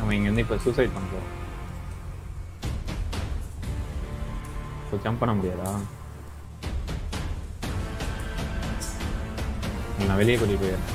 நம்ம இங்க இருந்து இப்போ சூசைட் பண்ண போறோம் இப்போ ஜம்ப் பண்ண முடியாதா நான் வெளியே கூட்டிட்டு போயிடுறேன்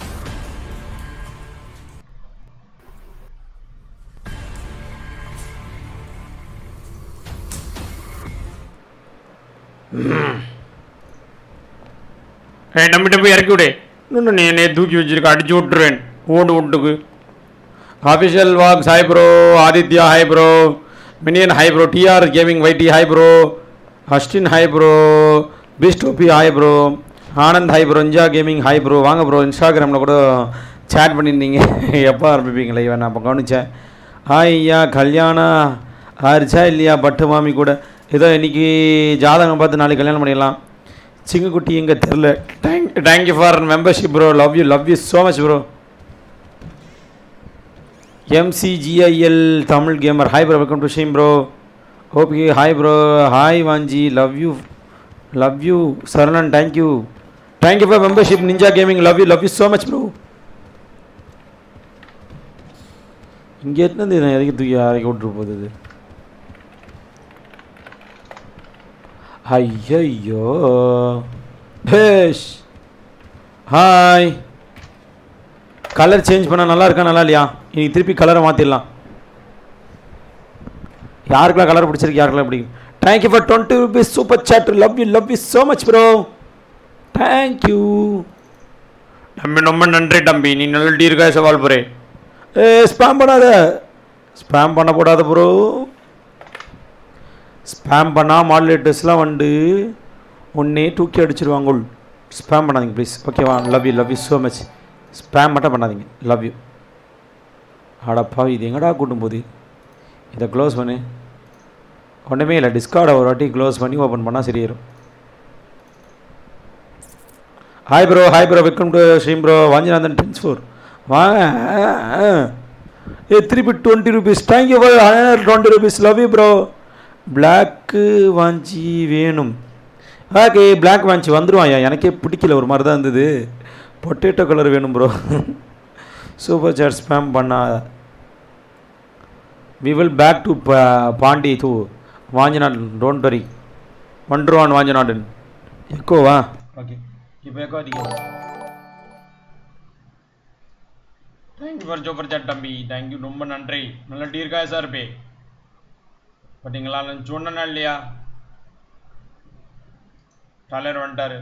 ஏய் நம்மகிட்ட போய் இறக்கி விடு இன்னும் நீ என்னைய தூக்கி வச்சிருக்க அடிச்சு விட்டுருவேன் ஓடு விட்டுக்கு ஆஃபிஷியல் வாக்ஸ் hi bro Aditya hi bro minion hi bro TR gaming வைட்டி hi bro Austin hi bro பிஸ்டோபி hi bro Anand hi bro இன்ஜா கேமிங் ஹாய் ப்ரோ வாங்க ப்ரோ இன்ஸ்டாகிராமில் கூட சேட் பண்ணியிருந்தீங்க எப்போ ஆரம்பிப்பீங்களா இவன் நான் அப்போ கவனித்தேன் ஹாய் ஐயா கல்யாணம் ஆரிச்சா இல்லையா பட்டு மாமி கூட ஏதோ இன்னைக்கு ஜாதகம் பார்த்து நாளைக்கு கல்யாணம் பண்ணிடலாம் சிங்கக்குட்டி எங்கே தெரில thank thank you for membership bro love you love you so much bro MCGIL Tamil gamer hi bro welcome to stream bro okay hi bro hi Vanchi love you love you Saranan thank you thank you for membership ninja gaming love you love you so much bro இங்கே இருந்து நான் எதுக்கு தூக்கி இறக்கி விட்டுரு போகுது இது ஐயோ பேஷ் ஹாய் கலர் சேஞ்ச் பண்ணால் நல்லா இருக்கா நல்லா இல்லையா இன்னைக்கு திருப்பி கலரை மாற்றிடலாம் யாருக்கெல்லாம் கலர் பிடிச்சிருக்கு யாருக்கெல்லாம் பிடிக்கும் thank you for twenty rupees super chat love you love you so much bro thank you தம்பி ரொம்ப நன்றி தம்பி நீ நல்ல டீர்காய சவால் போறே ஏ ஸ்பேம் பண்ணாத ஸ்பேம் பண்ணக்கூடாது ப்ரோ ஸ்பேம் பண்ணால் மாடுலேட்டர்ஸ்லாம் வந்து ஒன்னே தூக்கி அடிச்சிருவாங்க ஸ்பேம் பண்ணாதீங்க ப்ளீஸ் ஓகேவா love you love you so much spam மட்டும் பண்ணாதீங்க லவ் யூ அடப்பா இது எங்கடா கூட்டும் போகுது இதை க்ளோஸ் பண்ணு ஒன்றுமே இல்லை டிஸ்கார்டை ஒரு வாட்டி க்ளோஸ் பண்ணி ஓப்பன் பண்ணால் சரியாயிரும் hi bro hi bro welcome to stream bro Vanchinathan டென்ஸ் ஃபோர் வாங்க ஏ திருப்பி twenty rupees thank you for hundred twenty rupees love you bro block Vanchi வேணும் ஓகே பிளாக் வாஞ்சி வந்துடும் ஐயா எனக்கே பிடிக்கல ஒரு மாதிரி தான் இருந்தது பொட்டேட்டோ கலர் வேணும் ப்ரோ சூப்பர் சாட் ஸ்பேம் பண்ணா we will back to Pondy to Vanchinathan don't worry ஒன்றுவான் வாஞ்சிநாடன் எக்கோவா ஓகே இப்போ எக்கோ அதிகம் தேங்க்யூ ஃபார் சூப்பர் சாட் தம்பி தேங்க்யூ ரொம்ப நன்றி நல்ல டீர்காய சார் பே பார்த்தீங்களா நான் சொன்னேனா இல்லையா தலைவர் வந்துட்டாரு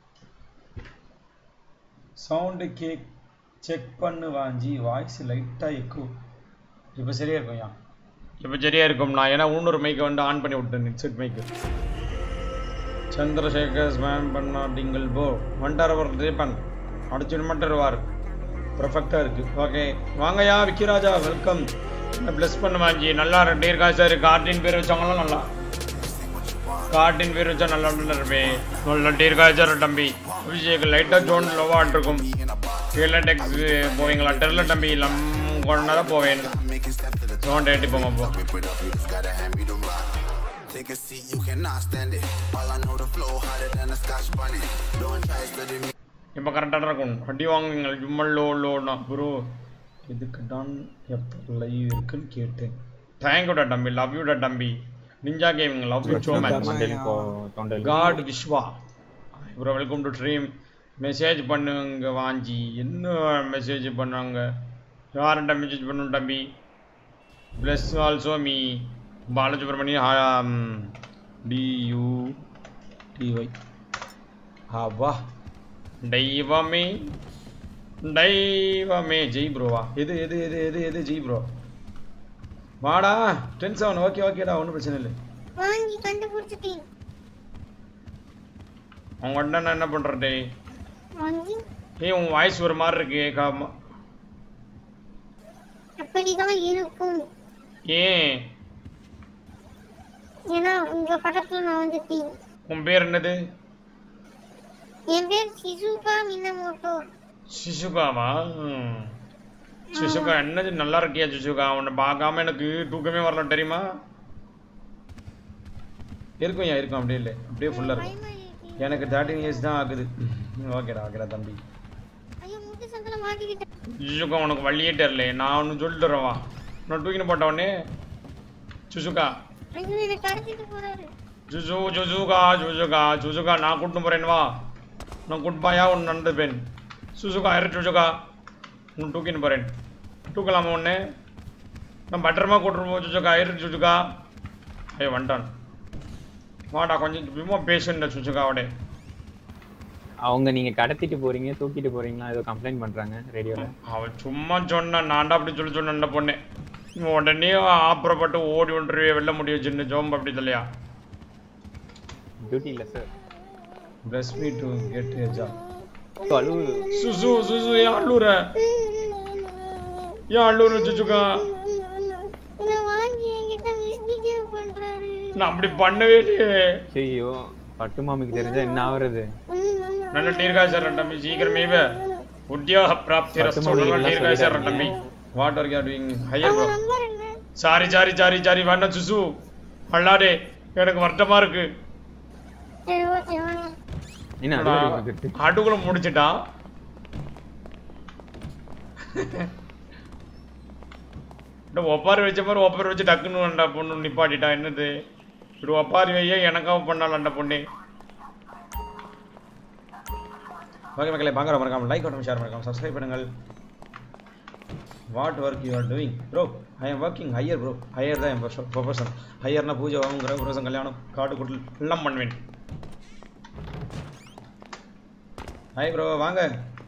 சவுண்டு கேக் செக் பண்ணு வாஞ்சி வாய்ஸ் லைட்டாக எக்கோ இப்போ சரியா இருக்கும் யா இப்போ சரியா இருக்கும் நான் ஏன்னா இன்னொரு மைக்கை வந்து ஆன் பண்ணி விட்டேன் ஹெட்செட் மைக்கு சந்திரசேகர் ஸ்மேம் பண்ணா டிங்கிள் போ வந்துட்டார் அவர் தீபன் அடிச்சு மட்டுருவார் பர்ஃபெக்டாக இருக்கு ஓகே வாங்கய்யா விக்கிராஜா வெல்கம் என்ன ப்ளஸ் பண்ண வாங்கி நல்லா ரெண்டு இருக்கா சார் கார்டின் பேர் வச்சவங்களாம் நல்லா கார்டின் பேர் வச்சா நல்லா இருப்பே நல்ல இருக்கா சார் தம்பி அபிஷேக் லைட்டாக ஜோன் லோவாக இருக்கும் கீழே டெக்ஸ் போவீங்களா டெர்ல தம்பி லம் கொண்டா தான் போவேன் ஜோன் டேட்டி போமா போ Take a seat, you cannot stand it. All I know, the flow harder than a scotch bunny. Don't try studying me. இப்போ கரெக்டாக இருக்கும் அடி வாங்குவீங்க ஜும்மல் லோ லோனா ப்ரோ இதுக்கு தான் எப்போ லைவ் இருக்குன்னு கேட்டேன் தேங்க்யூடா தம்பி லவ் யூடா தம்பி ninja gaming love you so much மண்டேல் இப்போ தொண்டையில் காட் Viswa bro welcome to stream message பண்ணுங்க வாஞ்சி என்ன மெசேஜ் பண்ணாங்க யார்கிட்ட மெசேஜ் பண்ணும் தம்பி ப்ளஸ் ஆல்சோ மீ பாலசுப்ரமணியம் டியூ டிஒய் ஆவா தெய்வமே தெய்வமே ஜெய் ப்ரோவா எது எது எது எது எது ஜெய் ப்ரோ வாடா டென் செவன் ஓகே ஓகேடா ஒன்றும் பிரச்சனை இல்லை வாங்கி கண்டுபிடிச்சிட்டேன் அவங்கள்ட்ட நான் என்ன பண்ணுறது வாங்கி ஏய் உன் வாய்ஸ் ஒரு மாதிரி இருக்கு காமா அப்படிதான் இருக்கும் ஏன் ஏன்னா உங்க பக்கத்துல நான் வந்துட்டேன் உன் பேர் என்னது என் பேர் சிசுகா மினமோட்டோ சிசுகாவா ம். சிசுகா என்னது நல்லா இருக்கியா சிசுகா உன்னை பார்க்காம எனக்கு தூக்கமே வரல தெரியுமா இருக்கும் ஏன் இருக்கும் அப்படியே இல்லை அப்படியே ஃபுல்லாக இருக்கும் பயமா இருக்கு. எனக்கு தேர்ட்டின் இயர்ஸ் தான் ஆகுது ஓகேடா ஓகேடா தம்பி ஐயோ முட்டு சந்தில மாட்டிக்கிட்டேன் சிசுகா உனக்கு வழியே தெரியல நான் ஒன்று சொல்லிட்டு வரேன் வா நான் தூக்கின்னு போட்ட உடனே சுசுகா ஐயோ என்னை கடத்திட்டு போறாரு ஜுஜு ஜுஜுகா ஜுஜுகா ஜுஜுகா நான் கூட்டின்னு போறேன் வா நான் குட்பாயா ஒன்று நடந்துப்பேன் சுசுகா இரு ஜுஜுகா நான் தூக்கின்னு போறேன் தூக்கலாமா ஒன்று நான் பத்திரமா கூட்டிட்டு போ ஜுஜுகா இரு ஜுஜுகா ஐயோ வந்துட்டான் வாடா கொஞ்சம் சும்மா பேசுண்ட சுசுகாவோட அவங்க நீங்க கடத்திட்டு போறீங்க தூக்கிட்டு போறீங்களா ஏதோ கம்ப்ளைண்ட் பண்றாங்க ரேடியோல அவன் சும்மா சொன்னான் நான்டா அப்படி சொல்லி சொன்ன பொண்ணு உடனே ஆப்புறப்பட்டு ஓடி ஒன்று வெல்ல முடியும் சின்ன ஜோம்பு அப்படி இல்லையா டியூட்டி இல்ல sir bless me to get a job அழுவு சுசு சுசு ஏன் அள்ளூர ஏன் அள்ளூர சுச்சுக்கா இதை வாங்கி என்கிட்ட மிஸ்பிஹேவ் பண்றாரு நான் அப்படி பண்ணவே இல்லையே ஐயோ பட்டு மாமிக்கு தெரிஞ்சா என்ன ஆகுறது நல்ல டீர்காசர் தம்பி சீக்கிரமே உத்தியோக பிராப்தி பத்து ரஸ்தோ மணி நல்ல எல்லாம் டீர்காசர் சொல்லிட்டாங்க. தம்பி what are you doing higher bro number என்ன சாரி சாரி சாரி சாரி வேண்டாம் சுசு அள்ளாடே எனக்கு வருத்தமா இருக்கு சரி ஓகே வாங்க என்ன அது வரைக்கும் வந்துட்டு? அடுக்குள்ள முடிச்சிட்டான் இந்த ஒப்பாரி வச்ச மாதிரி ஒப்பாரி வச்சு டக்குன்னு வேண்டா பொண்ணு நிப்பாட்டிட்டா என்னது இப்படி ஒப்பாரி வைய எனக்காக பண்ணாலும் அந்த பொண்ணு ஓகே மக்களே பார்க்குற மறக்காம லைக் பண்ணணும் ஷேர் மறக்காம சப்ஸ்கிரைப் பண்ணுங்கள் what work you are doing bro I am working higher bro higher தான் என் ப்ரொஃபஷன் ஹையர்னா பூஜை வாங்குற ப்ரொஃபஷன் கல்யாணம் காடு குட்டில் எல்லாம் பண்ணுவேன் ஹாய் ப்ரோ வாங்க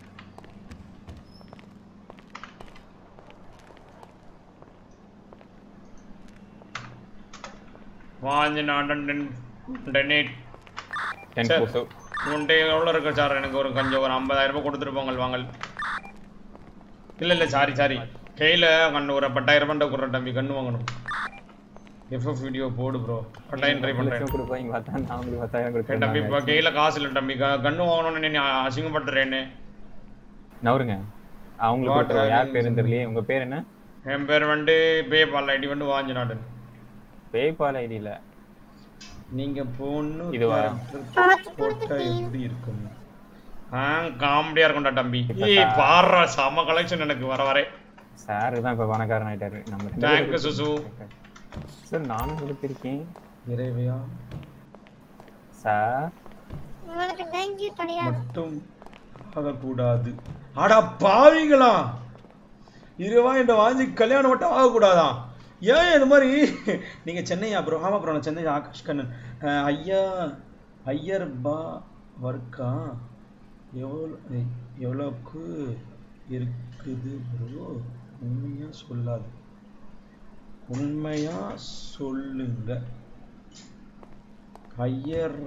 வாஞ்சி நான் டெனேட் டென் சரி. போசோ உன்கிட்ட எவ்வளோ இருக்கு சார் எனக்கு ஒரு கொஞ்சம் ஒரு ஐம்பதாயிரம் ரூபாய் கொடுத்துட்டு போங்கள் வாங்கல் இல்லை இல்லை சாரி சாரி கையில் கண்ணு ஒரு பத்தாயிரம் ரூபாய் கொடுற தம்பி கண்ணு வாங்கணும் எஃப்எஃப் வீடியோ போடு ப்ரோ பத்தாயிரம் ட்ரை பண்ணுறேன் லட்சம் கொடுப்பாங்க பார்த்தா நான் உங்களுக்கு பத்தாயிரம் ஏய் தம்பி இப்போ கொடுப்பேன் கையில் காசு இல்லை தம்பி க- கண்ணு வாங்கணும்னு நீ அசிங்கப்படுத்துறேன்னு நவருங்க அவங்களுக்கு What கொடுத்துருவோம் யார் are பேருன்னு you தெரியலையே உங்க பேர் என்ன என் பேர் வந்து பேபால் ஐடி வந்து வாஞ்சி நாடன் பேபால் ஐடியில நீங்க பொண்ணு இதுவா? பார்த்து போட்டா கொடுத்துட்டேன் எப்படி இருக்கும் ஆ காமெடியா இருக்கும்டா தம்பி இப்ப ஏய் சா- பாடுறா செம கலெக்ஷன் எனக்கு வர வரே சார் தான் இப்ப பணக்காரன் ஆயிட்டாரு நம்ம ரெண்டு Thank you, பேரும் சுசு. சார் நானும் கொடுத்திருக்கேன் இறைவையா சார் உங்களுக்கு தேங்க்யூ கிடையாது மட்டும் ஆகக்கூடாது அடா பாவிங்களா இருவா இந்த வாஞ்சி கல்யாணம் மட்டும் ஆகக்கூடாதா ஏன் இது மாதிரி நீங்க சென்னையா ப்ரோ ஆமா ப்ரோ நான் சென்னை ஆகாஷ் கண்ணன் அஹ், ஐயா ஐயர் பா ஒர்க்கா எவ்வளோ ஏய், எவ்வளோக்கு இருக்குது ப்ரோ உண்மையா சொல்லாது உண்மையா சொல்லுங்க ஐயர்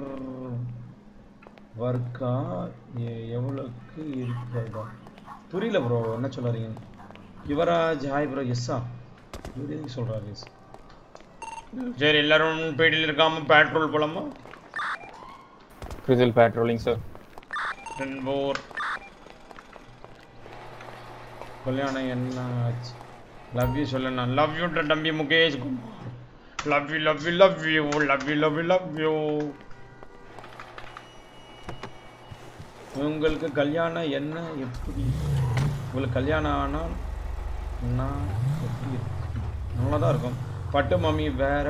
ஒர்க்கா எவ்வளோக்கு இருக்கிறதா புரியல ப்ரோ என்ன சொல்லாதீங்க யுவராஜ் ஹாய் ப்ரோ எஸ்ஸா இவர் எதுக்கு சொல்கிறாரு எஸ் சரி எல்லாரும் பேட்டியில் இருக்காம பெட்ரோல் போலாமா கிறிசல் பேட்ரோலிங் சார் போர் கல்யாணம் என்ன ஆச்சு லவ் யூ சொல்ல லவ் யூ தம்பி Mukesh Kumar love you love you love you love you love you love you உங்களுக்கு கல்யாணம் என்ன எப்படி உங்களுக்கு கல்யாணம் ஆனால் நான் எப்படி இருக்கும் நல்லா தான் இருக்கும் பட்டு மம்மி வேற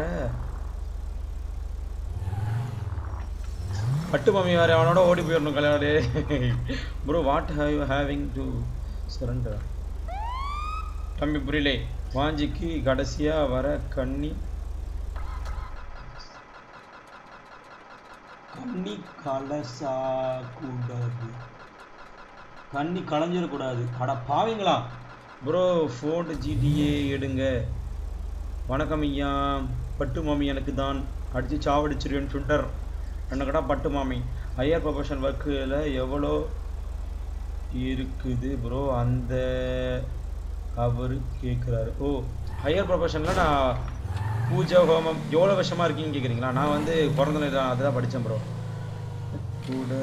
பட்டு மம்மி வேற அவனோட ஓடி போயிடணும் கல்யாணம் bro what have you having to surrender தம்பி புரியலே வாஞ்சிக்கு கடைசியா வர கண்ணி கண்ணி கலசா கூடாது கண்ணி களைஞ்சிடக்கூடாது அட பாவீங்களா ப்ரோ ஃபோர்டு ஜிடிஏ எடுங்க வணக்கம் ஐயா பட்டு மாமி எனக்கு தான் அடித்து சாவடிச்சிருவேன் ட்விட்டர் என்னக்கடா பட்டு மாமி ஐயர் ப்ரொஃபஷன் ஒர்க்கில் எவ்வளோ இருக்குது ப்ரோ அந்த அவர் கேட்குறாரு ஓ ஹையர் ப்ரொஃபஷனில் நான் பூஜை ஹோமம் எவ்வளோ வருஷமாக இருக்கீங்கன்னு கேட்குறீங்களா நான் வந்து பிறந்த நேரம் அதுதான் படித்தேன் ப்ரோ கூட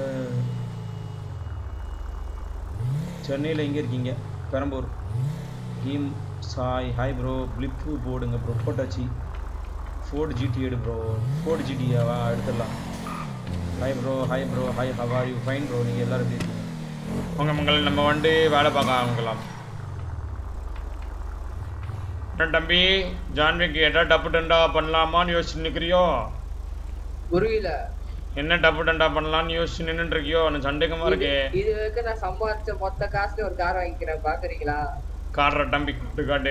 சென்னையில் எங்கே இருக்கீங்க Perambur team Sai hi bro flip போடுங்க ப்ரோ போட்டாச்சு ஃபோர்டு ஜிடி எடு ப்ரோ ஃபோர்டு ஜிடியாவா எடுத்துடலாம் hi bro hi bro hi how are you fine bro நீங்கள் எல்லாரும் எப்படி இருக்கீங்க உங்கள் மங்கள் நம்ம வந்து வேலை பார்க்க ஆரம்பிக்கலாம் என்ன தம்பி ஜான்விக்கு எதா டப்பு டண்டா பண்ணலாமான்னு யோசிச்சு நிக்கிறியோ புரியல என்ன டப்பு டண்டா பண்ணலாம்னு யோசிச்சு நின்னுட்டு இருக்கியோ எனக்கு சந்தேகமா இருக்கு இது- இது வரைக்கும் நான் சம்பாதிச்ச மொத்த காசுல ஒரு கார் வாங்கிக்கிறேன் பாக்குறீங்களா காட்டுற தம்பி காட்டு காட்டு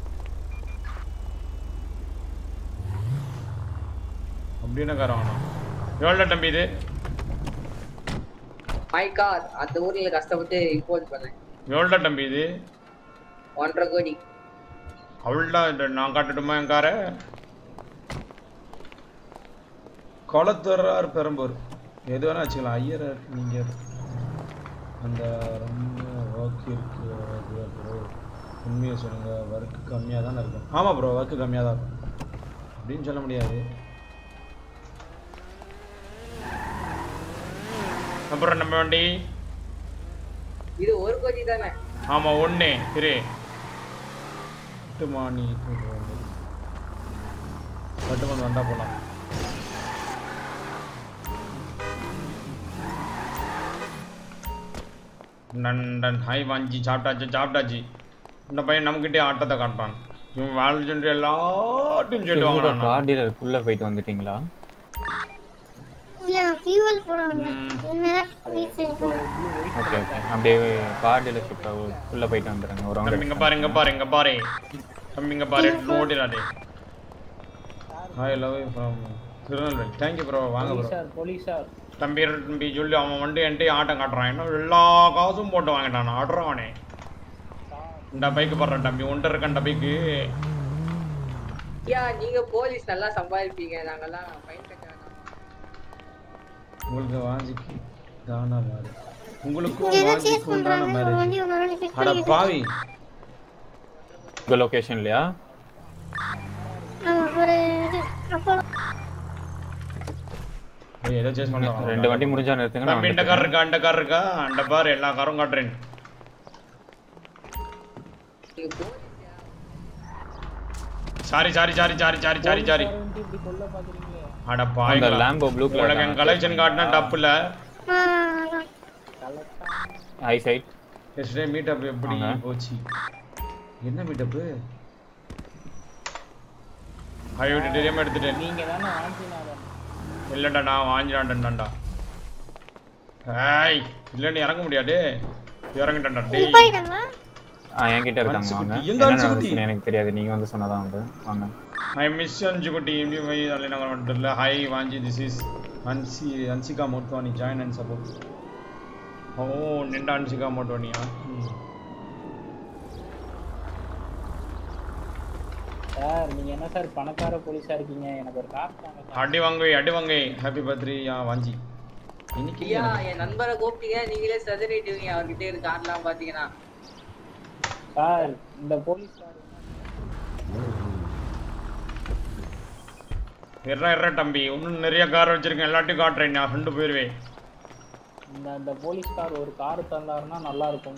அப்படின்னு காரம் வேணும் எவ்வளோ தம்பி இது மை கார் அந்த ஊர்ல கஷ்டப்பட்டு இம்போர்ட் பண்ணேன் எவ்வளோ தம்பி இது ஒன்றரை கோடி அவ்வளோதான் நான் காட்டட்டுமா என் காரை குளத்துறார் பெரம்பூர் எது வேணா வச்சுக்கலாம் ஐயர் நீங்கள் அந்த ரொம்ப ஒர்க் இருக்கு ப்ரோ உண்மையை சொல்லுங்க ஒர்க் கம்மியாக தானே இருக்கும் ஆமாம் ப்ரோ ஒர்க் கம்மியாக தான் இருக்கும் அப்படின்னு சொல்ல முடியாது அப்புறம் நம்ம வண்டி இது ஒரு கோடி தானே ஆமாம் ஒன்று இரு கட்டுமானி கட்டுமன் வந்தா போலாம் நண்டன் ஹாய் வாஞ்சி சாப்பிட்டாச்சு சாப்பிட்டாச்சு இந்த பையன் நம்மகிட்டே ஆட்டத்தை காட்டுறான் இவன் வேலை சென்று எல்லாத்தையும் சொல்லி வாங்கினான் கார் டீலருக்குள்ள போயிட்டு வந்துட்டீங்களா இல்ல நான் ஃபியூவல் போட வந்தேன் ம். என்ன ரீசன் ஓகே ஓகே அப்படியே கார் டீலர்ஷிப் உள்ள போயிட்டு வந்துடுங்க ஒரு தம்பி இங்க ரவுண்ட் பாரு இங்க பாரு இங்க பாரு தம்பி இங்க பாரு ஓடிடாதே hi love from Tirunelveli thank you bro வாங்க ப்ரோ போலீஸார் தம்பி தம்பி சொல்லி அவன் வந்து என்கிட்ட ஆட்டம் காட்டுறான் என்ன எல்லா காசும் போட்டு வாங்கிட்டான் ஆடுறான் அவனே இந்த பைக்கு போடுறான் தம்பி ஒன்று இருக்கான் பைக்கு ஐயா நீங்க போலீஸ் நல்லா சம்பாதிப்பீங்க நாங்கெல்லாம் ஃபைன் கட்ட வேணாம் உங்களுக்கு வாஞ்சிக்கு தானா மாறு உங்களுக்கும் இங்க ஏதோ சேஸ் வாஞ்சிக்கும் தானா பண்றாங்க ஒரு மாறு வண்டி ஒரு வண்டி ஃபிட் அட பண்ணி பாவி உங்க லொகேஷன்லயா ஆமா ஒரு இது அப்போ ஏய், ஏதோ சேஸ் பண்ணலாம் ரெண்டு வண்டி முடிஞ்சா நிறுத்துங்க நான் தம்பி இந்த கார் இருக்கா இந்த கார் இருக்கா அந்த பாரு எல்லா காரும் காட்டுறேன் நீங்க police sorry sorry sorry sorry sorry sorry sorry இப்படி கொல்ல பாக்குறீங்களே அட அந்த பாய் லாம்போ ப்ளூ உனக்கு என் கலர் கலெக்ஷன் காட்டினா டப்புல ஆ, அதான். ஐ சைட் எஸ்டே மீட்டப் எப்படி ஆமா. போச்சு என்ன மீட்டப் ஐயோ தெரியாம எடுத்துட்டேன் நீங்க தானே வாங்கினாதான் இல்லடா நான் வாங்கிடான்டா ஏய் இல்ல நீ இறங்க முடியாது இறங்கிட்டா நீ டேய் போயிட்டா ஆ என்கிட்ட இருக்காங்க அன்சுகுட்டி. வாங்க எங்க என்ன அன்சுகுட்டி? நடந்துச்சுன்னு எனக்கு தெரியாது நீங்க வந்து சொன்னதான் உண்டு வாங்க ஐ மிஸ் அஞ்சுகுட்டி இப்படி வை அல்ல வந்துடல ஹாய் வாஞ்சி திஸ் இஸ் அன்சி Anshika Motwani join and support ஓ நின்ற அன்சிகா மோட்வானியா ம். சார் நீங்க என்ன சார் பணக்கார போலீஸா இருக்கீங்க எனக்கு ஒரு கார் தாங்க சார் அடி வாங்க அடி வாங்க ஹாப்பி பர்த்டே யா வாஞ்சி இன்னைக்கு ஐயா என் நண்பரை கூப்பிட்டீங்க நீங்களே சதுரிட்டுவீங்க அவர்கிட்ட இருக்கு கார்லாம் பாத்தீங்கன்னா சார் இந்த போலீஸ் கார் இற இற தம்பி இன்னும் நிறைய கார் வச்சிருக்கேன் எல்லாத்தையும் காட்டுறேன் நான் ரெண்டு போயிருவேன் இந்த அந்த போலீஸ் கார் ஒரு கார் தந்தாருன்னா நல்லா இருக்கும்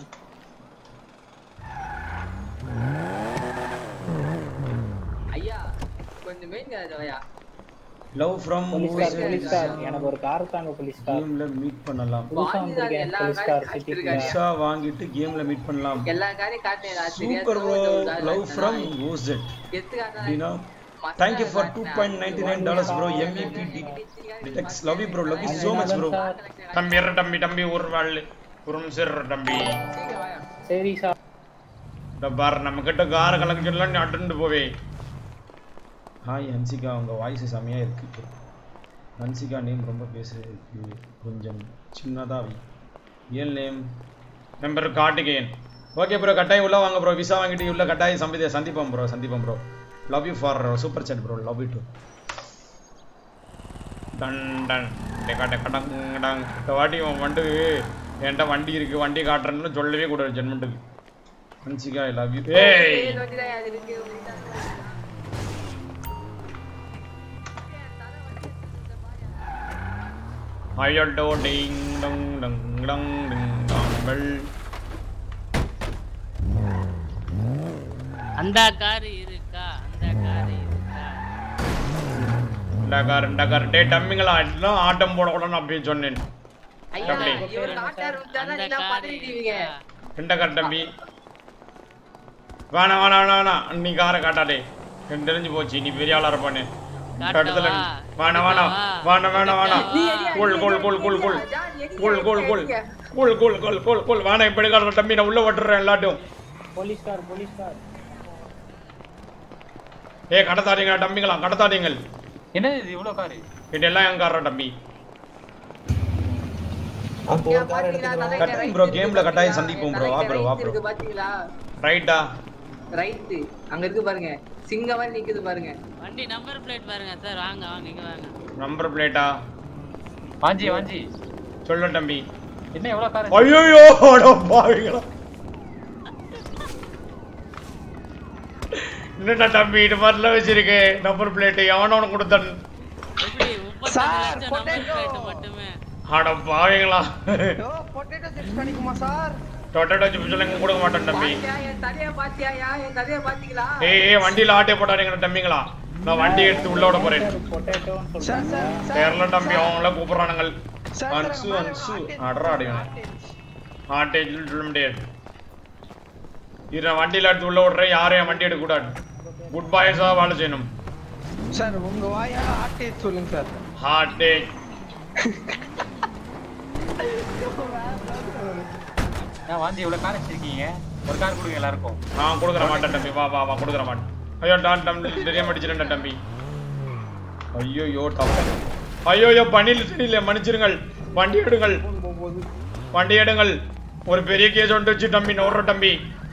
ஐயா கொஞ்சம் மெயின் ஐயா love from police car police car எனக்கு ஒரு கார் தாங்க போலீஸ் கார் கேம்ல மீட் பண்ணலாம் புதுசா வந்திருக்கேன் எல்லா போலீஸ் கார் காரையும் சிட்டி காட்டிருக்காரு. விசா வாங்கிட்டு கேம்ல மீட் பண்ணலாம் எல்லா காரையும் காட்டினேன் நான் சூப்பர் ப்ரோ லவ் ஃப்ரம் ஓசெட் அப்படின்னா thank you for two point ninety nine dollars bro எம்இபி டிடெக்ஸ் love you bro love you so much bro sir தம்பி இற தம்பி தம்பி ஒரு வாழ் ஒரு நிமிஷம் இரு தம்பி சரி சார் இந்த பாரு நம்ம கிட்ட கார கலெக்ஷன்லாம் நீ அட்டெண்ட் போவே ஹாய் ஹன்சிகா உங்க வாய்ஸ் செமையா இருக்கு ஹன்சிகா நேம் ரொம்ப பேசுறதுக்கு கொஞ்சம் சின்னதா வை ஏன் name number Karthikeyan okay bro கட்டாயம் உள்ள வாங்க ப்ரோ விசா வாங்கிட்டு உள்ள கட்டாயம் சந்திப்போம் சந்திப்போம் ப்ரோ சந்திப்போம் bro love you for super chat bro love you to டன் டன் டெக்கா டெக்கா டங் டங் இந்த வாட்டி இவன் வந்து என்கிட்ட வண்டி இருக்கு வண்டி காட்டுறேன்னு சொல்லவே கூடாது ஜென்மெண்ட்டுக்கு ஹன்சிகா ஐ லவ் யூ ஏய் ஐயோ டிங் டங் டங் டங் டிங் டாங் பெல் அந்த கார் இருக்கா அந்த கார் இருக்கா இந்த கார் இந்த கார் டே டம்மிங்களா எல்லாம் ஆட்டம் போடக்கூடாதுன்னு அப்படியே சொன்னேன் ஐயா தம்பி. இவர் காட்டாரு விட்டாதான் அந்த நீங்க கார் பதறிடுவீங்க இருக்கா இந்த கார் தம்பி வேணாம் வேணாம் வேணாம் வேணாம் நீ காரை காட்டாதே எனக்கு தெரிஞ்சு போச்சு நீ பெரிய ஆளா இருப்பானு இடத்துல வேணாம் வேணாம் வேணாம் வேணாம் வேணாம் cool cool cool cool cool cool cool cool cool cool cool cool cool வேணாம் இப்படி காட்டுற தம்பி நான் உள்ள விட்டுறேன் எல்லாட்டும் போலீஸ் கார் போலீஸ் கார் ஏ கடத்தாதீங்க தம்பிங்களா கடத்தாதீங்கள் என்ன இது இவ்வளவு காரு இதெல்லாம் என் காரணம் தம்பி அப்போ ஒரு கார் எடுத்துக்கிறோம் கட்டாயம் ப்ரோ கேம்ல கட்டாயம் சந்திப்போம் ப்ரோ வா ப்ரோ வா ப்ரோ இருக்கு பாத்தீங்களா ரைட்டா ரைட் அங்க இருக்கு பாருங்க சிங்க மாதிரி நிக்குது பாருங்க வண்டி நம்பர் பிளேட் பாருங்க சார் வாங்க வாங்க இங்க வாங்க நம்பர் பிளேட்டா வாஞ்சி வாஞ்சி சொல்லு தம்பி என்ன எவ்வளவு காரு ஐயோ அட பாவிங்களா என்னடா தம்பி இது மாதிரிலாம் வச்சிருக்கு நம்பர் பிளேட் எவனோ உனக்கு கொடுத்தான் எப்படி முப்பத்தஞ்சு லட்சம் நம்பர் பிளேட் மட்டுமே அட பாவிங்களா பொட்டேட்டோ சிப்ஸ் கிடைக்குமா சார் டொட்டேட்டோ சிப்ஸ் எல்லாம் கொடுக்க மாட்டேன் தம்பி பாத்தியா என் தலைய பாத்தியாயா என் தலைய பாத்தீங்களா ஏய் ஏய் வண்டியில ஆட்டே போட்டாருங்க தம்பிங்களா நான் வண்டி எடுத்து உள்ள விட போறேன் பொட்டேட்டோன்னு சார் சொல்றாங்க சார் சார் கேரளா தம்பி அவங்கள கூப்பிடுறானுங்க சார், அன்சு சார், அன்சு ஆட்டே- அடரா அடிங்க ஆட்டேஜ் சொல்ல முடியாது இது நான் வண்டியில எடுத்து உள்ள விடுறேன் யாரும் என் வண்டி எடுக்க கூடாது குட் பாய்ஸா வேலை செய்யணும் சார் உங்க வாயால ஆட்டே சொல்லுங்க சார் ஹார்டேஜ் நான் வாஞ்சி இவ்வளவு கார் வச்சிருக்கீங்க ஒரு கார் கொடுங்க எல்லாருக்கும் நான் கொடுக்குற மாட்டேன் தம்பி வா வா வா கொடுக்குற மாட்டேன் ஐயோ டான் டம் தெரியாம அடிச்சிருந்தேன் தம்பி ஐயோ தப்பு ஐயோ பணியில் தெரியல மன்னிச்சிருங்கள் வண்டி எடுங்கள் வண்டி எடுங்கள் ஒரு பெரிய கேஸ் ஒன்று வச்சு தம்பி நோடுற தம்பி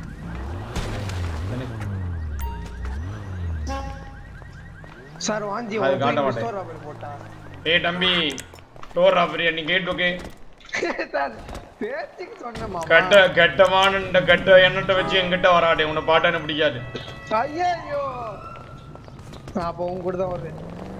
சார் வாஞ்சி அது ஒரு காட்ட bike மாட்டேன். store robbery போட்டா ஏய் தம்பி டோர் ராபரியா நீ கேட் ஓகே சார் பேச்சுக்கு சொன்னேன் கெட்ட கெட்டமான இந்த கெட்ட எண்ணத்தை வச்சு என்கிட்ட வராடே உன்னை பாட்டா எனக்கு பிடிக்காது ஐயோ அப்போ உங்க கூட தான் வருது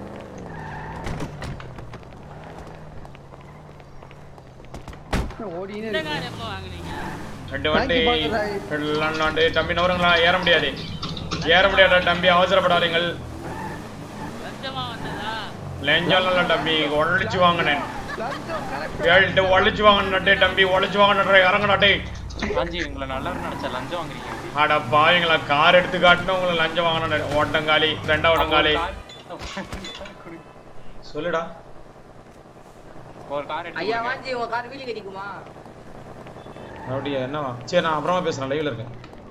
ஓடினே இந்த இருக்கு. கார் எப்போ வாங்குனீங்க ரெண்டு வண்டி Thank you, brother. எல்லாம் நான் டேய் தம்பி நவருங்களா ஏற முடியாது ஏற முடியாதா தம்பி அவசரப்படாதீங்கள் லட்சமா வந்ததா லெஞ்சால இல்ல தம்பி ஒழிச்சு வாங்கினேன் லஞ்சம் correct ஏழ்ட்டு ஒழிச்சு வாங்கினே தம்பி ஒழிச்சு வாங்கினே இறங்கடாட்டே வாஞ்சி உங்களை நல்லவன்னு நினைச்சா லஞ்சம் வாங்குறீங்க அட பாவீங்களா கார் எடுத்து காட்டினா உங்களை லஞ்சம் வாங்கினேன் ஓட்டங்காலி ரெண்டா ஓட்டங்காலி சொல்லுடா ஒரு கார் ஐயா எடுத்து வாஞ்சி உங்க கார் வீலி கிடைக்குமா அப்படியா என்னவா சரி நான் அப்புறமா பேசுறேன் லைவ்ல இருக்கேன்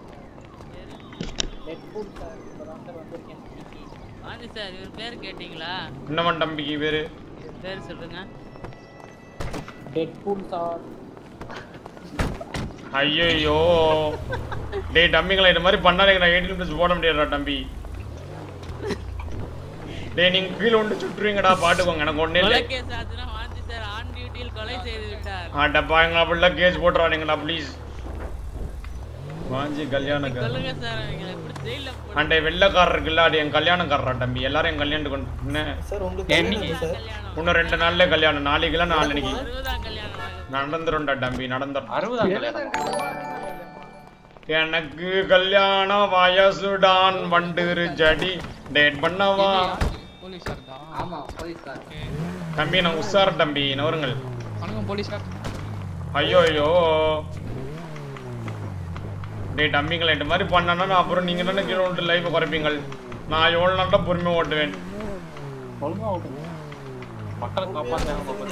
டெட்பூல் சார் இப்பதான் சார் வந்திருக்கேன் வாங்க சார் இவர் பேர் கேட்டீங்களா என்னவன் தம்பிக்கு பேரு பேர் சொல்லுங்க டெட்பூல் சார் ஐயோ டேய் தம்பிங்களா இந்த மாதிரி பண்ணாதீங்க நான் எயிட்டீன் ப்ளஸ் போட முடியாதுடா தம்பி டேய் நீங்க கீழே ஒன்று சுட்டுருவீங்கடா பாட்டுக்கோங்க எனக்கு ஒண்ணே இல்லை கொலை கேஸ் ஆச்சுன்னா வாஞ்சி சார் ஆன் டியூட்டியில் கொலை செய்து விட்டார் அடப்பாங்களா அப்படிலாம் கேஸ் போட்டுறானுங்கடா ப்ளீஸ் வாஞ்சி கல்யாணம் சொல்லுங்க சார் அவங்களை எப்படி ஜெயில போட்டு அண்டே வெள்ளக்காரர் இருக்குல்ல அது என் கல்யாணக்காரரா தம்பி எல்லாரும் என் கல்யாணத்துக்கு வந்து- என்ன சார் உங்களுக்கு என்னைக்கு? கல்யாணம் சார் கல்யாணம் இன்னும் ரெண்டு நாள்ல கல்யாணம் நாளைக்குல நாளைக்கு அறுபதாம் கல்யாணம் ஆகுது. நடந்துரும்டா தம்பி நடந்துரும் அறுபதாம் கல்யாணம் எனக்கு கல்யாண வயசுடான் வண்டுரு ஜடி டேட் பண்ணவா போலீஸார் தான் ஆமா போலீஸ் கார் தம்பி நான் உஷார் தம்பி நவருங்கள் வணக்கம் போலீஸார் ஐயோ ஐயோ டேய் தம்பிங்களா இந்த மாதிரி பண்ணனா அப்புறம் நீங்க தானே கீழே விட்டு லைஃப் குறைப்பீங்கள் நான் எவ்வளோ நாள் தான் பொறுமையாக ஓட்டுவேன் ஒழுங்கா ஓட்டுங்க மக்களை காப்பாற்றாங்க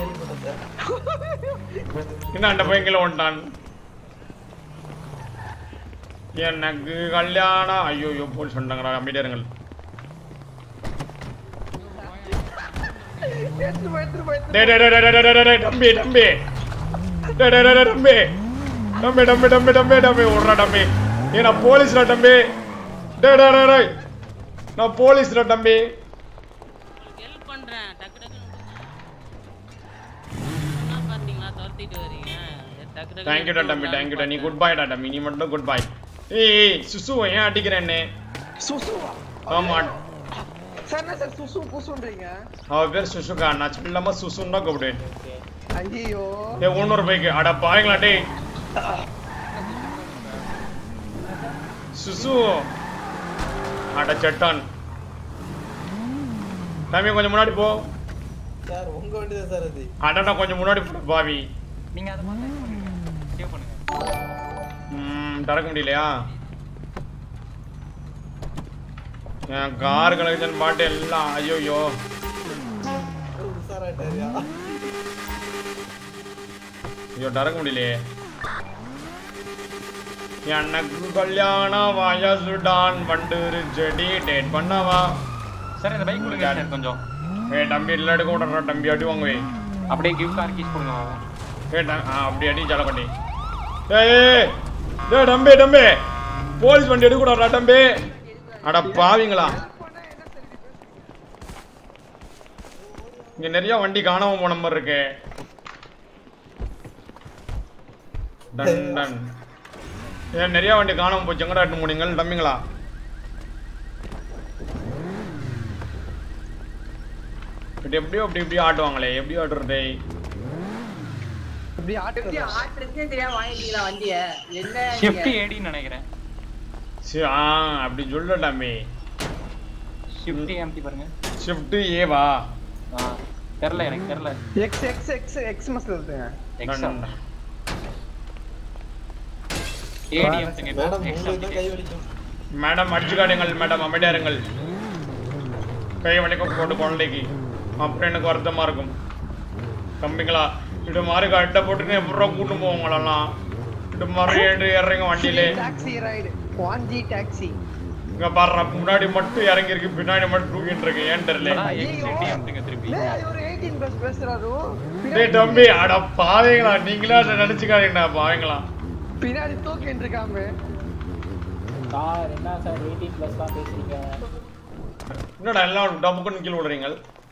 என்ன அந்த பையன் கீழே ஓட்டான் எனக்கு கல்யாணம் ஐயோ ஐயோ போல் சொன்னாங்கடா அமைதியா இருங்கள் எடுத்துட்டு போய் எடுத்துட்டு போய் டேய் டேய் டேய் டேய் டேய் டேய் டேய் தம்பி தம்பி டேய் டேய் டேய் டேய் தம்பி தம்பி தம்பி தம்பி தம்பி தம்பி விட்றா தம்பி ஏ நான் போலீஸ்ல தம்பி டேய் டேய் டேய் டேய் நான் போலீஸ்ல தம்பி உங்களுக்கு ஹெல்ப் பண்றேன் டக்கு டக்கு சொன்னா பாத்தீங்களா துரத்திட்டு வரீங்க டக்கு டக்கு தேங்க்யூடா தம்பி தேங்க்யூடா நீ குட் பாய்டா தம்பி நீ மட்டும் குட் பாய் ஏய் ஏய் சுசு ஏன் அடிக்கிறேன்னு சுசுவா ஆமா சார் என்ன சார் சுசு புசுன்றீங்க அவ பேர் சுசுகா நான் சொல்லாம சுசுன்னு தான் கூப்பிடுவேன் ஐயோ ஏ ஒன்னொரு பைக்கு அட பாருங்களா டேய் சுசு அட சட்டான் தம்பி கொஞ்சம் முன்னாடி போ சார் உங்க வண்டி தான் சார் அது அடடா கொஞ்சம் முன்னாடி போ பாவி நீங்க அதை சேவ் பண்ணுங்க ம் திறக்க முடியலையா என் கார் கலெக்ஷன் பாட்டு எல்லாம் ஐயோயோ ஐயோ டறக்க முடியலையே எனக்கு கல்யாண வயசுடான் வண்டுரு செடி டேட் பண்ணவா சார் இந்த பைக் கொடுங்க சார் கொஞ்சம் ஏ தம்பி இல்லை எடுக்க விட்றா தம்பி அடி வாங்குவே அப்படியே கிஃப்ட் கார் கீஸ் கொடுங்க ஏ ட- ஆ அப்படி அடி ஜலப்பண்ணி ஏய் ஏய், ஏய் தம்பி தம்பி போலீஸ் வண்டி எடுக்க கூடாதா தம்பி அட பாவிங்களா இங்க நிறைய வண்டி காணாம போன மாதிரி இருக்கு டன் டன் ஏன் நிறைய வண்டி காணாம போச்சு எங்கடா எட்டு முடிங்கள் தம்பிங்களா இப்படி எப்படியோ அப்படி இப்படி ஆட்டுவாங்களே எப்படி ஆட்டுறது இப்படி ஆட்டு எப்படி ஆட்டுறதுனே தெரியாம வாங்கிட்டீங்களா வண்டிய என்ன ஷிஃப்ட் நீங்க? ஏடின்னு நினைக்கிறேன் சரி, ஆ அப்படி சொல்லட்டாமே ஷிஃப்ட் எம்டி பாருங்க ஷிஃப்ட் ஏவா ஆ தெரியல எனக்கு தெரியல எக்ஸ் எக்ஸ் எக்ஸ் எக்ஸ் மஸ்ல இருக்குங்க எக்ஸா ஏடி எம்டி மேடம் அடிச்சுக்காடுங்கள் மேடம் அமைதியாருங்கள் கை வணிகம் போட்டு குழந்தைக்கு அப்புறம் எனக்கு வருத்தமா இருக்கும் தம்பிங்களா இது மாதிரி கட்ட போட்டுன்னு எப்பறம் கூட்டு போவாங்களெல்லாம் இது மாதிரி ஏறி இறங்க வண்டியிலே taxi ride one G taxi இங்க பாரு முன்னாடி மட்டும் இறங்கி இருக்கு பின்னாடி மட்டும் தூக்கிட்டு இருக்கு ஏன் தெரியல எக்ஸ் ஏடி எம்டிங்க திருப்பி ஒரு எயிட்டீன் பிளஸ் பேசுறாரு டேய் தம்பி அட பாவீங்களா நீங்களா அதை நினைச்சுக்காதீங்கடா பாவீங்களா பின்னாடி தூக்கிட்டு இருக்காம சார் என்ன சார் எயிட்டீன் ப்ளஸ் தான் பேசுறீங்க என்னடா எல்லாம் டப்புக்குன்னு கீழே விடுறீங்க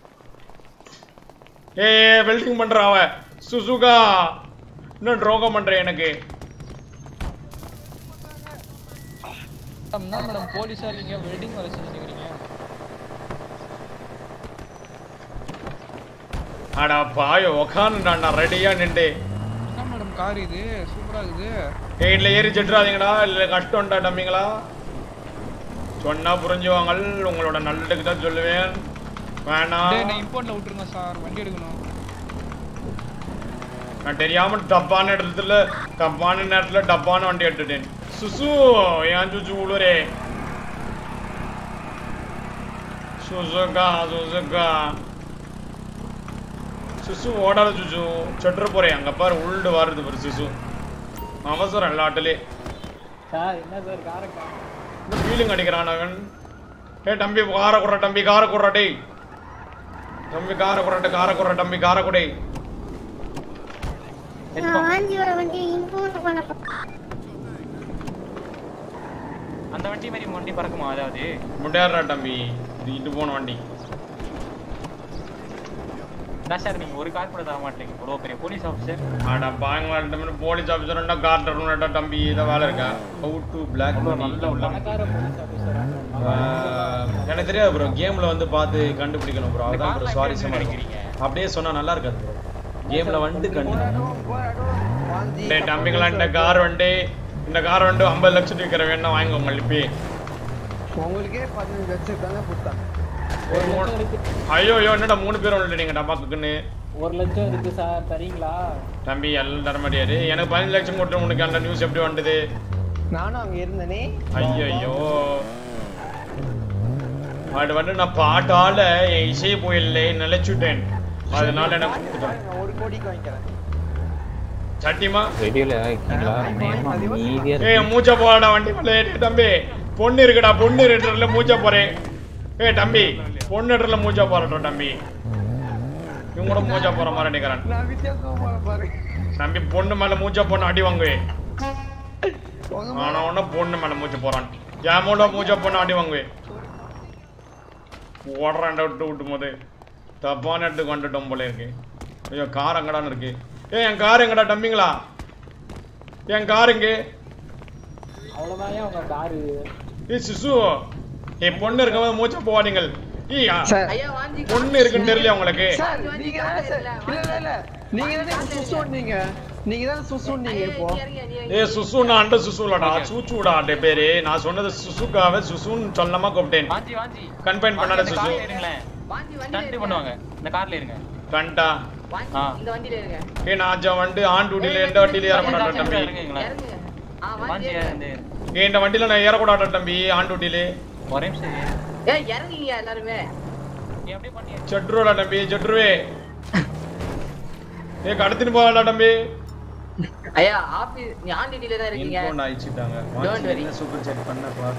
ஏய் வெல்டிங் பண்ற அவ சுசுகா இன்னும் ட்ரோகம் பண்ற எனக்கு மேடம் என்ன மேடம் போலீஸா இருக்கீங்க வெட்டிங் வேலை செஞ்சுக்கிறீங்க அடா பாய உக்காந்துட்டான்டா ரெடியா நின்று என்ன மேடம் கார் இது சூப்பரா இருக்குது எயிட்ல ஏறி செட்டுறாதீங்கடா இல்ல கஷ்டம்டா தம்பிங்களா சொன்னா புரிஞ்சுவாங்கள் உங்களோட நல்லதுக்கு தான் சொல்லுவேன் வேணாம் டேய் நான் இம்போர்ட்ல விட்டுருங்க சார் வண்டி எடுக்கணும் நான் தெரியாம தப்பான இடத்துல தப்பான நேரத்துல டப்பான வண்டி எடுத்துட்டேன் சுசு ஏன் சுசு உளுரே சுசுகா சுசுகா சுசு ஓடாத சுசு செட்டுற போறேன் அங்க பாரு உள்டு வருது பாரு சுசு அவசரம் எல்லா ஆட்டிலே சார் என்ன சார் காரக்கா ஃபீலிங் அடிக்கிறான் அவன் ஏ தம்பி கார குடுற தம்பி கார குடுற டேய் தம்பி கார குடுற கார குடுற தம்பி கார குடை நான் வாஞ்சியோட வண்டியை இம்போர்ட் பண்ண போ- அந்த வண்டி மாதிரி வண்டி பறக்குமா அதாவது முட்டையாடுறா தம்பி இது இட்டு போன வண்டி என்ன சார் நீங்க ஒரு கார் கூட தர மாட்டீங்க இவ்வளோ பெரிய போலீஸ் ஆஃபீஸர் ஆடா பாங்களா போலீஸ் ஆஃபீஸர்டா கார் தரணும்டா தம்பி இதை வேலை இருக்கா ஹவு டு பிளாக் நல்ல உள்ள பணக்கார போலீஸ் ஆஃபீஸரா எனக்கு தெரியாது ப்ரோ கேம்ல வந்து பார்த்து கண்டுபிடிக்கணும் ப்ரோ இந்த அதான் ப்ரோ கார்ல சுவாரஸ்யமா எப்படி இருக்கும் நினைக்கிறீங்க? அப்படியே சொன்னா நல்லா இருக்காது ப்ரோ கேம்ல வந்து கண்டு ஒன் ஜி டேய் தம்பிங்களா இந்த கார் வண்டி இந்த கார் வண்டி ஐம்பது லட்சத்துக்கு விற்கிற வேணா வாங்கிக்கோங்க இப்பயே உங்களுக்கே பதினஞ்சு லட்சம் தானே கொடுத்தாங்க ஒரு மூணு ஐயோ ஐயோ என்னடா மூணு பேர் வந்துட்டீங்க டப்பாக்குன்னு ஒரு லட்சம் இருக்கு சார் தரீங்களா தம்பி எல்லாம் தர முடியாது எனக்கு பதினஞ்சு லட்சம் கொடுத்து உனக்கு அந்த நியூஸ் எப்படி வந்தது நானும் அங்க இருந்தேனே ஐயோ அது வந்து நான் பாட்டால என் இசை புயல்ல நிலைச்சுட்டேன் அதனால எனக்கு கொடுத்துட்டேன். நான் ஒரு கோடிக்கு வாங்கிக்கிறேன் சட்டிமா ரேடியோல இருக்கீங்களா நேமா மீதியா ஏய் மூச்ச போடா வண்டி மேல ஏறி தம்பி பொண்ணு இருக்குடா பொண்ணு ரெண்டுல மூச்ச போறேன் ஏய் தம்பி பொண்ணு இடத்துல மூச்சா போறட்டும் தம்பி இவங்க கூட மூச்சா போற மாதிரி நினைக்கிறேன் நான் வித்தியாசமா பாரு தம்பி பொண்ணு மேல மூச்சா பொண்ணு அடி வாங்குவேன் உங்க ஆனா உடனே பொண்ணு மேல மூச்ச போறான் என் மூட மூச்சா பொண்ணு அடி வாங்குவேன் ஓடுறான் விட்டு விட்டும் போது தப்பான இடத்துக்கு வந்துட்டோம் போல இருக்கு ஐயோ கார் எங்கடான்னு இருக்கு ஏய் என் கார் எங்கடா தம்பிங்களா என் கார் எங்கே அவ்வளவுதான் ஏன் உங்க காரு ஏய் சிசு என் பொண்ணு இருக்கும்போது மூச்சா போவாதீங்கள் ஏய், சார் ஐயா வாஞ்சி பொண்ணு இருக்குன்னு தெரியல உங்களுக்கு சார் நீங்க தானே சார் இல்ல இல்ல இல்ல நீங்க தானே சுசுன்னீங்க நீங்க தானே சுசுன்னீங்க இப்போ ஏ சுசுனா அண்ட சுசுலடா சூச்சுடா அண்டே பேரு நான் சொன்னது சுசுக்காவே சுசுன்னு சொல்லமா கூப்பிட்டேன் வாஞ்சி வாஞ்சி கன்ஃபைன் பண்ணாத இந்த சுசு கார்ல இருங்களேன் வாஞ்சி ஸ்டண்ட் வண்டி பண்ணுவாங்க இந்த கார்ல இருங்க கண்டா வாஞ்சி ஆ. இந்த வண்டியில இருங்க ஏ நான் வந்து ஆண் டூட்டில எந்த வண்டியில ஏற மாட்டேன் தம்பி இருங்களேன் இறங்குங்க ஆ வாஞ்சி வாஞ்சி இந்த ஏ இந்த வண்டியில நான் ஏறக்கூடாது தம்பி ஆண் டூட்டில ஒரே நிமிஷம் இரு. ஏய் இறங்கிங்க எல்லாருமே நீ அப்படியே பண்ணி செட்டுருவாடா தம்பி செட்டுருவே ஏ கடத்தின்னு போவாடா தம்பி ஐயா ஆபீஸ் நீ ஆன் டியூட்டில தான் இருக்கீங்க இன்ஃபோன் அழிச்சிட்டாங்க Don't worry. என்ன சூப்பர் செட் பண்ண பா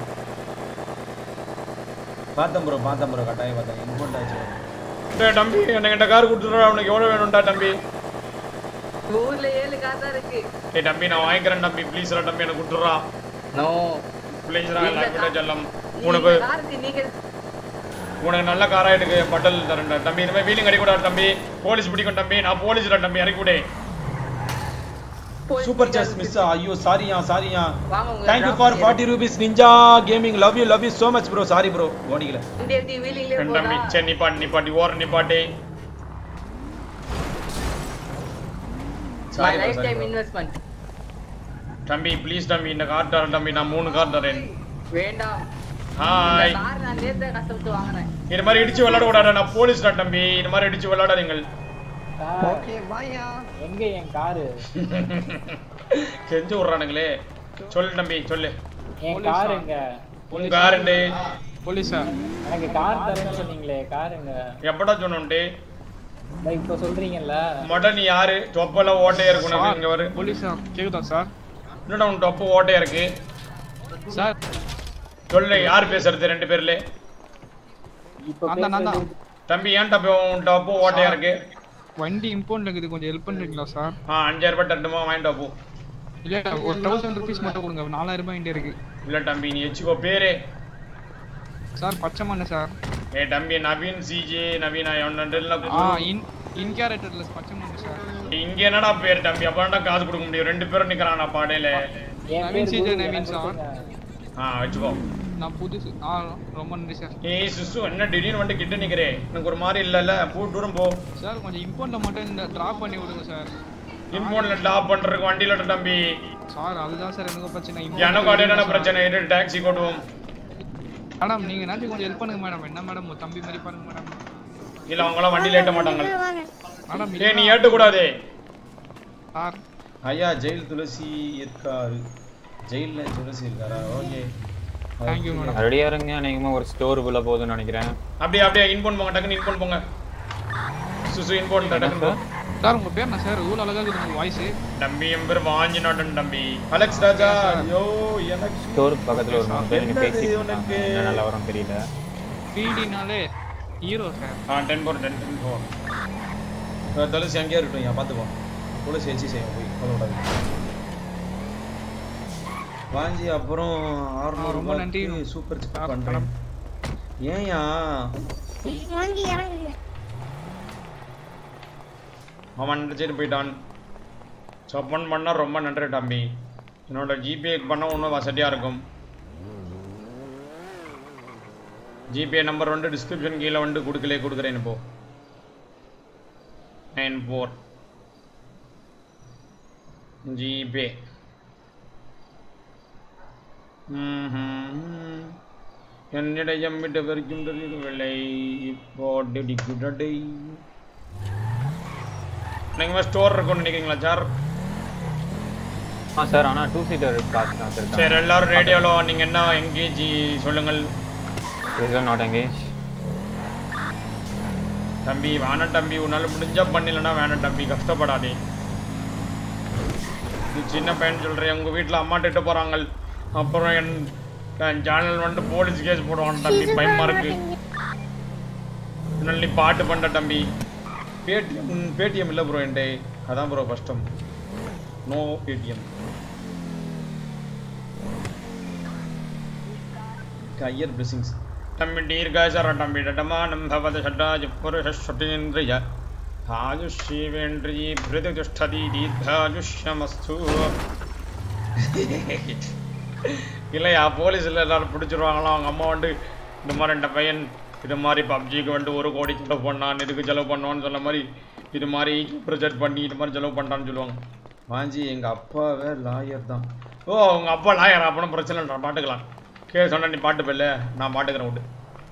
பார்த்தேன் ப்ரோ பார்த்தேன் ப்ரோ கட்டாயம் பார்த்தேன் இன்ஃபோன் ஆச்சு டேய் தம்பி என்கிட்ட கார் கொடுத்துடுறா உனக்கு எவ்வளவு வேணும்டா தம்பி ஊர்ல ஏழு கார் தான் இருக்கு ஏய் தம்பி நான் வாங்கிக்கிறேன் தம்பி ப்ளீஸ்ரா தம்பி எனக்கு கொடுத்துடுறா நோ ப்ளீஸ்ரா இல்ல, எனக்கு கா- செல்லம் உனக்கு இந்த காருக்கு நீங்க உனக்கு நல்ல காரா எடுக்கு பட்டல் தரேன்டா தம்பி இந்த மாதிரி வீலிங் அடிக்கூடாது தம்பி போலீஸ் பிடிக்கும் தம்பி நான் போலீஸ்டா தம்பி இறக்கி விடு சூப்பர் சாஸ் மிஸ் ஐயோ சாரியா சாரியா வாங்க உங்க thank you for forty rupees ninja gaming love you love you so much bro sorry bro ஓடிக்கல இந்த எப்படி வீலிங்லயே தம்பி போதா சரி நிப்பாட்டி நிப்பாட்டி ஓர நிப்பாட்டி my sorry life time bro. Investment தம்பி ப்ளீஸ் தம்பி இந்த கார் தரேன் தம்பி நான் மூணு கார் தரேன் வேண்டாம் ஹாய் இந்த கார் நான் நேத்து கஷ்டப்பட்டு வாங்கினேன் இது மாதிரி இடிச்சு விளையாட கூடாது நான் போலீஸ் தான் தம்பி இது மாதிரி இடிச்சு விளையாடாதீங்கள் ஓகே பாயா எங்க என் காரு செஞ்சு விட்றானுங்களே சொல்லு தம்பி சொல்லு என் கார் எங்க உன் காருண்டு போலீஸா எனக்கு கார் தரேன்னு சொன்னீங்களே கார் எங்க எப்படா சொன்னோன்ட்டு நான் இப்ப சொல்றீங்கல்ல மொட்டை நீ யாரு தொப்பெல்லாம் ஓட்டையா இருக்கு உனக்கு இங்க வரு போலீஸா கேக்குதா சார் என்னடா உன் தொப்பு ஓட்டையா இருக்கு சார் சொல்லு யார் பேசுறது ரெண்டு பேர்ல இப்ப நான் தான், நான் தான். பேசுறது தம்பி ஏன் டப்பு உன் டப்பு ஓட்டையா இருக்கு வண்டி இம்போர்ட்ல இருக்குது கொஞ்சம் ஹெல்ப் பண்றீங்களா சார் ஆ அஞ்சாயிரம் ரூபாய் தட்டுமா வாங்கிட்டு போ இல்ல ஒரு தௌசண்ட் ருபீஸ் மட்டும் கொடுங்க நாலாயிரம் ரூபாய் என்கிட்ட இருக்கு இல்ல தம்பி நீ வச்சுக்கோ பேரு சார் பச்சை மண்ணு சார் ஏ தம்பி நவீன் சிஜே நவீன் ஆ இன் இன் கேரக்டர்லெஸ் பச்சை மண்ணு சார் இங்க என்னடா பேர் தம்பி அப்படா காசு கொடுக்க முடியும் ரெண்டு பேரும் நிக்கிறானா பாடையில என் நவீன் பேர் சிஜே குரு, நவீன் எனக்கு சார் சொல்லுங்க. ஆ வச்சுக்கோ நான் புதுசு ஆ ரொம்ப நன்றி சார் ஏய் சிசு என்ன திடீர்னு வந்து கிட்ட நிக்கிறே எனக்கு ஒரு மாதிரி இல்லல்ல போ தூரம் போ சார் கொஞ்சம் இம்போர்ட்ல மட்டும் இந்த டிராப் பண்ணி விடுங்க சார் இன்போன்ல டாப் பண்றதுக்கு வண்டியில இரு தம்பி சார் அதுதான் சார் எனக்கு பிரச்சனை எனக்கு அது என்ன பிரச்சனை இரு டாக்ஸி கொட்டுவோம் மேடம் நீங்க என்ன கொஞ்சம் ஹெல்ப் பண்ணுங்க மேடம் என்ன மேடம் உங்க தம்பி மாதிரி பாருங்க மேடம் இல்ல அவங்களாம் வண்டியில ஏட்ட மாட்டாங்க வாங்க மேடம் ஏய் நீ ஏட்ட கூடாதே சார் ஐயா ஜெயில் துளசி இருக்காரு ஜெயில்ல துளசி இருக்காரா ஓகே தேங்க்யூ மேடம் மறுபடியும் இருங்க அநேகமா ஒரு ஸ்டோருக்குள்ள போகுதுன்னு நினைக்கிறேன் அப்படியே அப்படியே இன்போன் போங்க டக்குன்னு இன்போன் போங்க சுசு இன்போன் டக்குன்னு போ சார் உங்க பேர் என்ன சார் இவ்வளோ அழகா இருக்குது உங்க வாய்ஸ் தம்பி என் பேர் வாஞ்சி நாட்டன் தம்பி அலெக்ஸ் ராஜா ஐயோ எனக்கு ஸ்டோருக்கு பக்கத்துல ஒரு மூணு பேர் என்ன பேசிட்டு இது இருக்காங்க. உனக்கு? என்ன நல்லா வரும் தெரியல பிடினாலே ஹீரோ சார் ஆ ten four ten ten four Tulasi அங்கேயே இருக்கட்டும் ஐயா பார்த்துப்போ துளசி வச்சு செய்யும் போய் கவலைப்படாது வாஞ்சி அப்புறம் ஆறுநூறு ரொம்ப நன்றி. சூப்பர் சார், செக் பண்றேன் ஏன்யா வாங்கி இறங்குங்க அவன் நினச்சிட்டு போயிட்டான் சப்பன் பண்ணா ரொம்ப நன்றி தம்பி என்னோட ஜிபே பண்ண இன்னும் வசதியாக இருக்கும் ஜிபே நம்பர் வந்து டிஸ்கிரிப்ஷன் கீழே வந்து கொடுக்கலே கொடுக்குறேன் இப்போ நைன் ஃபோர் ஜிபே என்னிடம் விட்டு வரைக்கும் தெரியவில்லை இப்போ டெடிக்குடை நீங்க ஸ்டோர் இருக்கும்னு நினைக்கிறீங்களா சார் ஆ சார் ஆனா டூ சீட்டர் காசு தான் சார் சரி எல்லாரும் ரேடியோல நீங்க என்ன எங்கேஜி சொல்லுங்கள் இஸ் நாட் எங்கேஜ் தம்பி வேணாம் தம்பி உன்னால முடிஞ்சா பண்ணலன்னா வேணாம் தம்பி கஷ்டப்படாதே நீ சின்ன பையன் சொல்றேன் உங்க வீட்டுல அம்மா திட்ட போறாங்க அப்புறம் என் என் சேனல் வந்து போலீஸ் கேஸ் போடுவாங்க தம்பி பயமா இருக்கு அதனால நீ பாட்டு பண்ண தம்பி பேடிஎம் பேடிஎம் இல்லை ப்ரோ என்டே அதான் ப்ரோ கஷ்டம் நோ பேடிஎம் ஹையர் பிளெஸிங்ஸ் தம்பி தீர்காசர தம்பி டடமானம் பவத ஷட்டாஜ புருஷஸ்வட்டேந்திரிய ஆயுஷ்யவேந்திரியே பிரதிஷ்டதி தீர்காயுஷ்யமஸ்து இல்லையா போலீஸில் எல்லாரும் பிடிச்சிருவாங்களாம் அவங்க அம்மா வந்து இந்த மாதிரி இந்த பையன் இது மாதிரி பப்ஜிக்கு வந்து ஒரு கோடி செலவு பண்ணான் இதுக்கு செலவு பண்ணான்னு சொன்ன மாதிரி இது மாதிரி ப்ரொஜெக்ட் பண்ணி இது மாதிரி செலவு பண்ணான்னு சொல்லுவாங்க வாஞ்சி எங்கள் அப்பாவே லாயர் தான் ஓ உங்கள் அப்பா லாயர் அப்பனும் பிரச்சனை இல்லை பாட்டுக்கலாம் கே சொன்ன நீ பாட்டு போயில நான் பாட்டுக்கிறேன் விட்டு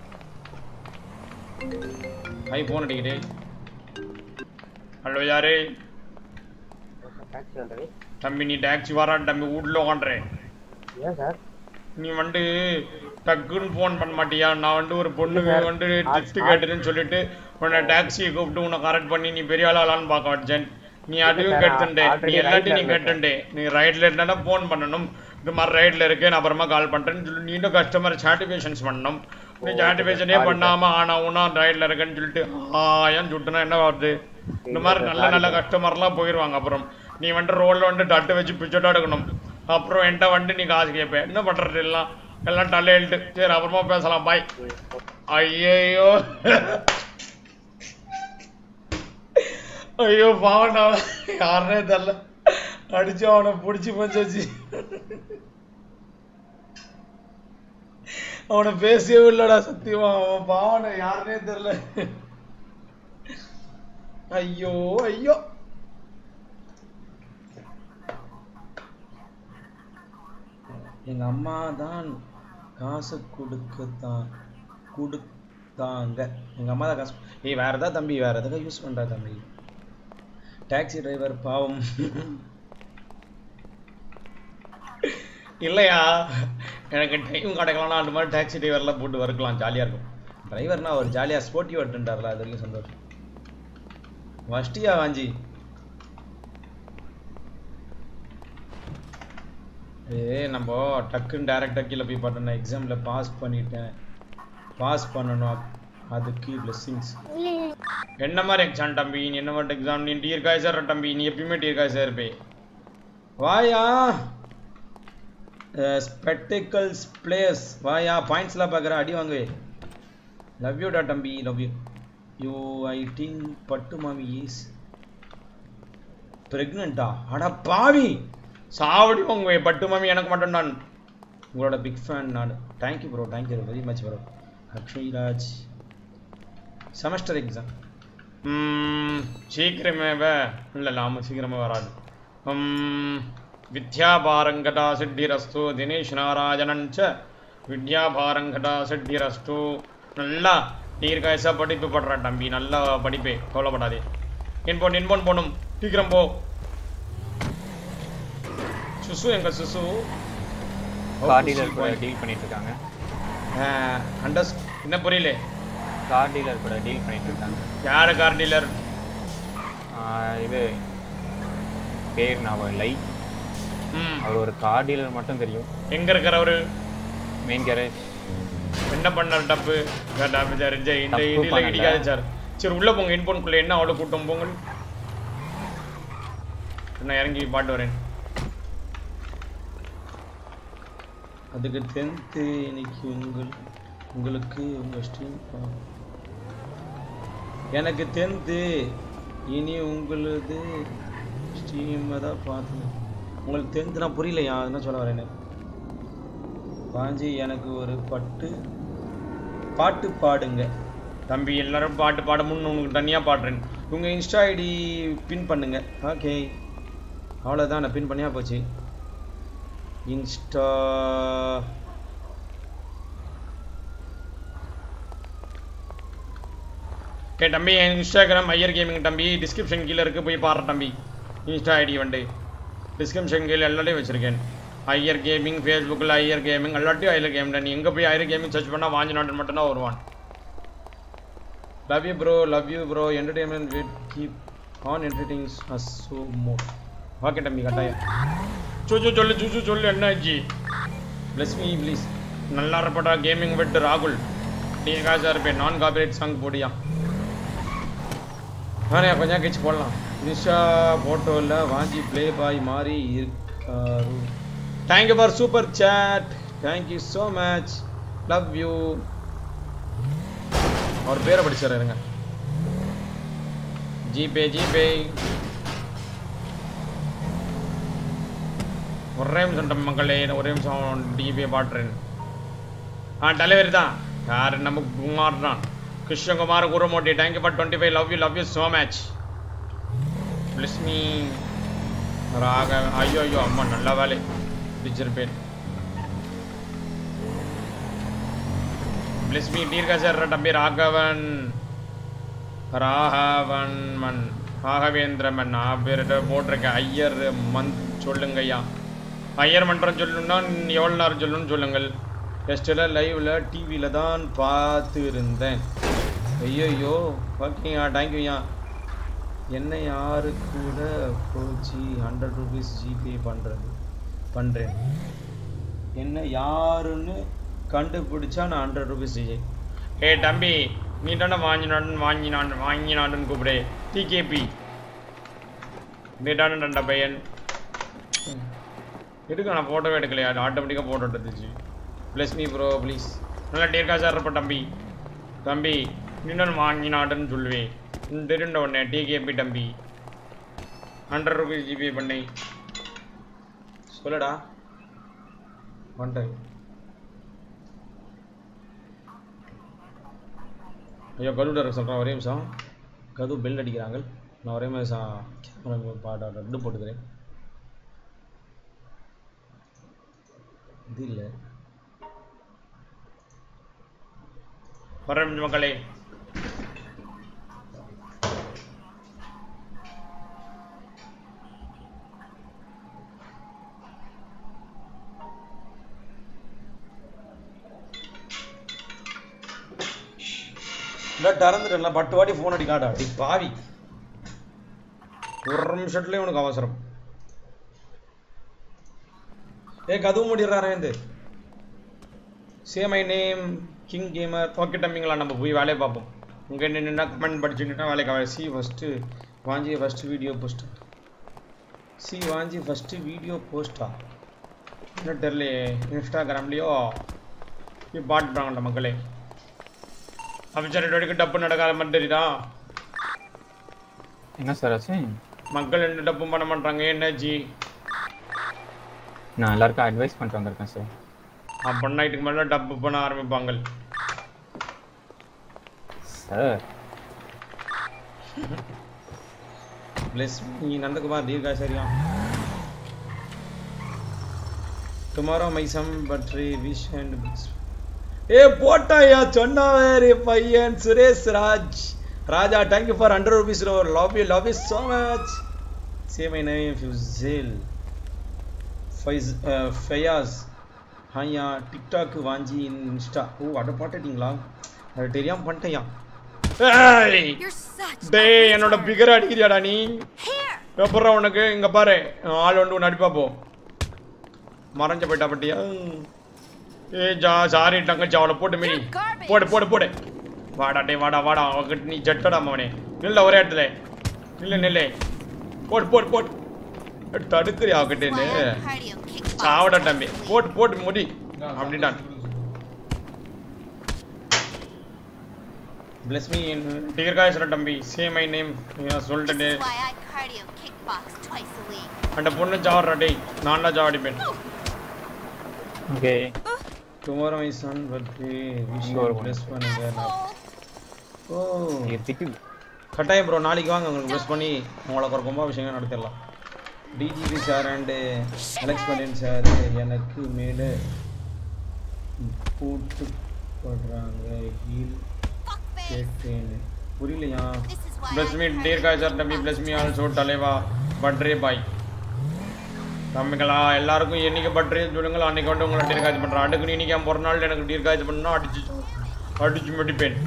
ஐ ஃபோன் அடிக்கிறே ஹலோ யாரு தம்பி நீ டாக்ஸி வரா தம்பி வீட்டில் உட்காந்துறேன் ஏன் சார் நீ வந்து டக்குன்னு ஃபோன் பண்ண மாட்டியா நான் வந்து ஒரு பொண்ணுக்கு வந்து டிஸ்ட் கேட்டுன்னு சொல்லிட்டு உன்னை டாக்ஸியை கூப்பிட்டு உன்னை கரெக்ட் பண்ணி நீ பெரிய ஆளான்னு பார்க்க வச்சேன் நீ அதுவும் கெட்டுண்டே நீ எல்லாத்தையும் நீ கெட்டுண்டே நீ ரைட்ல இருந்தா ஃபோன் பண்ணணும் இந்த மாதிரி ரைட்ல இருக்கு நான் அப்புறமா கால் பண்றேன்னு சொல்லி நீண்டும் கஸ்டமர் சாட்டிஃபிகேஷன்ஸ் பண்ணணும் நீ சாட்டிஃபிகேஷனே பண்ணாம ஆனா உனா ரைட்ல இருக்கேன்னு சொல்லிட்டு ஆயான்னு சுட்டுனா என்ன வருது இந்த மாதிரி நல்ல நல்ல கஸ்டமர்லாம் போயிடுவாங்க அப்புறம் நீ வந்துட்டு ரோல்ல வந்து தட்டு வச்சு பிச்சோட்டா எடுக்கணும் அப்புறம் என்கிட்ட வந்துட்டு நீ காசு கேட்ப என்ன பண்றது எல்லாம் எல்லாம் தலையிட்டு சரி அப்புறமா பேசலாம் பாய் ஐயோ ஐயோ பாவண்டா யாருனே தெரியல அடிச்சு அவனை பிடிச்சி போச்சு அவனை பேசவே இல்லடா சத்தியமா அவன் பாவனை யாருனே தெரியல ஐயோ ஐயோ எங்க அம்மா தான் காசு கொடுக்கத்தான் கொடுத்தாங்க எங்க அம்மா தான் காசு ஏய் வேற ஏதாவது தம்பி வேற எதாவது யூஸ் பண்றா தம்பி டாக்ஸி டிரைவர் பாவம் இல்லையா எனக்கு டைம் கிடைக்கலன்னா அந்த மாதிரி டாக்ஸி டிரைவர்லாம் போட்டு வறுக்கலாம் ஜாலியா இருக்கும் டிரைவர்னா ஒரு ஜாலியா ஸ்போர்ட்டிவ் ஓட்டுன்றார்ல அது வரைக்கும் சந்தோஷம் வஷ்டியா வாஞ்சி ஏய் நம்ம டக்குன்னு டேரெக்டாக கீழே போய் பார்த்தோம் எக்ஸாமில் பாஸ் பண்ணிட்டேன் பாஸ் பண்ணணும் அதுக்கு பிளெஸ்ஸிங்ஸ் என்ன மாதிரி எக்ஸாம் தம்பி நீ என்ன மாதிரி எக்ஸாம் நீ டீர் காய்ச்சற தம்பி நீ எப்பயுமே டீர் காய்ச்சா இருப்பே வாயா ஸ்பெக்டிக்கல்ஸ் பிளேயர்ஸ் வாயா பாயிண்ட்ஸ்லாம் பார்க்குற அடி வாங்குவே லவ் யூ டா தம்பி love you you I think பட்டு மாமி இஸ் பிரெக்னெண்டா அட பாவி சாவடி உங்க பட்டு மாமி எனக்கு மட்டும் தான் உங்களோட பிக் ஃபேன் நான் thank you bro thank you very much bro Akshay Raj semester exam ம், சீக்கிரமே வே- இல்ல இல்ல ஆமா சீக்கிரமே வராது ம், வித்யாபாரங்கடா சித்திரஸ்து தினேஷ் நாராயணன் ச வித்யாபாரங்கடா சித்திரஸ்து நல்லா தீர்க்காயசா படிப்பு படுற தம்பி நல்லா படிப்பே கவலைப்படாதே இன்போன் இன்போன் போகணும் சீக்கிரம் போ சுசு எங்க சுசு கார் டீலர் கூட டீல் பண்ணிட்டு இருக்காங்க அண்டர்ஸ் என்ன புரியல கார் டீலர் கூட டீல் பண்ணிட்டு இருக்காங்க யாரு கார் டீலர் இது பேர் நான் லை அவர் ஒரு கார் டீலர் மட்டும் தெரியும் எங்க இருக்கிறவரு மெயின் கேரேஜ் என்ன பண்ணார் டப்பு டப்பு சார் ஜெய் இந்த தப்பு இடியில பண்ணல. இடிக்காது சார் சரி உள்ள போங்க இன்போனுக்குள்ள என்ன அவ்வளோ கூட்டம் போங்க நான் இறங்கி பாட்டு வரேன் அதுக்கு டென்த்து இன்னைக்கு உங்கள் உங்களுக்கு உங்கள் ஸ்ட்ரீம் எனக்கு டென்த்து இனி உங்களது ஸ்ட்ரீமை தான் பார்த்தேன் உங்களுக்கு டென்த்துனா புரியலையா என்ன சொல்ல வரேன்னு பாஞ்சி எனக்கு ஒரு பட்டு பாட்டு பாடுங்க தம்பி எல்லாரும் பாட்டு பாட முன்னு உனக்கு தனியா பாடுறேன் உங்கள் இன்ஸ்டா ஐடி பின் பண்ணுங்க ஓகே அவ்வளோதான் நான் பின் பண்ணியா போச்சு இன்ஸ்டா ஓகே தம்பி என் இன்ஸ்டாகிராம் ஐயர் கேமிங் தம்பி டிஸ்கிரிப்ஷன் கீழே இருக்கு போய் பாரு தம்பி இன்ஸ்டா ஐடி வந்து டிஸ்கிரிப்ஷன் கீழே எல்லாத்தையும் வச்சிருக்கேன் ஐயர் கேமிங் ஃபேஸ்புக்கில் ஐயர் கேமிங் எல்லாத்தையும் ஐயர் கேம் நீ எங்கே போய் ஐயர் கேமிங் சர்ச் பண்ணால் வாஞ்சி நாட்டன் மட்டும்தான் வருவான் love you bro love you bro entertainment with keep on entertaining us so more okay தம்பி கட்டாயம் சூச்சு சொல்லு சூச்சு சொல்லு என்ன ஆச்சு பிளஸ் மீ ப்ளீஸ் நல்லா இருப்படா கேமிங் வித் ராகுல் நீ காசா இருப்பேன் நான் காப்பிரைட் சாங் போடியா வேறையா கொஞ்சம் கழிச்சு போடலாம் நிஷா ஃபோட்டோவில் வாஞ்சி ப்ளே பாய் மாதிரி இருக்காரு thank you for super chat thank you so much love you அவர் பேரை படிச்சார் இருங்க ஜிபே ஜிபே ஒரே நிமிஷம் தம்பி மக்களே ஒரே நிமிஷம் டிபே பாட்டுறேன் ஆ டெலிவரி தான் யார் நம்ம குமார் தான் Krishnakumar Gurumurthy thank you for twenty five love you love you so much bless me ராக ஐயோ ஐயோ அம்மா நல்ல வேலை பிடிச்சிருப்பேன் பிளஸ் மீ தீர்க்க சார் தம்பி ராகவன் ராகவன் மன் ராகவேந்திர மன் நான் பேர்கிட்ட போட்டிருக்கேன் ஐயர் மந்த் சொல்லுங்க ஐயா ஐயர் மன்றம் சொல்லணும்னா எவ்வளோ நேரம் சொல்லணும்னு சொல்லுங்கள் டெஸ்ட்டில் லைவில் டிவியில் தான் பார்த்து இருந்தேன் ஐயோ ஓகேயா தேங்க்யூயா என்ன யாரு கூட போச்சு ஹண்ட்ரட் ருபீஸ் ஜிபே பண்ணுறது பண்ணுறேன் என்ன யாருன்னு கண்டுபிடிச்சா நான் ஹண்ட்ரட் ருபீஸ் ஜிபே ஏ தம்பி நீ தானே வாங்கினான் வாங்கினான் வாங்கினான்னு கூப்பிடு டிகேபி நீ தானே ரெண்ட பையன் எடுக்க நான் ஃபோட்டோவே எடுக்கலையா அது ஆட்டோமேட்டிக்காக ஃபோட்டோ எடுத்துச்சு ப்ளஸ் மீ ப்ரோ ப்ளீஸ் நல்லா டேர்கா சார் இருப்ப தம்பி தம்பி இன்னொன்று வாங்கினாடுன்னு சொல்லுவேன் திருண்ட உடனே டிகேபி தம்பி ஹண்ட்ரட் ருபீஸ் ஜிபே பண்ணி சொல்லுடா வந்துட்டேன் ஐயோ கருடர் சொல்கிறேன் ஒரே நிமிஷம் கது பெல் அடிக்கிறாங்க நான் ஒரே நிமிஷம் கேமரா பாட ரெண்டு போட்டுக்கிறேன் இது இல்லை வர மக்களே இல்லை திறந்துட்டேன்ல பட்டு வாட்டி ஃபோன் அடிக்காடா அடி பாவி ஒரு நிமிஷத்துலேயே உனக்கு அவசரம் ஏ கதவு முடிடுறாரே இந்த say my name king gamer okay தம்பிங்களா நம்ம போய் வேலையை பார்ப்போம் உங்கள் நின்னா கமெண்ட் படிச்சுக்கிட்டா வேலைக்கு ஆகாது சி first Vanchi first video post சி வாஞ்சி ஃபஸ்ட்டு வீடியோ போஸ்டா என்ன தெரியலையே இன்ஸ்டாகிராம்லேயோ பாட் பண்ணாங்கட்ட மக்களே அமைச்சர் வரைக்கும் டப்பு நடக்காத மாதிரி தெரியுதா என்ன சார் ஆச்சு மக்கள் என்ன டப்பும் பண்ண மாட்டாங்க என்னாச்சு நான் எல்லாருக்கும் அட்வைஸ் பண்ணிட்டு வந்திருக்கேன் சார் அப்போ நைட்டுக்கு மேலே டப்பு பண்ண ஆரம்பிப்பாங்க சார் பிளஸ் நீ நந்தகுமார் தீர்காச்சரியா டுமாரோ மை சம் பட்ரி விஷ் அண்ட் ஏ போட்டாயா சொன்னாவே பையன் Suresh Raj Raja thank you for hundred rupees love you love you so much say my name ஃபியூசேல் ஃபைஸ் ஃபயாஸ் ஹாயா டிக்டாக் வாஞ்சி இன்ஸ்டா ஓ அட பாட்டுட்டீங்களா அது தெரியாம பண்ணிட்டேயா ஏய் டேய் என்னோட பிகர் அடிக்கிறியாடா நீ எப்பறம் உனக்கு இங்க பாரு ஆள் ஒன்று ஒன்று அடிப்பா போ மறைஞ்ச போயிட்டா பட்டியா ஏ ஜா சாரி தங்கச்சி அவனை போட்டு மினி போடு போடு போடு வாடா டே வாடா வாடா அவகிட்ட நீ ஜட்டடா அவனே நில்ல ஒரே இடத்துல நில்லு நில்லு போடு போடு போடு தடுக்கிறியா அவகிட்ட சாவடா தம்பி போட்டு போட்டு முடி அப்படின்ட்டான் பிளஸ் மீ தீர்காயசர தம்பி சே மை நேம் சொல்லிட்டு அந்த பொண்ணு ஜாவறா டேய் நான் தான் ஜாவடிப்பேன் okay tomorrow my son birthday wish இங்க ஒரு பிளஸ் பண்ணுங்க நான் ஓ திட்டு கட்டாயம் ப்ரோ நாளைக்கு வாங்க உங்களுக்கு ப்ளஸ் பண்ணி உங்களுக்கு ஒரு கும்பாபிஷேகம் நடத்திடலாம் DGP sir and Alex Pandian sir எனக்கு மேலே போட்டு போடுறாங்க ஹீல் கேட்டேன் புரியலையா ப்ளஸ் மீ டீர்காய் சார் தம்பி ப்ளஸ் மீ ஆல்சோ தலைவா பட்ரே பாய் தம்பிங்களா எல்லாருக்கும் என்னைக்கு பட்ரே சொல்லுங்களா அன்னைக்கு வந்து உங்களை டீர்காய்ச்சி பண்ணுறேன் அடுக்கு இன்னைக்கு என் ஒரு நாள் எனக்கு டீர்காய்ச்சி பண்ணா அடிச்சு அடிச்சு முடிப்பேன்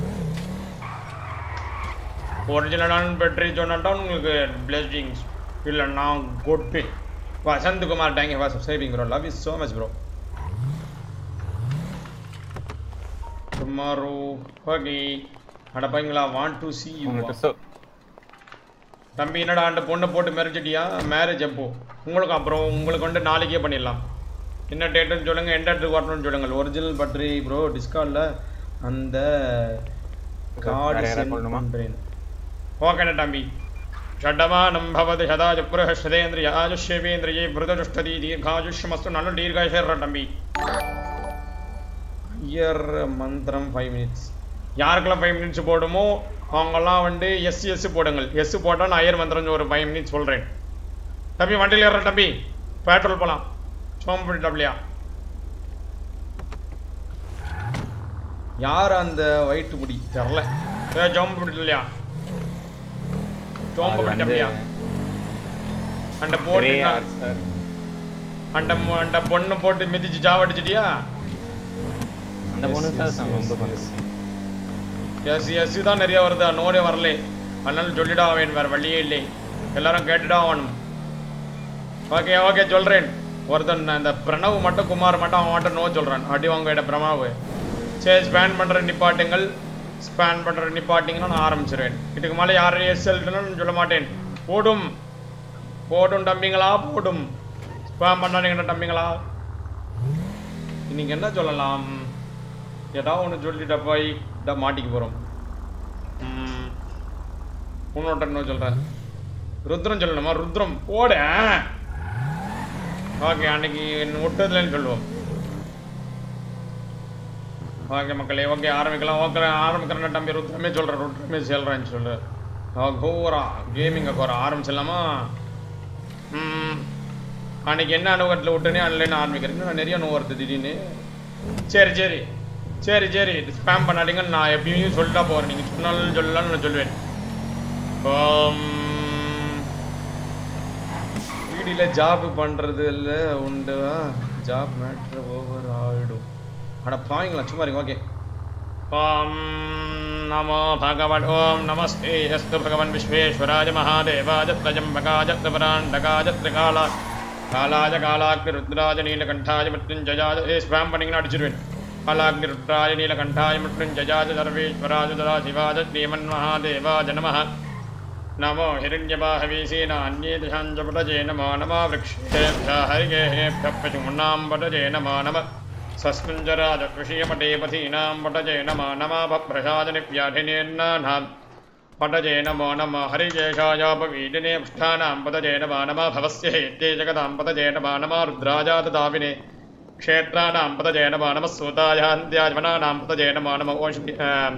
ஒரிஜினலான பேட்டரி சொன்னாட்டா உங்களுக்கு பிளெஸிங்ஸ் இல்லை நான் கொட்டு வசந்த் குமார் டேங்க வா subscribing bro love is so much bro tomorrow okay அட பையங்களா வாண்ட் டு சி யூ உங்களுக்கு so தம்பி என்னடா அந்த பொண்ணை போட்டு மிரட்டிட்டியா மேரேஜ் எப்போ உங்களுக்கு அப்புறம் உங்களுக்கு வந்து நாளைக்கே பண்ணிடலாம் என்ன டேட்டுன்னு சொல்லுங்கள் எந்த இடத்துக்கு வரணும்னு சொல்லுங்கள் ஒரிஜினல் பட்ரி ப்ரோ டிஸ்கார்டில் அந்த கார்டு வேற யாராவது சென்ட் சொல்லணுமா? பண்ணுறேன் ஓகேண்ணா தம்பி ஷடமானம் பவதி சதாஜ புரஹ ஸ்ரதேந்திரியாஜுஷ்யவேந்திரியே விரதஜுஷ்டதி தீர்காஜுஷ்யமஸ்து நல்ல தீர்காயுஷேர்ற தம்பி ஐயர் மந்திரம் ஃபைவ் மினிட்ஸ் யாருக்கெல்லாம் ஃபைவ் மினிட்ஸ் போடுமோ அவங்கெல்லாம் வந்து எஸ் எஸ் போடுங்கள் எஸ் போட்டால் நான் ஐயர் மந்திரம் ஒரு ஃபைவ் மினிட்ஸ் சொல்கிறேன் தம்பி வண்டியில் ஏறுற தம்பி பெட்ரோல் போகலாம் சோம்பு டபிள்யா யார் அந்த ஒயிட் முடி தெரில ஏ ஜோம்பு இல்லையா ஜோம்பு அது வந்து டபிள்யா அந்த போட்டு grey hair, sir. அந்த மு- அந்த பொண்ணு போட்டு மிதிச்சு சாவடிச்சிட்டியா அந்த பொண்ணு தான் சார் ரொம்ப கொஞ்சம் எஸ் எஸ் தான் நிறைய வருது நோரே வரல அதனால சொல்லிடா அவன் வேற வழியே இல்லை எல்லாரும் கேட்டுடா ஆகணும் ஓகே ஓகே சொல்றேன் ஒருத்தன் இந்த பிரணவ் மட்டும் குமார் மட்டும் அவன் மட்டும் நோ சொல்றான் அடி வாங்க பிரணவ் சரி ஸ்பேன் பண்ற நிப்பாட்டுங்கள் ஸ்பேன் பண்ற நிப்பாட்டிங்கன்னா நான் ஆரம்பிச்சிருவேன் இதுக்கு மேலே யாரையும் எஸ்எல்ட்டுன்னு சொல்ல மாட்டேன் போடும் போடும் தம்பிங்களா போடும் ஸ்பேம் பண்ணாதீங்கடா தம்பிங்களா இன்னைக்கு என்ன சொல்லலாம் ஏதாவது ஒன்று சொல்லிட்ட போய் இதை மாட்டிக்க போகிறோம் உன்னோட்ட என்ன சொல்கிறேன் ருத்ரம் சொல்லணுமா ருத்ரம் போட ஓகே அன்னைக்கு விட்டதுலன்னு சொல்லுவோம் ஓகே மக்களே ஓகே ஆரம்பிக்கலாம் ஓகே ஆரம்பிக்கிறேன் தம்பி ருத்ரமே சொல்கிறேன் ருத்ரமே சொல்கிறேன்னு சொல்லு கோரா கேமிங் கோரா ஆரம்பிச்சிடலாமா ம், அன்னைக்கு என்ன அனுபவத்தில் விட்டுனே ஆன்லைன் ஆரம்பிக்கிறேன் நான் நிறைய அனுபவம் வருது திடீர்னு சரி சரி சரி சரி ஸ்பேம் பண்ணாதீங்கன்னு நான் எப்பயும் சொல்லிட்டா போகிறேன் நீங்கள் சொன்னாலும் சொல்லலாம்னு நான் சொல்லுவேன் வீடியில் ஜாப் பண்ணுறது இல்லை உண்டு ஜாப் மேட்ரு ஓவர் ஆகிடும் அட பாவீங்களா சும்மா இருங்க ஓகே ஓம் நமோ भगवन् ॐ नमस्ते अस्तु भगवन् विश्वेश्वराय महादेवाय त्रयम्बकाय त्रिपुराण्डकाय त्रिकाला காலாய காலாக்னி ருத்ராஜ நீலகண்டாய மிருத்யுஞ்சயாஜ ஏ ஸ்பேம் பண்ணிங்கன்னா அடிச்சிருவேன் காலாக்னி ருத்ராஜ நீலகண்டாய மிருத்யுஞ்சயாஜ சர்வேஸ்வராஜ சதா சிவாஜ ஸ்ரீமன் மகாதேவாஜ நமः नमो हिरण्यबाहवीसेन अन्ये दिशाञ्च पटजे नमो नमः वृक्षेभ्यः हरिगेभ्यः पशूनां पटजे नमो नमः सस्मिञ्जराजकृषीयपटेपथीनां पटजे नमो नमः भप्रसादनिव्याधिनेन्नानां पटजे नमो नमः हरिकेशायापवीडिने पृष्ठानां पतजे नमो नमः भवस्य हेत्ये जगतां पतजे नमो नमः रुद्राजातदाविने क्षेत्राणां पतजे नमो नमः सूतायान्त्याजमनानां पतजे नमो नमः ओषधि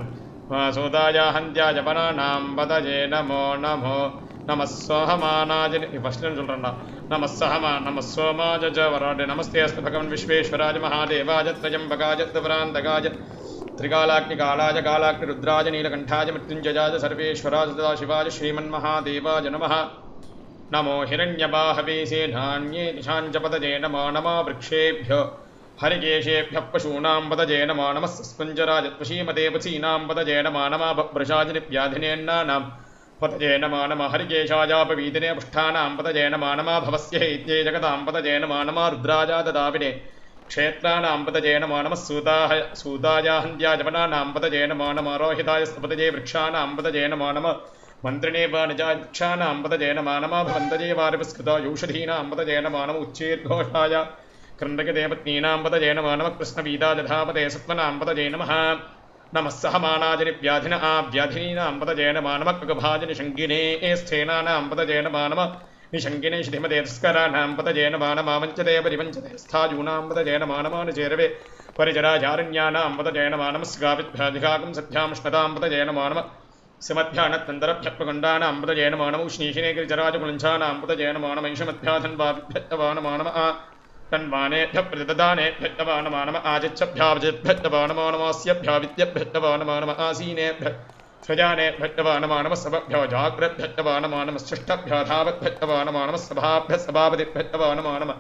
சூதாயாஹந்தியாஜபனானாं பதஜே நமோ நமோ நம சோஹமானாஜ ஃபஸ்ட்னு சொல்கிறேன்டா நம சஹமா நம சோமாஜ ஜ வராடு நமஸ்தே அஸ்து பகவன் விஸ்வேஸ்வராஜ மகாதேவாஜ த்ரஜம்பகாஜ திவராந்தகாஜ त्रिकालाग्निकालाय कालाग्निरुद्राय नीलकण्ठाय मृत्युञ्जयाय सर्वेश्वराय सदा शिवाय श्रीमन्महादेवाय नमः नमो हिरण्यबाहवे सेनान्ये दिशाञ्च पदजे नमो नमः वृक्षेभ्यो हरिकेशेभ्यः पशूनां पदजे नमो नमः स्पञ्जराजत्वशीमते पथीनां पदजे नमो नमः भव्रशाजनिव्याधिनेन्नानां पदजे नमो नमः हरिकेशायापवीदिने पुष्ठानां पदजे नमो नमः भवस्य हैत्ये जगतां पदजे नमो नमः रुद्राजाददाविने क्षेत्राणां पदजे नमो नमः सूताः सूतायाहन्त्याजपनानां पदजे नमो नमः रोहिताय पदजे वृक्षाणां पदजे नमो नमः मन्त्रिणे वाणिजाक्षाणां पदजे नमो नमः भवन्तजे वारिपस्कृता औषधीनां पदजे नमो नमः उच्चेद्घोषाय क्रन्दकदेवत्नीनां पदजे नमो नमः कृष्णवीदाजधापदे सत्त्वनां पदजे नमः नमः सहमानाजनिव्याधिन आव्याधिनीनां पदजे नमो नमः कगभाजनिशङ्गिने स्थेनानां पदजे नमो नमः निशङ्गिने श्रीमते तस्कराणां पदजे नमो नमः वञ्चते परिवञ्चते स्थायूनां पदजे नमो नमो निचेरवे परिचराचारण्यानां पदजे नमो नमः स्गाभिभ्याधिकाकं सभ्यामुष्णतां पदजे नमो नमः समध्यानत्तन्दरभ्यत्पगण्डानां पदजे नमो नमः उष्णीशिने गिरिचराजकुलञ्छानां पदजे नमो नमः ईशमध्याधन्वाभिभ्यत्तवा नमो नमः तन्वानेभ्य प्रतिददानेभ्यत्तवा नमो नमः आजिच्छभ्यावजिभ्यत्तवा नमो नमोऽस्यभ्याविद्यभ्यत्तवा नमो नमः आसीनेभ्य स्वजानेभ्यत्तवा नमो नमः सभभ्यो जाग्रद्भ्यत्तवा नमो नमः शिष्टभ्यो धावद्भ्यत्तवा नमो नमः सभाभ्यः सभापतिभ्यत्तवा नमो नमः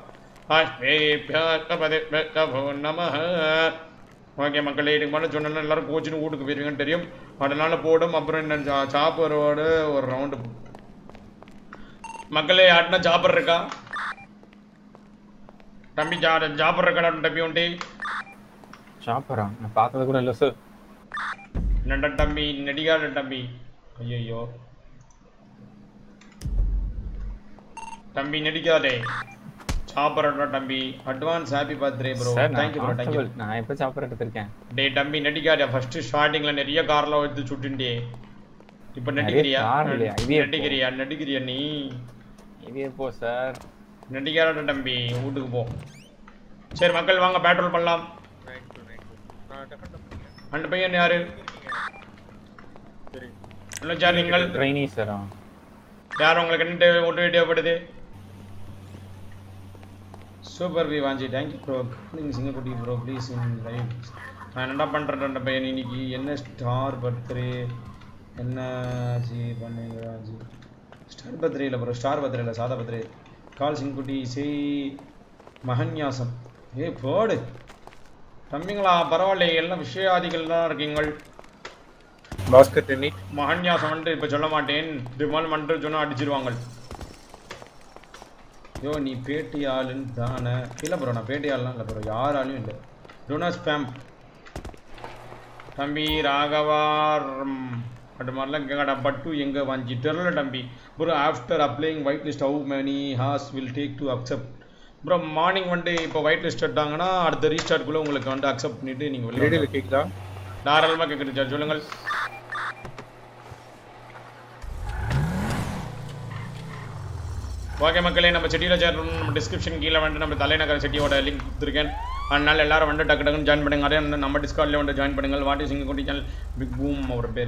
அஷ்டேபியோ நமः ஓகே மக்களே இதுக்கு மேலே சொன்னா எல்லாரும் கோச்சின்னு வீட்டுக்கு போயிருவீங்கன்னு தெரியும் அதனால போடும் அப்புறம் என்ன சா- சாப்பரோடு ஒரு ரவுண்டு மக்களே ஆட்டினா சாப்பர் இருக்கா தம்பி ஜா ஜாப்பர் இருக்கா தம்பி உண்டி ஷாப்பரா நான் பார்த்தது கூட இல்லை சார் நண்ட தம்பி நடிகார தம்பி ஐயோ தம்பி நடிக்காதே சாப்பிட்றா தம்பி advance happy birthday bro sir நான் தேங்க்யூ ப்ரோ தேங்க்யூ constable. நான் எப்போ சாப்பர் எடுத்திருக்கேன் டே தம்பி நடிக்காதே ஃபர்ஸ்ட் ஸ்டார்டிங்ல நிறைய கார்லாம் எடுத்து சுட்டுண்டே இப்போ நிறைய நடிக்கிறியா car இல்லையா? இது எப்போ? நடிக்கிறியா நடிக்கிறியா நீ இது எப்போ சார் நடிக்காரட தம்பி வீட்டுக்கு போ சரி மக்கள் வாங்க பெட்ரோல் பண்ணலாம் அந்த பையன் யாரு என்ன சார் நீங்கள் ட்ரைனி சார் யார் உங்களுக்கு என்ன தேவை ஓட்டு தேவைப்படுது சூப்பர் வி வாஞ்சி தேங்க்யூ ப்ரோ நீங்கள் சிங்கக்குட்டி ப்ரோ ப்ளீஸ் இன் லைவ் நான் என்ன பண்ணுறேன் அந்த பையன் இன்னைக்கு என்ன ஸ்டார் பர்த்டே என்ன ஜி பண்ணுங்க ஜி ஸ்டார் பர்த்டே இல்லை ப்ரோ ஸ்டார் பர்த்டே இல்லை சாதா பர்த்டே கால் சிங்கக்குட்டி செய் மகன்யாசம் ஏ போடு தம்பிங்களா பரவாயில்லையே எல்லாம் விஷயாதிகள் தான் இருக்கீங்கள் பாஸ்கர் டென்னி மகன்யாசம் வந்துட்டு இப்போ சொல்ல மாட்டேன் திமால் மட்டும் சொன்னா அடிச்சிருவாங்க யோ நீ பேட்டி ஆளுன்னு தானே இல்லை ப்ரோ நான் பேட்டி ஆளுலாம் இல்லை ப்ரோ யார் ஆளும் இல்லை டோனா ஸ்பேம் தம்பி ராகவார் அது மாதிரிலாம் கேங்கடா பட்டு எங்கே வாங்கி தெரில தம்பி bro after applying white list how many hours will take to accept bro morning வந்துட்டு இப்போ ஒயிட் லிஸ்ட் எடுத்தாங்கன்னா அடுத்த ரீஸ்டார்ட்குள்ளே உங்களுக்கு வந்து அக்செப்ட் பண்ணிட்டு நீங்கள் ரேடியோல கேக்குதா தாராளமாக கேட்குறது சார் சொல்லுங்கள் ஓகே மக்களே நம்ம செடியில் சேரணும் நம்ம டிஸ்கிரிப்ஷன் கீழே வந்து நம்ம தலைநகர செட்டியோட லிங்க் கொடுத்துருக்கேன் அதனால எல்லாரும் வந்து டக்கு டக்குன்னு ஜாயின் பண்ணுங்க அதே வந்து நம்ம டிஸ்கார்ட்லேயே வந்து ஜாயின் பண்ணுங்கள் வாட் இஸ் சிங்க குட்டி சேனல் பிக் பூம் அவர் பேர்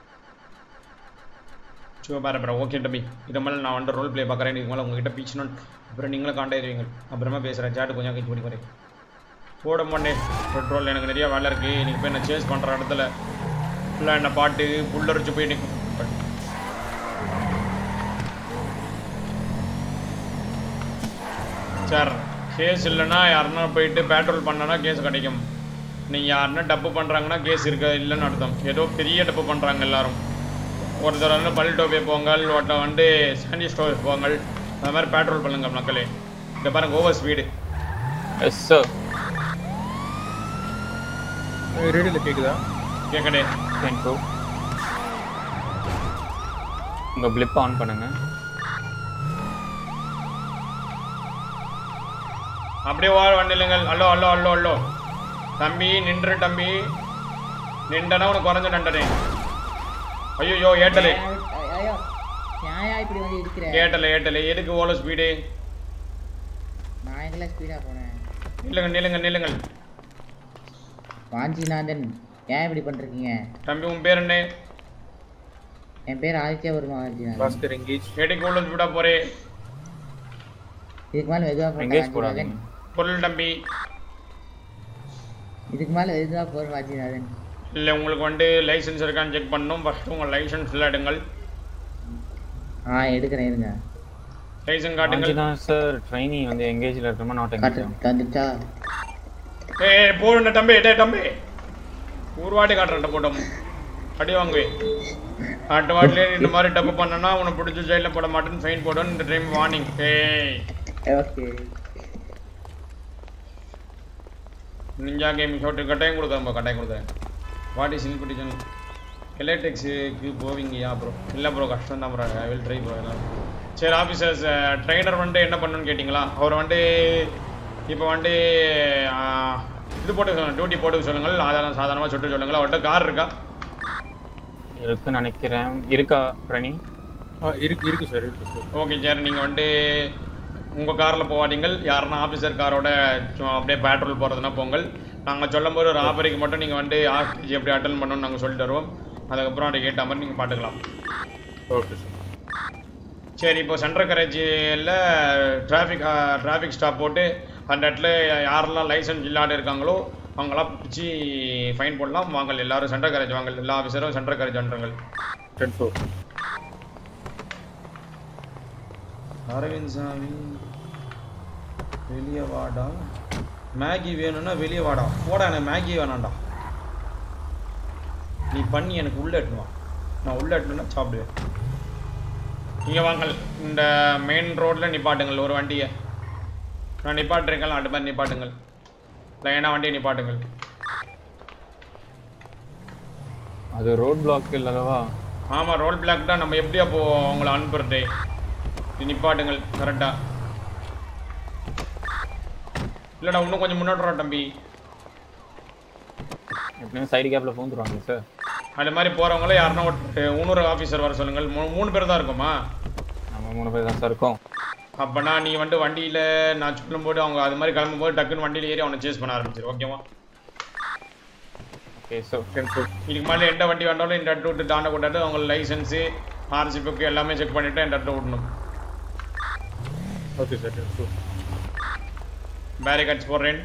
சோ பாரு ப்ரோ ஓகே தம்பி இது மேலே நான் வந்து ரோல் ப்ளே பார்க்குறேன் இதுக்கு மேலே உங்ககிட்ட பீச்சணும் அப்புறம் நீங்களும் காண்டாக்ட் வைங்க அப்புறமா பேசுகிறேன் சாட்டு கொஞ்சம் கழிச்சு பண்ணி வரேன் போட மாட்டேன் பெட்ரோல் எனக்கு நிறைய வேலை இருக்குது இன்னைக்கு போய் நான் சேஸ் பண்ணுற இடத்துல ஃபுல்லாக என்ன பாட்டு புல்லரிச்சு போய் நிற்கும் சார் கேஸ் இல்லைன்னா யாருன்னா போயிட்டு பேட்ரோல் பண்ணனா கேஸ் கிடைக்கும் நீங்கள் யாருன்னா டப்பு பண்ணுறாங்கன்னா கேஸ் இருக்க இல்லைன்னு அர்த்தம் ஏதோ பெரிய டப்பு பண்ணுறாங்க எல்லாரும் ஒருத்தர் வந்து பல் டோபே போங்கள் ஒருத்தர் வந்து சாண்டி ஸ்டோர் போங்கள் அது மாதிரி பேட்ரோல் பண்ணுங்க மக்களே இந்த பாருங்க ஓவர் ஸ்பீடு எஸ் சார் ரேடியோல கேக்குதா கேட்கடே டென் டூ உங்கள் பிளிப் ஆன் பண்ணுங்க அப்படியே வா வண்டிலுங்கள் அல்லோ அல்லோ அல்லோ அல்லோ தம்பி நின்று தம்பி நின்றனா உனக்கு குறைஞ்ச நண்டனே ஐயோ ஏட்டலே ஐயோ ஏன் இப்படி வந்து இருக்கிற ஏட்டலே ஏட்டலே எதுக்கு ஓலோ ஸ்பீடு நான் எங்கல ஸ்பீடா போனேன் நில்லுங்க நில்லுங்க நில்லுங்கள் வாஞ்சிநாதன் ஏன் இப்படி பண்றீங்க தம்பி உன் பேர் என்ன என் பேர் ஆதித்யா வருமா வாஞ்சிநாதன் பாஸ்கர் எங்கேஜ் எதுக்கு ஓலோ ஸ்பீடா போறே இதுக்கு மேல மெதுவா போட்டா எங்கேஜ் வாஞ்சிநாதன் போடாதீங்க பொருள் தம்பி இதுக்கு மேல மெதுவா போற வாஞ்சிநாதன் இல்லை உங்களுக்கு வந்து லைசென்ஸ் இருக்கான்னு செக் பண்ணணும் ஃபஸ்ட்டு உங்கள் லைசென்ஸ் எடுங்கள் ஆ எடுக்கிறேன் இருங்க லைசென்ஸ் காட்டுங்கள் தான் சார் ட்ரைனி வந்து எங்கேஜில் இருக்கணுமா நாட் காட்டு எங்கேஜ் வந்துச்சா ஏய் போடுண்ட தம்பி டே தம்பி ஒரு வாட்டி காட்டுறேன் போட்டோம் அடி வாங்குவே அடுத்த வாட்டிலே இந்த மாதிரி டப்பு பண்ணனா உன்னை பிடிச்சி ஜெயிலில் போட மாட்டேன்னு ஃபைன் போடுவேன் இந்த டைம் வார்னிங் ஏய் ஓகே நிஞ்சா கேம் ஷோட்டு கட்டாயம் கொடுத்தேன் ப்ரோ கட்டாயம் கொடுத்தேன் வாட் இஸ் இன்குட்டி சேனல் எலக்ட்ரிக்ஸுக்கு போவீங்கயா ப்ரோ இல்லை ப்ரோ கஷ்டம் தான் bro I will try bro எல்லாம் சரி ஆஃபீஸர்ஸ் ட்ரைனர் வந்துட்டு என்ன பண்ணணும்னு கேட்டிங்களா அவர் வந்துட்டு இப்போ வந்துட்டு ஆஹ், இது போட்டு சொல்லுங்கள் டியூட்டி போட்டு சொல்லுங்கள் அதெல்லாம் சாதாரணமாக சுட்டு சொல்லுங்கள் அவர்கிட்ட கார் இருக்கா இருக்குன்னு நினைக்கிறேன் இருக்கா பிரணி இருக்கு இருக்கு சார் இருக்கு சார் ஓகே சார் நீங்கள் வந்துட்டு உங்கள் காரில் போவாதீங்கள் யாருன்னா ஆஃபீஸர் காரோட சும்மா அப்படியே பேட்ரோல் போகிறதுனா போங்கள் நாங்கள் சொல்லும் போது ஒரு ஆபரிக்கு மட்டும் நீங்கள் வந்து ஆர்டிஜி எப்படி அட்டன் பண்ணணும்னு நாங்கள் சொல்லிட்டு வருவோம் அதுக்கப்புறம் அதை கேட்ட மாதிரி நீங்கள் பாட்டுக்கலாம் ஓகே சார் சரி இப்போ சென்ட்ரல் கரேஜியில் டிராஃபிக் டிராஃபிக் ஸ்டாப் போட்டு அந்த இடத்துல யாரெல்லாம் லைசன்ஸ் இல்லாத இருக்காங்களோ அவங்களாம் பிடிச்சி ஃபைன் போடலாம் வாங்கல் எல்லாரும் சென்ட்ரல் கரேஜ் வாங்கல் எல்லா ஆஃபீஸரும் சென்ட்ரல் கரேஜ் வந்துருங்கள் டென் ஃபோர் அரவிந்த் சாமி வெளியே வாடா மேகி வேணும்னா வெளியே வாடா போடா எனக்கு மேகி வேணாம்டா நீ பண்ணி எனக்கு உள்ள எட்டுவா நான் உள்ள எட்டுனா சாப்பிடுவேன் இங்கே வாங்கல் இந்த மெயின் ரோட்டில் நிப்பாட்டுங்கள் ஒரு வண்டியை நான் நிப்பாட்டிருக்கேன் அது மாதிரி நிப்பாட்டுங்கள் லைனாக வண்டியை நிப்பாட்டுங்கள் அது ரோட் பிளாக் இல்லவா ஆமாம் ரோல் பிளாக் தான் நம்ம எப்படி அப்போ உங்களை அனுப்புறது இது நிப்பாட்டுங்கள் கரெக்டாக இல்லைடா இன்னும் கொஞ்சம் முன்னாடி வா தம்பி எப்படியும் சைடு கேப்பில் பூந்துருவாங்க சார் அது மாதிரி போகிறவங்கள யாருன்னா ஒரு ஊனூர் ஆஃபீஸர் வர சொல்லுங்கள் மூ- மூணு பேர் தான் இருக்குமா நம்ம மூணு பேர் தான் சார் இருக்கோம் அப்போனா நீ வந்துட்டு வண்டியில் நான் சொல்லும்போது அவங்க அது மாதிரி கிளம்பும்போது டக்குன்னு வண்டியில் ஏறி அவனை சேஸ் பண்ண ஆரம்பிச்சிரு ஓகேவா ஓகே சார் டென் ஃபோர் இதுக்கு மேலே எந்த வண்டி வேண்டாலும் இந்த இடத்த விட்டு தாண்ட கூடாது அவங்க லைசன்ஸு ஆர்சி புக்கு எல்லாமே செக் பண்ணிவிட்டு இந்த இடத்த விடணும் okay sir ten four barricades போடுறேன்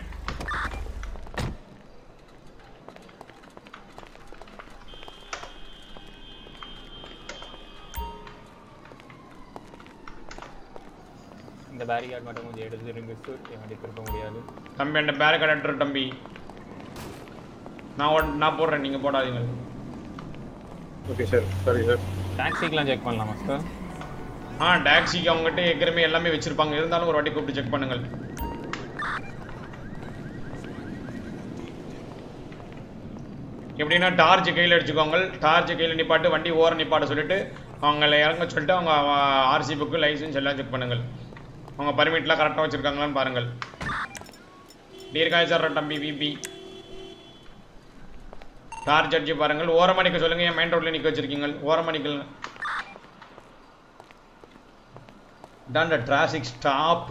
இந்த அந்த பேரிகார்டு மட்டும் கொஞ்சம் எடுத்துருங்க சார் என் வண்டி திருப்ப முடியாது தம்பி அந்த பேரக்கார்டு எடுத்துரு தம்பி நான் ஒன்- நான் போடுறேன் நீங்க போடாதீங்க ஓகே சார் சரி சார் டாக்ஸிக்கெலாம் செக் பண்ணலாமா சார் ஆ டாக்ஸிக்கு அவங்ககிட்ட ஏற்கனவே எல்லாமே வச்சிருப்பாங்க இருந்தாலும் ஒரு வாட்டி கூப்பிட்டு செக் பண்ணுங்கள் எப்படின்னா டார்ச் கையில் அடிச்சுக்கோங்க டார்ச் கையில் நிப்பாட்டு வண்டி ஓரம் நிப்பாட்ட சொல்லிட்டு அவங்கள இறங்க சொல்லிட்டு அவங்க ஆர்சி புக்கு லைசன்ஸ் எல்லாம் செக் பண்ணுங்கள் அவங்க பர்மிட்லாம் கரெக்டாக வச்சுருக்காங்களான்னு பாருங்கள் தீர்காய சார் தம்பி விபி டார்ச் அடிச்சு பாருங்கள் ஓரமாக நிற்க சொல்லுங்கள் ஏன் மெயின் ரோட்டில் நிற்க வச்சிருக்கீங்க ஓரமாக நிற்கல done the traffic stop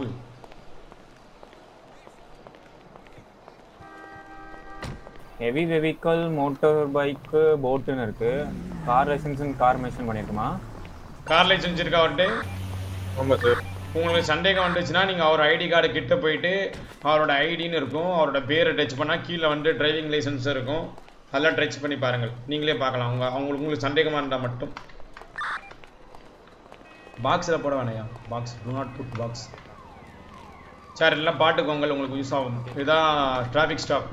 heavy vehicle motor bike போட்டுன்னு இருக்கு கார் லைசன்ஸ் கார் மென்ஷன் பண்ணிருக்குமா கார் லைசன்ஸ் இருக்கா அவர்கிட்ட ஆமாம் சார் உங்களுக்கு சந்தேகம் வந்துச்சுன்னா நீங்கள் அவர் ஐடி கார்டு கிட்ட போயிட்டு அவரோட ஐடின்னு இருக்கும் அவரோட பேரை டச் பண்ணால் கீழே வந்து டிரைவிங் லைசன்ஸ் இருக்கும் அதெல்லாம் டச் பண்ணி பாருங்கள் நீங்களே பார்க்கலாம் அவங்க அவங்களுக்கு உங்களுக்கு சந்தேகமாக இருந்தால் மட்டும் பாக்ஸில் போட வேணாயா box do not put box sir எல்லாம் பாட்டுக்கோங்க உங்களுக்கு யூஸ் ஆகும் இதுதான் டிராஃபிக் ஸ்டாப்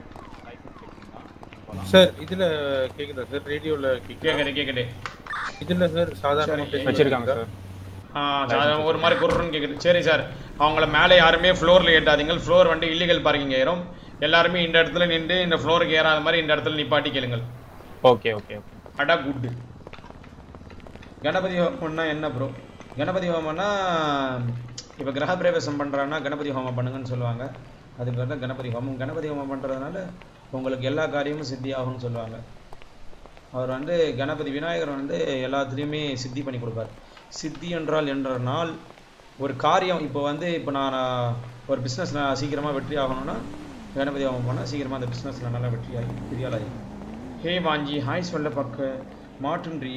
சார் இதுல கேக்குதா சார் ரேடியோல கேக்குது கேக்குது இதுல சார் சாதாரண வச்சிருக்காங்க சார் ஆ, சாதாரண ஒரு மாதிரி குருன்னு கேக்குது சரி சார் அவங்கள மேலே யாருமே ஃப்ளோரில் ஏட்டாதீங்க ஃப்ளோர் வந்து இல்லீகல் பார்க்கிங் ஏறும் எல்லாருமே இந்த இடத்துல நின்று இந்த ஃப்ளோருக்கு ஏறாத மாதிரி இந்த இடத்துல நிப்பாட்டி கேளுங்கள் ஓகே ஓகே ஓகே அடா குட் கணபதி ஹோமம்னா என்ன ப்ரோ கணபதி ஹோமம்னா இப்போ கிரக பிரவேசம் பண்ணுறான்னா கணபதி ஹோமம் பண்ணுங்கன்னு சொல்லுவாங்க அதுக்கு பேர் தான் கணபதி ஹோமம் கணபதி ஹோமம் பண்ணுறதுனால உங்களுக்கு எல்லா காரியமும் சித்தி ஆகும்னு சொல்லுவாங்க அவர் வந்து கணபதி விநாயகர் வந்து எல்லாத்துலேயுமே சித்தி பண்ணி கொடுப்பார் சித்தி என்றால் என்றனால் ஒரு காரியம் இப்போ வந்து இப்போ நான் ஒரு பிஸ்னஸ் நான் சீக்கிரமாக வெற்றி ஆகணும்னா கணபதி ஹோமம் பண்ணால் சீக்கிரமாக அந்த பிஸ்னஸில் நல்லா வெற்றி ஆகி பெரிய ஆளாகி ஹே வாஞ்சி ஹாய் சொல்ல பக்க மாட்டுன்றி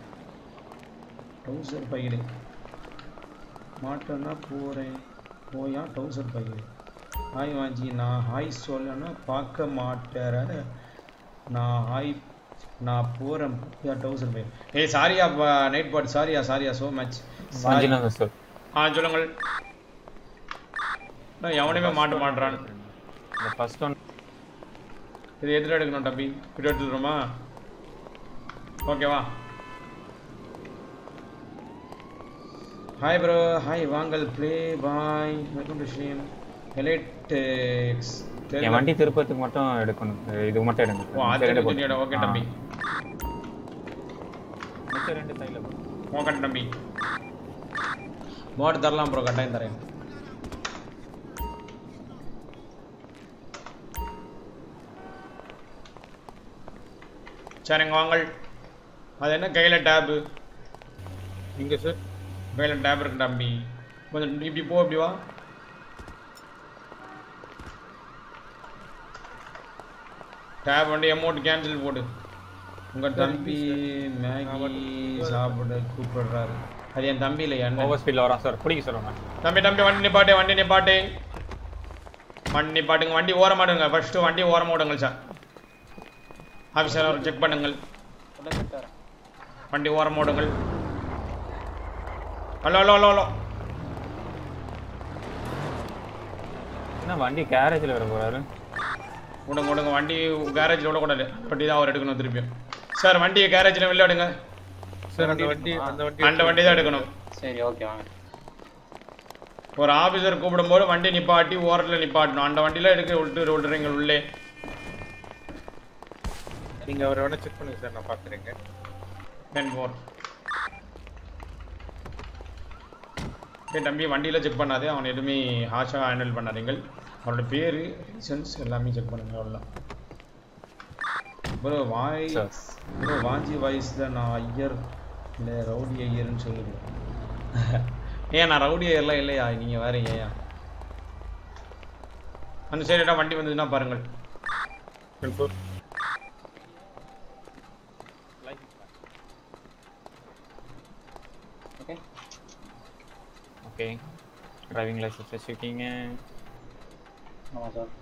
டவுசர் பையடு மாட்டேன்னா போகிறேன் போயா டவுசர் பையடு ஹாய் வாஞ்சி நான் ஹாய் சொல்லனா பார்க்க மாட்டேற நான் ஹாய் நான் போகிறேன் போயா டவுசர் பையன் ஏய் சாரியா நைட் பாட் சாரியா சாரியா ஸோ மச் மஞ்சுநாதன் சார் ஆ சொல்லுங்கள் நான் எவனையுமே மாட்ட மாட்டுறான் இந்த ஃபர்ஸ்ட் ஒன் இது எதில் எடுக்கணும் தம்பி வீடியோ எடுத்துடுறோமா ஓகேவா ஹாய் ப்ரோ ஹாய் வாங்கல் play boy welcome to stream elites என் வண்டி திருப்பத்துக்கு மட்டும் எடுக்கணும் இது மட்டும் எடுங்க ஓ அது மிச்சம் ரெண்டு கொஞ்சம் இடம் ஓகே போட்டு. தம்பி ஆ. மிச்சம் ரெண்டு சைடில் ஓகே தம்பி மோட் தரலாம் ப்ரோ கட்டாயம் தரேன் சரிங்க வாங்கள் அது என்ன கையில் டேபு இங்க சார் கையில் டேப் இருக்கு தம்பி கொஞ்சம் இப்படி போ இப்படி வா டேப் வந்து அமௌண்ட் கேன்சல் போடு உங்க தம்பி மேகி சாப்பிட கூப்பிடுறாரு அது என் தம்பி இல்லை என்ன ஓவர் ஸ்பீடில் வரான் சார் பிடிக்க சொல்லுங்க தம்பி தம்பி வண்டி நிப்பாட்டு வண்டி நிப்பாட்டு வண்டி நிப்பாட்டுங்க வண்டி ஓரமாடுங்க ஃபர்ஸ்ட் வண்டி ஓரமா விடுங்க சார் ஆஃபீஸர் அவர் செக் பண்ணுங்கள் வண்டி ஓரமா விடுங்கள் ஹலோ ஹலோ ஹலோ ஹலோ என்ன வண்டி கேரேஜில் வர போறாரு விடுங்க விடுங்க வண்டி கேரேஜில் விடக்கூடாது வண்டி தான் அவர் எடுக்கணும் திருப்பியும் சார் வண்டியை கேரேஜில் வெளில எடுங்க சார் அந்த வண்டி அந்த வண்டி அந்த வண்டி தான் எடுக்கணும் சரி ஓகே வாங்க ஒரு ஆஃபீஸர் கூப்பிடும்போது வண்டி நிப்பாட்டி ஓரத்தில் நிப்பாட்டணும் அந்த வண்டியில் எடுக்க விட்டு விட்டுறீங்க உள்ளே நீங்க அவரை வேணா செக் பண்ணுங்க சார் நான் பாக்குறேங்க டென் ஃபோர் ஏய் தம்பி வண்டியில் செக் பண்ணாதே அவன் எதுவுமே ஹாஷாக ஹேண்டில் பண்ணாதீங்க அவனோட பேர் லைசன்ஸ் எல்லாமே செக் பண்ணுங்க அவ்வளோதான் ப்ரோ வாய் ப்ரோ வாஞ்சி வாய்ஸில் நான் ஐயர் இல்லை ரவுடி ஐயர்னு சொல்லுது ஏன் நான் ரவுடி ஐயர்லாம் இல்லையா நீங்கள் வேற ஏன் அந்த சைடாக வண்டி வந்ததுன்னா பாருங்கள் ten four okay okay driving licence வச்சுருக்கீங்க ஆமாம் சார்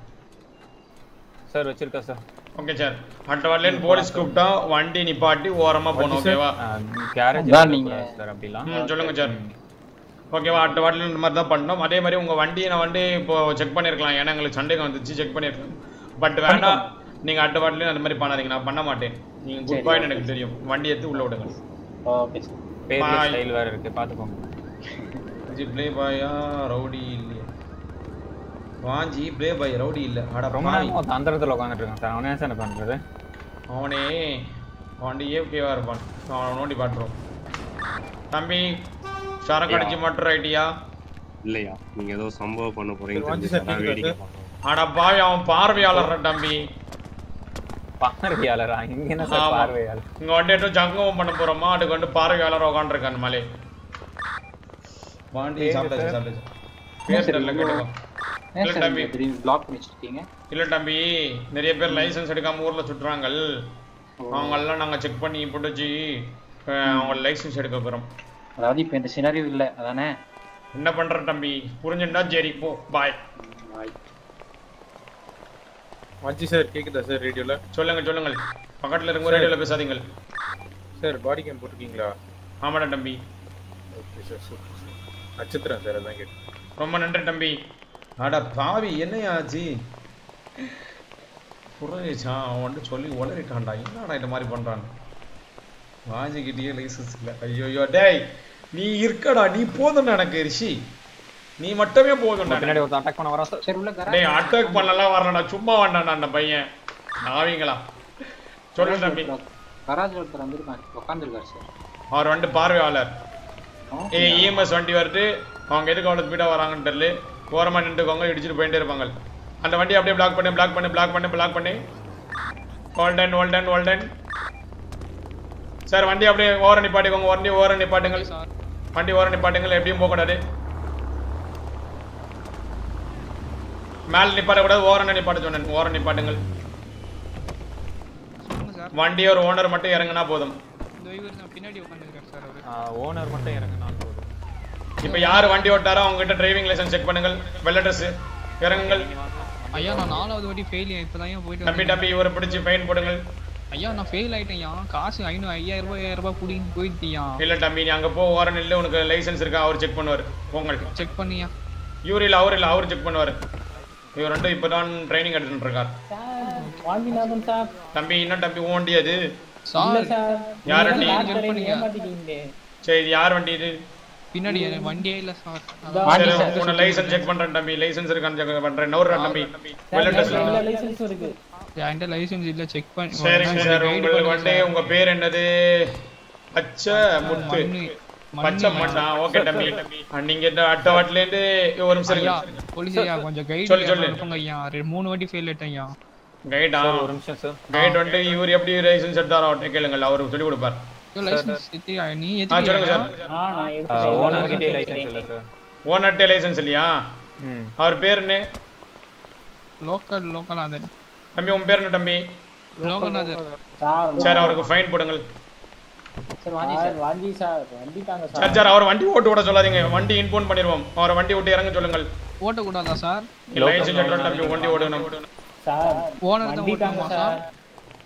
சார் வச்சிருக்கா சார் ஓகே சார் அடுத்த வரலேன்னு போலீஸ் கூப்பிட்டா வண்டி நிப்பாட்டி ஓரமா போகணும் ஓகேவா கேரேஜ் அதான் நீங்க- சார் அப்படிலாம் ம் சொல்லுங்க சார் ஓகேவா அடுத்த வாட்டில் இந்த மாதிரி தான் பண்ணோம் அதே மாதிரி உங்கள் வண்டியை நான் வந்து இப்போ செக் பண்ணியிருக்கலாம் ஏன்னா எங்களுக்கு சண்டேக்கு வந்துச்சு செக் பண்ணியிருக்கேன் பட் வேண்டாம் நீங்கள் அடுத்த வாட்டிலையும் அந்த மாதிரி பண்ணாதீங்க நான் பண்ண மாட்டேன் நீங்கள் குட் சரி, பாயிண்ட் okay. எனக்கு தெரியும் வண்டி எடுத்து உள்ள விடுங்க ஓகே சார் பேர்ல Bye. ஸ்டைல் வேற இருக்கு பாத்துக்கோங்க ஜி ப்ளே பாயா ரவுடி இல்லையா வாஞ்சி ப்ளே பாய் ரவுடி இல்லை அட ரொம்ப பாவி. நேரமா தந்திரத்துல உட்காந்துட்டு இருக்கேன் சார் அவனே சார் என்ன பண்றது அவனே அவன் ஏபிகேவா இருப்பான் அவனை நோண்டி பாட்டுரும் தம்பி சரக்கு அடிச்சு மட்டும் ரைட்டியா இல்லையா நீங்க ஏதோ சம்பவம் பண்ண போறீங்க வாஞ்சி தெரிஞ்சு சார் அதான் கேக்குதா வேடிக்கை சார்? பார்க்கணும். அட பாவி அவன் பார்வையாளர் தம்பி பார்வையாளரா இங்க என்ன சார் ஆமா. பார்வையாளர் இங்க வந்து ஏதோ ஜங்கமம் பண்ண போறோமா அதுக்கு வந்து பார்வையாளர் உட்காந்துருக்கான் மலே பாண்டி பேரு சாப்பிட்டாச்சு சார். சாப்பிட்டாச்சு பேர் தெரியல கேட்டுக்கோ ஏன் இல்ல சார் தம்பி நீங்க திடீர்னு பிளாக் பண்ணி வச்சிருக்கீங்க இல்ல தம்பி நிறைய பேர் லைசென்ஸ் எடுக்காம ஊர்ல சுற்றுறாங்க அவங்க எல்லாம் நாங்க செக் பண்ணி பிடிச்சி அவங்க லைசென்ஸ் எடுக்க போறோம் அதாவது இப்போ இந்த சினாரியோ இல்லை அதானே என்ன பண்ற தம்பி புரிஞ்சுட்டா சரி போ பாய் வாஞ்சி சார் கேக்குதா சார் ரேடியோல சொல்லுங்க சொல்லுங்கள் பக்கத்துல இருக்க ரேடியோல பேசாதீங்க சார் பாடி கேம் போட்டிருக்கீங்களா ஆமாடா தம்பி ஓகே சார் சூப்பர் சார் நட்சத்திரம் சார் அதான் கேட்டேன் ரொம்ப நன்றி தம்பி அட பாவி என்னையா ஆச்சு புரிஞ்சிச்சான் அவன் வந்துட்டு சொல்லி உளறிட்டான்டா என்னடா இந்த மாதிரி பண்றான் வாஞ்சிக்கிட்டே லைசன்ஸ் இல்லை ஐயோ டேய் நீ இருக்கடா நீ போதும் எனக்கு ரிஷி நீ மட்டுமே போதும்டா பின்னாடி ஒருத்தன் அட்டாக் பண்ண வரான் சார் சரி உள்ள டேய் அட்டாக் பண்ணலாம் வரலடா சும்மா வேண்டாம்டா அந்த பையன் நாவீங்களா சொல்லு தம்பி கராஜ் ஒருத்தர் வந்துருக்காங்க உட்காந்துருக்காரு சார் அவர் வந்து பார்வையாளர் ஏ இஎம்எஸ் வண்டி வருது அவங்க எதுக்கு அவ்வளோ ஸ்பீடாக வராங்கன்னு தெரியல ஓரமாக நின்றுக்கோங்க இடிச்சிட்டு போயிட்டே இருப்பாங்க அந்த வண்டி அப்படியே பிளாக் பண்ணி பிளாக் பண்ணி பிளாக் பண்ணி பிளாக் பண்ணி ஓல்டன் ஓல்டன் ஓல்டன் சார் வண்டி அப்படியே ஓர நிப்பாட்டிக்கோங்க வண்டி ஓர நிப்பாட்டுங்கள் வண்டி ஓர நிப்பாட்டுங்கள் எப்படியும் போகக்கூடாது மேல நிப்பாட்டக்கூடாது ஓர நிப்பாட்ட சொன்னேன் ஓர நிப்பாட்டுங்கள் வண்டி ஒரு ஓனர் மட்டும் இறங்குனா போதும் இந்த இவர் தான் பின்னாடி உட்காந்துருக்காரு சார் அவரு ஓனர் மட்டும் இறங்கினாலும் போதும் இப்போ யார் வண்டி ஓட்டாரோ அவங்க கிட்ட டிரைவிங் லைசென்ஸ் செக் பண்ணுங்கள் வெள்ள ட்ரெஸ் இறங்குங்கள் ஐயா நான் நாலாவது வாட்டி ஃபெயில் இப்பதான் ஏன் போயிட்டு தம்பி வந்தேன். தம்பி இவரை பிடிச்சி ஃபைன் போடுங்கள் ஐயா நான் ஃபெயில் ஆயிட்டேன்யா காசு ஐநூறு ஐயாயிரம் ரூபாய் ஐயாயிரம் ரூபாய் புடிங்க போயிட்டியா இல்ல தம்பி நீ அங்க போ ஓர நில்லு உனக்கு லைசென்ஸ் இருக்கா அவர் செக் பண்ணுவார் உங்கள் செக் பண்ணியா இவர் இல்ல அவர் இல்ல அவர் செக் பண்ணுவார் இவர் ரெண்டும் இப்பதான் ட்ரைனிங் எடுத்துட்டு இருக்கார் வாந்திநாதன் சார் தம்பி என்ன தம்பி உன் வண்டி அது இல்ல சார் யார் நீங்க வண்டி தான் டாக்டரை ஏமாத்திட்டீங்களே சரி இது யார் வண்டி இது பின்னாடி எனக்கு வண்டியே இல்ல சார் சரி, உன்னை லைசென்ஸ் செக் பண்றேன் தம்பி லைசென்ஸ் இருக்கான்னு செக் பண்றேன் நவுறா தம்பி வெள்ள ட்ரெஸ்ல எல்லா லைசென்ஸும் இருக்கு என்கிட்ட லைசென்ஸ் இல்ல செக் பண்ணி சரிங்க சார் guide உங்களுக்கு பண்ணுங்க வந்து சார். உங்க பேர் என்னது பச்சை முத்து பச்சை மண்ணா ஓகே தம்பி ஆ, நீங்க இந்த அடுத்த வாட்டில இருந்து ஒரு நிமிஷம் ஐயா இருங்க. போலீஸ் ஐயா கொஞ்சம் கைடு சொல்லு சொல்லு அனுப்புங்க ஐயா ரெண்டு மூணு வாட்டி ஃபெயில் ஆயிட்டேன் ஐயா கைடா சார், ஒரு நிமிஷம் சார். கைட் வந்து இவர் எப்படி லைசென்ஸ் எடுத்தாரோ அவர்கிட்ட கேளுங்கள் அவர் சொல்லி கொடுப்பார் லைசென்ஸ் நீ ஆ சொல்லுங்க எதுக்கு சார் ஆ நான் எடுத்துட்டேன். ஓனர் கிட்டே லைசன்ஸ் இல்ல சார் ஓனர்ட்டே லைசென்ஸ் இல்லையா ம் அவர் பேர் என்ன லோக்கல் லோக்கல் அது தம்பி உன் பேர் என்ன தம்பி லோக்கல் அது சார் சார் அவருக்கு ஃபைன் போடுங்கள் சார் வாந்தி சார் வாந்தி சார் வண்டிட்டாங்க சார் சார் சார் அவர் வண்டி ஓட்டு விட சொல்லாதீங்க வண்டி இன்ஃபோன் பண்ணிடுவோம் அவரை வண்டி விட்டு இறங்க சொல்லுங்கள் ஓட்டக்கூடாதா சார் லைசென்ஸ் எடுத்து தம்பி வண்டி ஓடணும் சார் ஓனர் தான் வண்டிட்டாங்க ஓட்டணுமா சார் சார்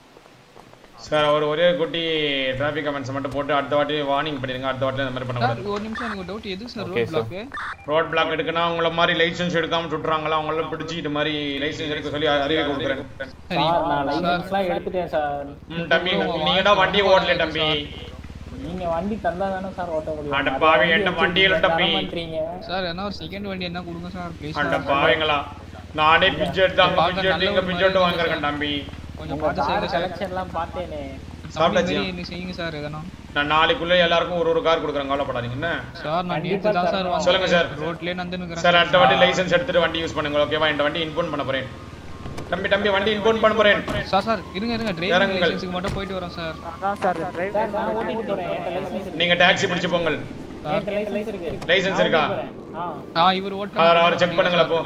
சார் அவர் ஒரே குட்டி டிராஃபிக் கமெண்ட்ஸ் மட்டும் போட்டு அடுத்த வாட்டி வார்னிங் பண்ணிடுங்க அடுத்த வாட்டி அந்த மாதிரி சார் பண்ணக்கூடாது ஒரு நிமிஷம் எனக்கு டவுட் எது sir Okay, road sir. Block road block எடுக்கணும் அவங்கள மாதிரி லைசென்ஸ் எடுக்காம சுட்டுறாங்களா அவங்கள பிடிச்சி இது மாதிரி லைசென்ஸ் எடுக்க சொல்லி அறிவிக்க கொடுக்குறேன் சார் நான் லைசென்ஸ்லாம் எடுத்துட்டேன் சார் ம், தம்பி நீங்க தான் வண்டி ஓட்டல தம்பி நீங்க வண்டி தந்தா தானே சார் ஓட்ட முடியும் அட நிறைய பாவி, வண்டி என்ன வச்சிருக்கீங்க, வண்டியில தம்பி? தர மாட்டீங்க. சார் என்ன ஒரு செகண்ட் வண்டி என்ன கொடுங்க சார் ப்ளீஸ் அட பாவீங்களா நானே பிச்சை எடுத்து அங்க பிச்சை எடுத்து இங்க பிச்சை எடுத்து வாங்குறேன் தம்பி கொஞ்சம் உங்க பார்த்து car செய்யுங்க சார் collection எல்லாம் பார்த்தேனே சாப்பிட்டாச்சியா? என்ன செய்யுங்க சார் எதனா நான் நாளைக்குள்ள எல்லாருக்கும் ஒரு ஒரு கார் கொடுக்குறேன் கவலைப்படாதீங்க என்ன சார் நான் நேற்று தான் சார் வந்தேன். சொல்லுங்க சார் ரோட்லயே நந்துனுக்குறேன் சார் அடுத்த வாட்டி லைசென்ஸ் எடுத்துட்டு வண்டி யூஸ் பண்ணுங்க ஓகேவா இந்த வண்டி இன்போன் பண்ண போறேன் தம்பி தம்பி வண்டி இன்போன் பண்ண போறேன் சார் சார் இருங்க இருங்க டிரைவிங் இறங்குங்கள். லைசென்ஸ்க்கு மட்டும் போயிட்டு வரோம் சார் சார் நான் ஓட்டிட்டு போறேன் என்கிட்ட லைசென்ஸ் இருக்கு நீங்க டாக்ஸி பிடிச்சு போங்கள் என்கிட்ட லைசென்ஸ் இருக்கு லைசென்ஸ் நான் இருக்கா ஓட்டிட்டு போறேன். ஆ ஆ இவர் ஓட்ட அவர் அவர் செக் பண்ணுங்களா அப்போ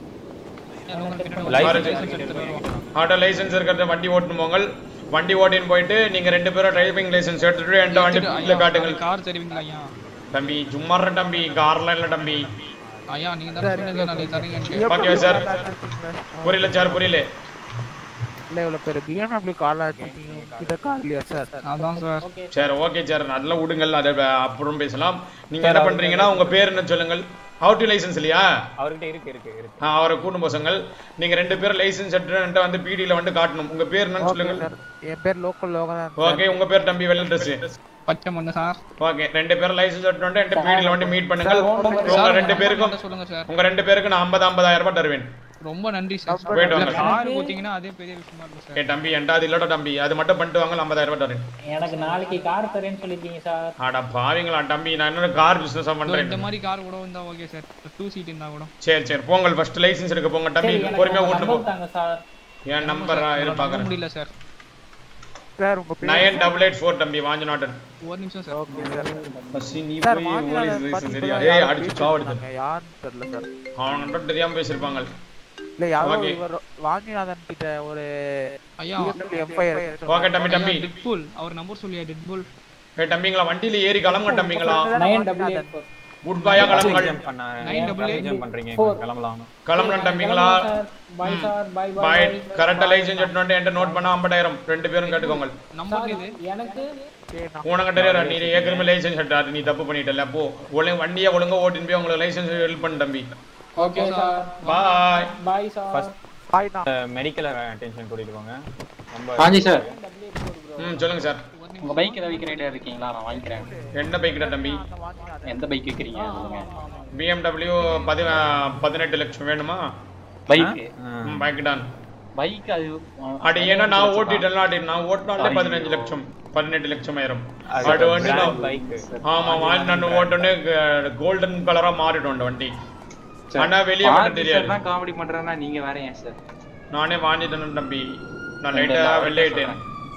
லைசென்ஸ் ஆட்டோ லைசென்ஸ் இருக்கிறத வண்டி ஓட்டுன்னு போங்கள் வண்டி ஓட்டின்னு போயிட்டு நீங்க ரெண்டு பேரும் டிரைவிங் லைசென்ஸ் எடுத்துட்டு என்கிட்ட வண்டி இதுல காட்டுங்கள் கார் தருவீங்களா ஐயா தம்பி சும்மா இருடா தம்பி கார்லாம் இல்ல தம்பி ஐயா நீங்க தான் சொன்னீங்க நாளைக்கு தரீங்க ஓகே சார் புரியல சார் புரியல இல்லை இவ்வளோ பேர் பிஎம்டபிள்யூ கார்லாம் வச்சுருக்கீங்க கிட்ட கார் இல்லையா சார் அதான் சார் சரி ஓகே சார் நல்லா விடுங்கள் அதை வ- அப்புறம் பேசலாம் நீங்க சார், என்ன அவருக்கு பண்றீங்கன்னா உங்க பேர் என்ன சொல்லுங்கள் அவுட் லைசன்ஸ் இல்லையா அவர்கிட்ட இருக்கு இருக்கு இருக்கு ஆ, அவரை கூட்டும் பசங்கள் நீங்க ரெண்டு பேரும் லைசன்ஸ் எடுத்துட்டு வந்து பிடில வந்து காட்டணும் உங்க பேர் என்னன்னு சொல்லுங்கள் என் பேர் லோக்கல் லோகநாதன் ஓகே உங்க பேர் தம்பி வெள்ள ட்ரெஸ் பச்சை மண்ணு சார் ஓகே ரெண்டு பேரும் லைசன்ஸ் எடுத்துட்டு வந்து என்கிட்ட பிடில வந்து மீட் பண்ணுங்கள் உங்க சார், ரெண்டு உங்க பேருக்கும் number சொல்லுங்க சார். உங்க ரெண்டு பேருக்கு நான் 50 50000 ரூபாய் தருவேன் ரொம்ப நன்றி சார் போயிட்டு வாங்க. கார் கொடுத்தீங்கன்னா அதே பெரிய விஷயமா இருக்கும் சார் ஏ தம்பி என்கிட்ட அது இல்லடா தம்பி அது மட்டும் பண்ணிட்டு வாங்க 50000 ரூபாய் தரேன் எனக்கு நாளைக்கு கார் தரேன்னு சொல்லிருக்கீங்க சார் அட பாவிங்களா தம்பி நான் என்ன கார் பிசினஸ் இதோ பண்றேன் இந்த மாதிரி கார் கூட இருந்தா ஓகே சார் டூ சீட் இருந்தா கூட சரி சரி போங்கள் ஃபர்ஸ்ட் லைசன்ஸ் எடுக்க போங்க தம்பி சரி, எனக்கு பொறுமையா உங்க ஓட்டு போ number தாங்க சார் என் நம்பர் இரு பாக்குறேன் முடியல சார் சார் உங்க பேர் நைன் டபுள் எயிட் ஃபோர் தம்பி வாஞ்சநாட்டன் ஒரு நிமிஷம் சார் ஓகே சார் பசி நீ சார் போய் வாங்கினால போலீஸ் லைசன்ஸ் பத்தி சரியா இப்பதான் ஏய் யாரும் அடிச்சு பேசிட்டு சாவடிச்சு இருந்தாங்க. யாருன்னு தெரியல சார் அவன்கிட்ட தெரியாம பேசிருப்பாங்க இல்ல யாரோ Okay. இவர் வாங்கிநாதன் கிட்ட ஒரு ஐயா எஃப்ஐஆர் ஓகே தம்பி தம்பி டெட்புல் அவர் நம்பர் சொல்லியா டெட்புல் ஏய் தம்பிங்களா வண்டியில ஏறி கிளம்புங்க தம்பிங்களா நைன் டபுள் எயிட் குட் பையா கிளம்புங்கள் ஜம்ப் பண்ண Nine double eight ஜம்ப் பண்றீங்க four. கிளம்பலாம் கிளம்பலாம் தம்பிங்களா பாய் சார் பாய் பாய் பாய் கரெக்டா லைசன்ஸ் எடுத்து வந்து என்கிட்ட நோட் பண்ண 50000 ரெண்டு பேரும் கேட்டுக்கோங்க நம்பர் இது எனக்கு உனக்கு தெரியாது நீ ஏற்கனவே லைசன்ஸ் எடுத்தாது நீ தப்பு பண்ணிட்டல போ ஒழுங்கு வண்டியை ஒழுங்கா ஓட்டின்னு போய் உங்களுக்கு லைசன்ஸ் ஹெல்ப் பண்ணு தம்பி okay sir bye bye sir first hi நான் மெடிக்கல் அட்டென்ஷன் கூட்டிட்டு போங்க ரொம்ப பாஞ்சி சார் ம் சொல்லுங்க சார் உங்க பைக் ஏதாவது விற்கிற ஐடியா இருக்கீங்களா நான் வாங்கிக்கிறேன் என்ன பைக்குடா தம்பி எந்த பைக் விற்கிறீங்க சொல்லுங்க BMW பதி பதினெட்டு லட்சம் வேணுமா பைக் ம் பைக் தான் பைக் அது அடி ஏன்னா நான் ஓட்டிட்டேன் அடி நான் ஓட்டினாலே பதினஞ்சு லட்சம் பதினெட்டு லட்சம் ஆயிரும் அது அது வந்து brand நான் bike. ஆமா வாங்கி நான் ஓட்டோன்னே கோல்டன் கலரா மாறிடும் அந்த வண்டி ஆனா வெளியே மட்டும் தெரியாது தான் காமெடி பண்றேன்னா நீங்க வேற ஏன் சார் நானே வாங்கிட்டேன் தம்பி நான் லைட்டா வெள்ளையிட்டேன்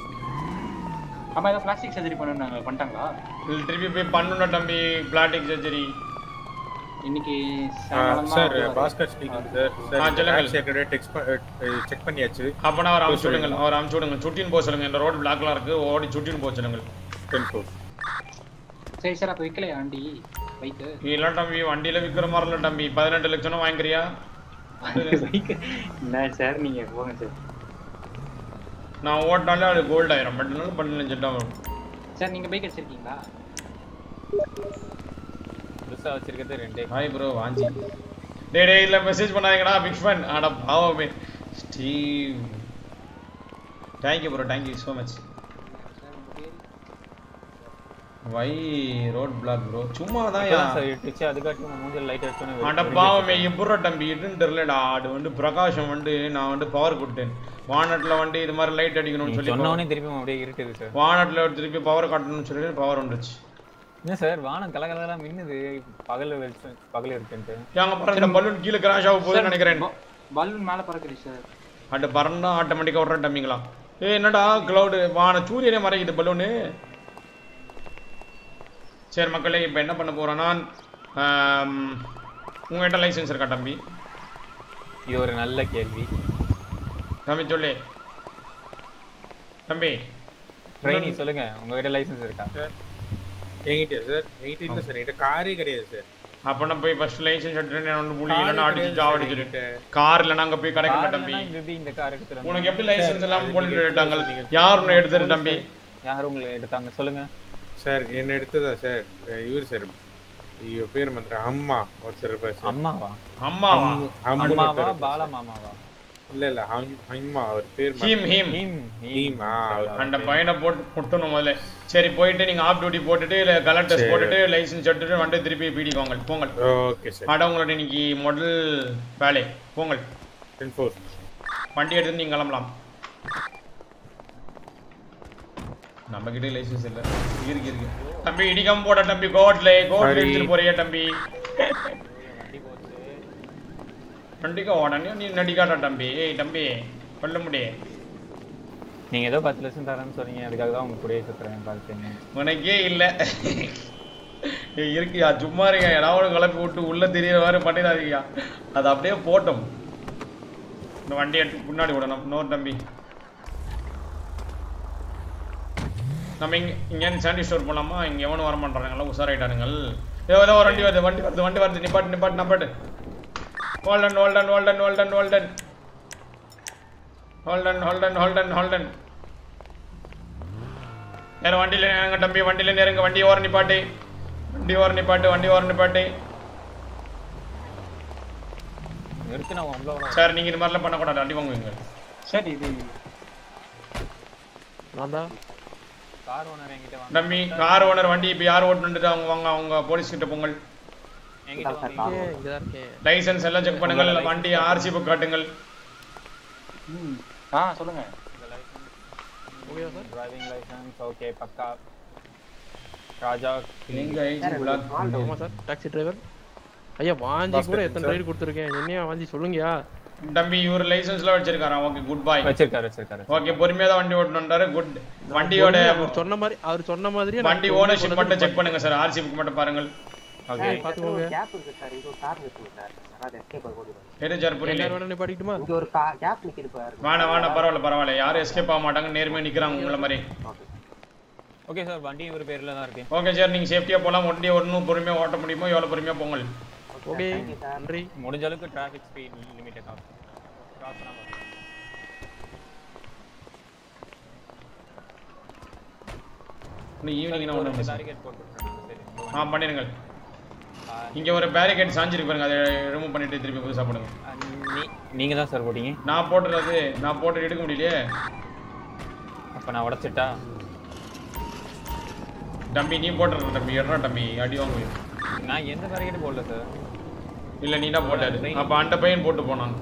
ஆமா ஏதோ பிளாஸ்டிக் சர்ஜரி பண்ணாங்க பண்ணிட்டாங்களா திருப்பி போய் பண்ணணும் தம்பி பிளாட்டிக் சர்ஜரி இன்னைக்கு சார் பாஸ்கர் ஸ்பீக்கிங் சார் ஆ, சார் சொல்லுங்கள். டாக்ஸி ஏற்கனவே டெக்ஸ்ட் செக் பண்ணியாச்சு அப்ப நான் அவர் அமுச்சு விடுங்க அவர் அமுச்சு விடுங்க சுட்டின்னு போக சொல்லுங்க இந்த ரோடு பிளாக்லாம் இருக்கு ஓடி சுட்டின்னு போக சொல்லுங்க டென் ஃபோர் சரி சார் அப்ப விற்கலையா ஆண்டி பைக்கு இல்ல தம்பி வண்டியில விக்கிற மாதிரி இல்ல தம்பி பதினெட்டு லட்சம் வாங்கிக்கிறியா பைக் என்ன சார் நீங்க போங்க சார் நான் ஓட்டினாலே அது கோல்ட் ஆயிரும் பட் இருந்தாலும் பதினஞ்சு லட்சம் தான் வரும் சார் நீங்க பைக் வச்சிருக்கீங்களா புதுசா வச்சிருக்கிறது ரெண்டே ஹாய் ப்ரோ வாஞ்சி டேய் டேய் இல்ல மெசேஜ் பண்ணாதீங்கடா பிக் ஃபன் அட பாவமே Steve thank you bro thank you so much why road block bro சும்மா தான் சார் இட்டுச்சு அதுக்காட்டி மூஞ்சல் லைட் அடிச்சோன்னு அட பாவமே எப்படா தம்பி இதுன்னு தெரியலடா அது வந்து பிரகாஷம் வந்து நான் வந்து பவர் கொடுத்தேன் வானட்ல வந்து இது மாதிரி லைட் அடிக்கணும்னு சொல்லி சொன்னவனே திருப்பி அப்படியே இருட்டுது சார் வானட்ல திருப்பி பவர் காட்டணும்னு சொல்லி பவர் வந்துச்சு என்ன சார் வானம் கலகலலாம் மின்னுது பகல் வெளிச்சம் பகல் இருக்குன்ட்டு ஏங்க பாருங்க இந்த பலூன் கீழே கிராஷ் ஆக போகுதுன்னு நினைக்கிறேன் பலூன் மேல பறக்குது சார் அட பறந்தா ஆட்டோமேட்டிக்கா விட்றேன் தம்பிங்களா ஏய் என்னடா கிளவுடு வான சூரியனே மறைக்குது பலூனு சரி மக்களே இப்போ என்ன பண்ண போறேன்னா ஆம், உங்ககிட்ட லைசென்ஸ் இருக்கா தம்பி இது ஒரு நல்ல கேள்வி தம்பி சொல்லு தம்பி ட்ரெயினி சொல்லுங்க உங்ககிட்ட லைசென்ஸ் இருக்கா என்கிட்ட சார் என்கிட்ட இல்லை சார் என்கிட்ட காரே கிடையாது சார் அப்ப போய் ஃபர்ஸ்ட் லைசென்ஸ் எடுத்துட்டு ஒன்று புள்ளி Car இல்லைன்னா அடிச்சு கிடையாது ஜாவடிச்சுட்டு கார்ல நாங்க போய் கிடைக்கல தம்பி எப்படி இந்த கார் எடுத்துட்டு உனக்கு எப்படி லைசென்ஸ் எல்லாம் போட்டு எடுத்தாங்க யார் உன்னை எடுத்துரு தம்பி யார் உங்களை எடுத்தாங்க சொல்லுங்க சார் என்ன எடுத்ததா சார் இவர் சார் ஐயோ பேர் மந்திர அம்மா ஒருத்தர் இருப்பார் சார் அம்மாவா அம்மாவா அம்மாவா பால மாமாவா இல்ல இல்ல ஹம்- அம்மா அவர் பேர் ஹீம் ஹீம் ஹீம் ஆ அவர் அந்த பையனை போட்டு முட்டணும் முதல்ல சரி போயிட்டு நீங்க ஆஃப் டியூட்டி போட்டுட்டு இல்ல கலர் டெஸ்ட் சரி. போட்டுட்டு லைசென்ஸ் எடுத்துட்டு வந்து திருப்பி பீடிக்கோங்க போங்கள் ஓகே சார் அட உங்களோட இன்னைக்கு முதல் வேலை போங்கள் டென் ஃபோர் வண்டி எடுத்து நீங்க கிளம்பலாம் நம்ம கிட்ட லைசென்ஸ் இல்ல இருக்கு இருக்கு தம்பி இடிக்காம போட தம்பி கோட்ல கோட்ல சரி. எடுத்துட்டு போறியா தம்பி வண்டிக்கு உடனே நீ நடிக்காட்டா தம்பி ஏய் தம்பி கொல்ல முடியே நீங்க ஏதோ பத்து லட்சம் தரேன்னு சொன்னீங்க அதுக்காக தான் உங்க கூடயே சுத்துறேன் பார்த்தேன் உனக்கே இல்ல ஏய், இருக்கியா சும்மா இருங்க ஏதாவது கிளப்பி விட்டு உள்ள தெரியற மாதிரி பண்ணிடாதீங்க அது அப்படியே போட்டோம் இந்த வண்டி எடுத்து முன்னாடி விடணும் இன்னொரு தம்பி நம்ம இங்க இங்க சாண்டி ஸ்டோர் போலாமா இங்க எவனும் வர மாட்டானுங்களா உஷாராயிட்டானுங்கள் ஏதோ ஏதோ ஒரு வண்டி வருது வண்டி வருது வண்டி வருது நிப்பாட்டு நிப்பாட்டு நிப்பாட்டு hold on hold on hold on hold on hold on hold on hold on hold on hold on நேரம் வண்டியில் நேரங்க தம்பி வண்டியில் நேருங்க வண்டி ஓர நிப்பாட்டு வண்டி ஓர நிப்பாட்டு வண்டி ஓர நிப்பாட்டு நிறுத்தி நான் உள்ள வரேன். சார் நீங்கள் இது மாதிரிலாம் பண்ணக்கூடாது அடி வாங்குவீங்க சரி இது நான் தான் கார் ஓனர் என்கிட்ட வாங்க தம்பி கார் ஓனர் வண்டி இப்போ யார் ஓட்டுன்றது அவங்க வாங்க அவங்க போலீஸ் கிட்ட போங்கள் என்கிட்ட வாங்க இங்கே தான் இருக்கேன் லைசென்ஸ் எல்லாம் செக் பண்ணுங்கள் வண்டி ஆர்சி புக் காட்டுங்கள் ம் ஆ சொல்லுங்க ஓகேவா சார் டிரைவிங் லைசன்ஸ் ஓகே பக்கா ராஜா எங்க ஐஜி பிளாக் ஆமா சார் டாக்ஸி டிரைவர் ஐயா வாஞ்சி கூட எத்தனை ரைடு கொடுத்துருக்கேன் என்னையா வாஞ்சி சொல்லுங்கயா தம்பி இவர் லைசென்ஸ்லாம் வச்சிருக்காராம் ஓகே குட் பாய் வச்சிருக்காரு வச்சிருக்காரு ஓகே பொறுமையா தான் வண்டி ஓட்டணுன்றாரு குட் வண்டியோட அவர் சொன்ன மாதிரி அவர் சொன்ன மாதிரியே வண்டி ஓனர்ஷிப் மட்டும் செக் பண்ணுங்க சார் ஆர்சி புக் மட்டும் பாருங்கள் ஓகே பாத்துக்கோங்க கேப் இருக்கு சார் இங்க ஒரு கார் நிக்குது சார் அதாவது எஸ்கேப் ஆக ஓடி எது சார் புரியல எல்லாரும் வேணா நிப்பாட்டிக்கிட்டுமா இங்க ஒரு கேப் நிக்குது பாரு வேணாம் வேணாம் பரவாயில்ல பரவாயில்ல யாரும் எஸ்கேப் ஆக மாட்டாங்க நேர்மையா நிக்கிறாங்க உங்களை மாதிரி ஓகே சார் வண்டி இவர் பேர்ல தான் இருக்கு ஓகே சார் நீங்க சேஃப்டியா போலாம் வண்டி ஒன்றும் பொறுமையா ஓட்ட முடியுமோ எவ்வளவு பொறுமையா போங்கள் ஓகே நன்றி முடிஞ்ச அளவுக்கு டிராஃபிக் ஸ்பீட் லிமிட்டை காசு கிராஸ் பண்ணாம இன்னும் ஈவினிங் நான் ஒன்று பேரிகேட் போட்டு விட்டுறேன். சரி ஆ பண்ணிடுங்கள் இங்க ஒரு பேரிகேட் சாஞ்சிருக்கு பாருங்க அதை ரிமூவ் பண்ணிட்டு திருப்பி புதுசா போடுங்க நீ நீங்க தான் சார் போட்டீங்க நான் போட்டுறது நான் போட்டு எடுக்க முடியலையே அப்ப நான் உடைச்சிட்டா தம்பி நீ போட்டுற தம்பி எடுறா தம்பி அடி வாங்குவீங்க நான் எந்த பேரிகேட் போடல சார் இல்ல நீ தான் போட்டாரு அப்ப அந்த பையன் போட்டு போனான்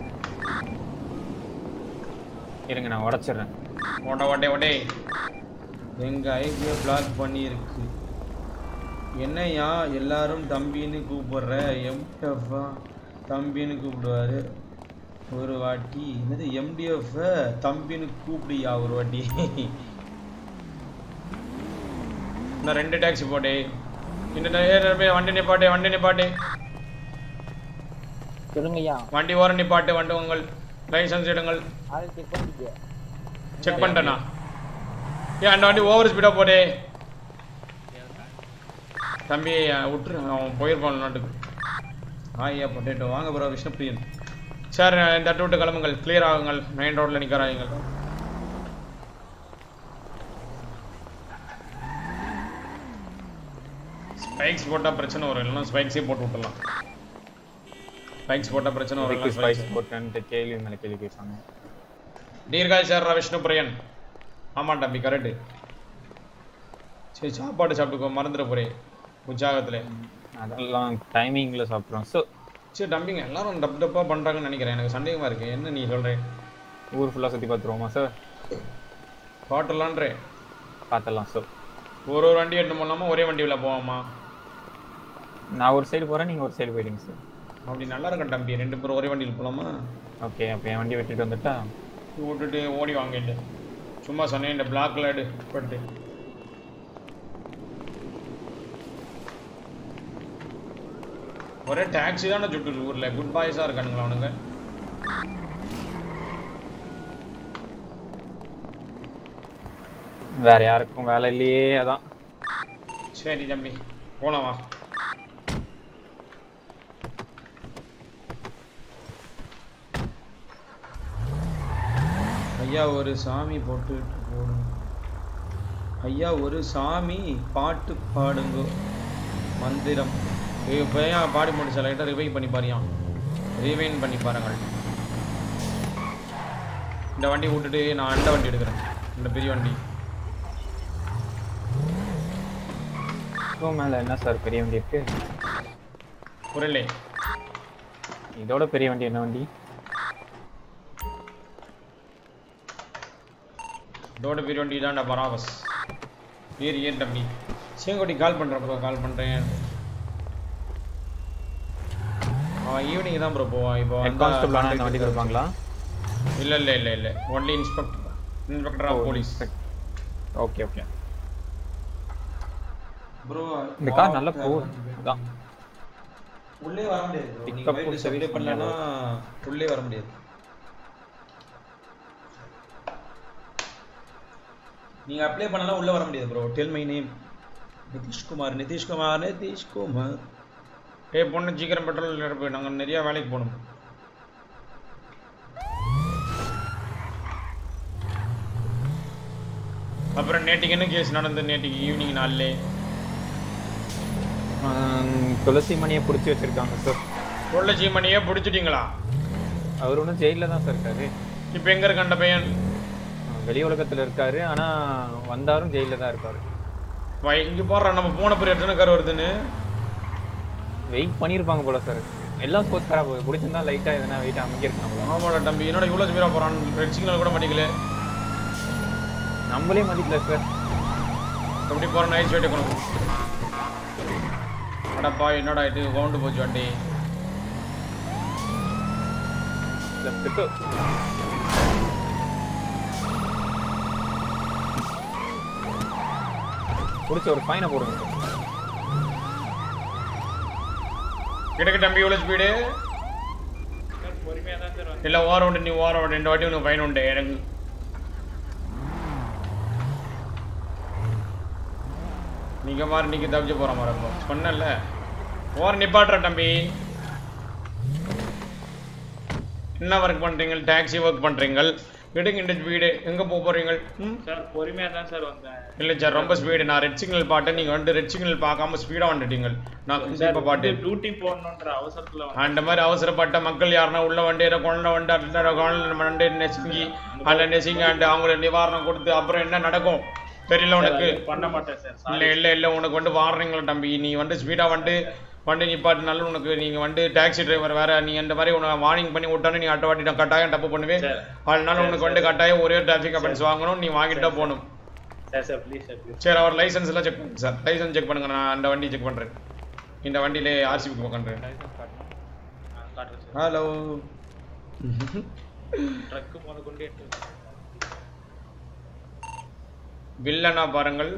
இருங்க நான் உடைச்சிடுறேன் ஓட்ட ஓட்டே ஓட்டே எங்க ஐபியை பிளாக் பண்ணியிருக்கு என்னையா எல்லாரும் தம்பின்னு கூப்பிடுற எம்டிஎஃப் தம்பின்னு கூப்பிடுவாரு ஒரு வாட்டி என்னது எம்டிஎஃப் தம்பின்னு கூப்பிடுயா ஒரு வாட்டி நான் ரெண்டு டாக்ஸி போட்டே இந்த டை- வண்டி நிப்பாட்டே வண்டி நிப்பாட்டே சொல்லுங்கய்யா வண்டி ஓரம் நிப்பாட்டு வண்டி உங்கள் லைசன்ஸ் எடுங்கள் ஆள் செக் பண்ணிட்டு செக் பண்ணிட்டேண்ணா ஏன் அந்த வண்டி ஓவர் ஸ்பீடாக போடே தம்பி அஹ், விட்டுரு அவன் போயிருப்பான் நாட்டுக்கு ஆய்யா பொட்டேட்டோ வாங்க ப்ரோ விஷ்ணுபிரியன் சார் இந்த அட்டு விட்டு கிளம்புங்கள் கிளியர் ஆகுங்கள் மெயின் ரோட்டில் நிற்கிறாங்க ஸ்பைக்ஸ் போட்டால் பிரச்சனை வரும் இல்லைன்னா ஸ்பைக்ஸே போட்டு விட்டுலாம் ஸ்பைக்ஸ் போட்டால் பிரச்சனை வரும் இதுக்கு இல்லைன்னா ஸ்பைஸ் spikes. போட்டேன்ட்டு கேள்வி மேல கேள்வி கேட்பாங்க தீர்காய் சார் விஷ்ணு பிரியன் ஆமாம் தம்பி கரெக்டு சரி சாப்பாடு சாப்பிட்டுக்கோ மறந்துட போறேன் உற்சாகத்தில் அதெல்லாம் டைமிங்ல சாப்பிட்றோம் ஸோ சரி தம்பிங்க எல்லாரும் டப் டப்பாக பண்ணுறாங்கன்னு நினைக்கிறேன் எனக்கு சந்தேகமாக இருக்கு என்ன நீ சொல்ற ஊர் ஃபுல்லா சுத்தி பார்த்துருவோமா சார் ஹோட்டலான்றே பார்த்துடலாம் சார் ஒரு ஒரு வண்டி எடுத்து போனாமா ஒரே வண்டியில் போவாமா நான் ஒரு சைடு போறேன் நீங்க ஒரு சைடு போயிடுங்க சார் அப்படி நல்லா இருக்கும் தம்பி ரெண்டு பேரும் ஒரே வண்டியில் போகலாமா ஓகே அப்போ என் வண்டி விட்டுட்டு வந்துட்டா விட்டுட்டு ஓடி வாங்கிட்டு சும்மா சொன்னேன் இந்த பிளாக்ல எடு போட்டு ஒரே டாக்ஸி தானே சுட்டுது ஊர்ல குட் பாய்ஸா இருக்கானுங்களா அவனுங்க வேற யாருக்கும் வேலை இல்லையே அதான் சரி தம்பி போலாம் வா ஐயா ஒரு சாமி போட்டு போடும் ஐயா ஒரு சாமி பாட்டு பாடுங்க மந்திரம் ஏய், இப்ப ஏன் பாடி முடிச்ச லைட்டாக ரிவைன் பண்ணி பாரியா ரிவைன் பண்ணி பாருங்கள் இந்த வண்டி விட்டுட்டு நான் அந்த வண்டி எடுக்கிறேன் இந்த பெரிய வண்டி இதுக்கு மேல என்ன சார் பெரிய வண்டி இருக்கு புரியலே இதோட பெரிய வண்டி என்ன வண்டி இதோட பெரிய வண்டி தான்டா பராபஸ் ஏறி ஏன் தம்பி சேங்கோட்டி கால் பண்ணுறேன் ப்ரோ கால் பண்ணுறேன் அவன் ஈவினிங் தான் ப்ரோ போவான் இப்போ ஹெட் கான்ஸ்டபிள் ஆனால் இந்த வண்டி கொடுப்பாங்களா இல்லை இல்லை இல்லை இல்லை only inspector inspector of police okay okay bro இந்த கார் நல்லா போகுது அதான் உள்ளே வர முடியாது bro. நீங்க Pickup வைஃபை service சப்ளை பண்ணலன்னா பண்ணலாம். உள்ளே வர முடியாது நீங்க அப்ளை பண்ணலாம் உள்ள வர முடியாது bro tell my name Nitishkumar Nitishkumar Nitishkumar ஏய் பொண்ணு சீக்கிரம் பெட்ரோல் நிரப்பு நாங்க நிறைய வேலைக்கு போகணும் அப்புறம் நேற்றுக்கு என்ன கேஸ் நடந்தது நேற்றுக்கு ஈவினிங் நாள்லே ஆஹ், துளசி மணியை பிடிச்சி வச்சிருக்காங்க சார் துளசி மணியே பிடிச்சிட்டீங்களா அவர் ஒன்றும் ஜெயிலில் தான் சார் இருக்காரு இப்போ எங்க இருக்க அந்த பையன் வெளி உலகத்துல இருக்காரு ஆனா வந்தாரும் ஜெயிலில் தான் இருப்பாரு வை இங்க போடுற நம்ம போன பிறகு எத்தனை கார் வருதுன்னு வெயிட் பண்ணியிருப்பாங்க போல சார் எல்லாம் ஸ்போர்ட்ஸ் காரா போகுது பிடிச்சிருந்தா லைட்டா எதனா வெயிட் அமைக்கிருக்காங்க போல ஆமாடா தம்பி என்னோட இவ்வளோ ஸ்பீடாக போகிறான் ரெட் சிக்னல் கூட மாட்டிக்கல நம்மளே மதிக்கல சார் எப்படி போகிற நைட் வெயிட் இருக்கணும் அடப்பா என்னடா இது கவுண்டு போச்சு வண்டி லெஃப்ட்டுக்கு பிடிச்ச ஒரு ஃபைனை போடுங்க கிடக்கு தம்பி இவ்வளோ ஸ்பீடு பொறுமையா தான் சார் இல்லை ஓரம் உண்டு நீ ஓரம் உண்டு ரெண்டு வாட்டி உனக்கு ஃபைன் உண்டு எனக்கு நீங்க மாதிரி நீங்க தப்பிச்சு போற மாதிரி இருக்கும் சொன்னேன்ல ஓரம் நிப்பாட்டுற தம்பி என்ன ஒர்க் பண்றீங்க டாக்ஸி ஒர்க் பண்றீங்க விடுங்க இந்த ஸ்பீடு எங்க போக போறீங்க ம் சார் பொறுமையா தான் சார் வந்தேன் இல்லை சார் ரொம்ப ஸ்பீடு நான் ரெட் சிக்னல் பாட்டேன் நீங்கள் வந்து ரெட் சிக்னல் பார்க்காம ஸ்பீடாக வந்துட்டீங்க நான் கண்டிப்பாக பாட்டு டியூட்டி போடணுன்ற அவசரத்துல வந்தேன். அந்த மாதிரி அவசரப்பட்ட மக்கள் யாருன்னா உள்ள வண்டியில கொண்ட வண்டி அந்த குழந்தை வண்டி நெசுங்கி அதில் நெசுங்கி அந்த அவங்களுக்கு நிவாரணம் கொடுத்து அப்புறம் என்ன நடக்கும் தெரியல உனக்கு சார், பண்ண மாட்டேன் சார் இல்ல இல்ல இல்ல உனக்கு வந்து வாடுறீங்களா தம்பி நீ வந்து ஸ்பீடா வந்து வண்டி நிப்பாட்டினால உனக்கு நீங்க வந்து டாக்ஸி டிரைவர் வேற நீ அந்த மாதிரி உனக்கு வார்னிங் பண்ணி விட்டானே நீ அடுத்த வாட்டி நான் கட்டாயம் தப்பு பண்ணுவேன் அதனால உனக்கு வந்து கட்டாயம் ஒரே டிராஃபிக் அஃபென்ஸ் வாங்கணும் நீ வாங்கிட்டு தான் போகணும் sir sir please sir please சரி அவர் லைசன்ஸ் எல்லாம் செக் பண்ணுங்க சார் லைசன்ஸ் செக் பண்ணுங்க நான் அந்த வண்டி செக் பண்றேன் இந்த வண்டியிலே ஆர்சி புக் பண்றேன் காட்டுறேன் சார் ஹலோ ட்ரக்கு முத கொண்டு எடுத்து வில்லனா பாருங்கள்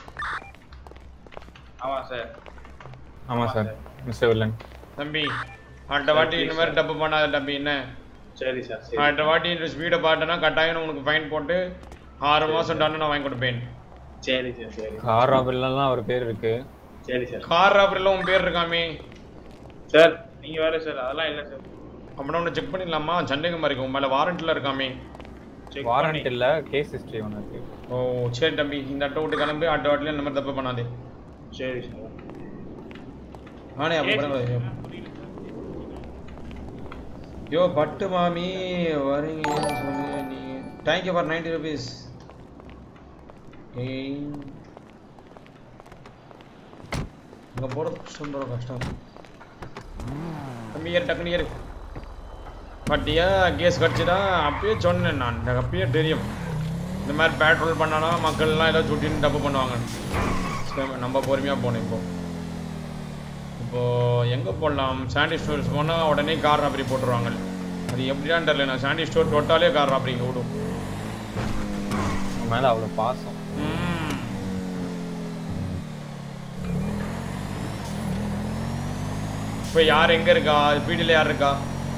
ஆமா சார் ஆமா சார் மிஸ்டர் வில்லன் தம்பி அடுத்த வாட்டி இந்த மாதிரி தப்பு பண்ணாத தம்பி என்ன சரி சார் சரி அடுத்த வாட்டி இந்த ஸ்பீடை பார்த்தேன்னா கட்டாயம் உனக்கு ஃபைன் போட்டு ஆறு மாசம் டன் நான் வாங்கி கொடுப்பேன் சரி சார் சரி கார் ராபரிலாம் அவர் பேர் இருக்கு சரி சார் கார் ராபரியில் உன் பேர் இருக்காமே சார் நீங்க வேற சார் அதெல்லாம் இல்ல சார் அப்படின்னா ஒன்று செக் பண்ணிடலாமா சந்தேகமா இருக்கு உன் மேலே வாரண்ட்டில் இருக்காமே வாரண்ட் இல்ல கேஸ் ஹிஸ்டரி ஒன்று இருக்கு ஓ சரி தம்பி இந்த அட்டை விட்டு கிளம்பி அடுத்த வாட்டில இந்த மாதிரி தப்பு பண்ணாதே சரி சார் ஆனே அப்புறம் யோ பட்டு மாமி வரீங்கன்னு சொல்லி நீ தேங்க்யூ ஃபார் நைன்டி ருபீஸ் ஏய் அங்கே போகிறது கஷ்டம் ப்ரோ கஷ்டம் தம்பி ஏறு டக்குனு ஏறு பட்டியா கேஸ் கடிச்சுடா அப்பயே சொன்னேன் நான் எனக்கு அப்பயே தெரியும் இந்த மாதிரி பேட்ரோல் பண்ணானா மக்கள்லாம் ஏதோ சுட்டின்னு தப்பு பண்ணுவாங்க சரி, நம்ம பொறுமையாக போகணும் இப்போ இப்போ எங்கே போடலாம் சாண்டி ஸ்டோர்ஸ் போனால் உடனே கார் ராபரி போட்டுருவாங்க அது எப்படியான்னு தெரியல நான் சாண்டி ஸ்டோர் தொட்டாலே கார் ராபரி இங்கே விடும் உன் மேல அவ்வளவு பாசம் இப்போ யார் எங்கே இருக்கா பீடியில் யார் இருக்கா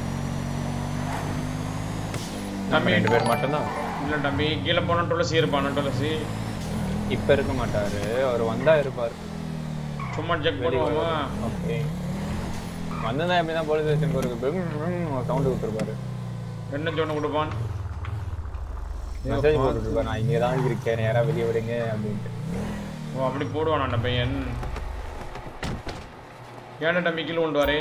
நம்ம ரெண்டு பேர் மட்டும்தான் இல்லை தம்பி கீழே போனால் துளசி இருப்பான துளசி இப்ப இருக்க மாட்டாரு அவர் வந்தா இருப்பாரு சும்மா செக் பண்ணுவோமா ஓகே வந்ததா எப்படிதான் போலீஸ் ஸ்டேஷனுக்கு ஒரு சவுண்ட் விட்டுருப்பாரு என்ன சொன்ன கொடுப்பான் மெசேஜ் போட்டுருப்பாரு நான் இங்கே தான் இருக்கேன் நேரா வெளியே விடுங்க அப்படின்ட்டு ஓ அப்படி போடுவான் அந்த பையன் ஏன்டா தம்பி கீழே கொண்டு வரே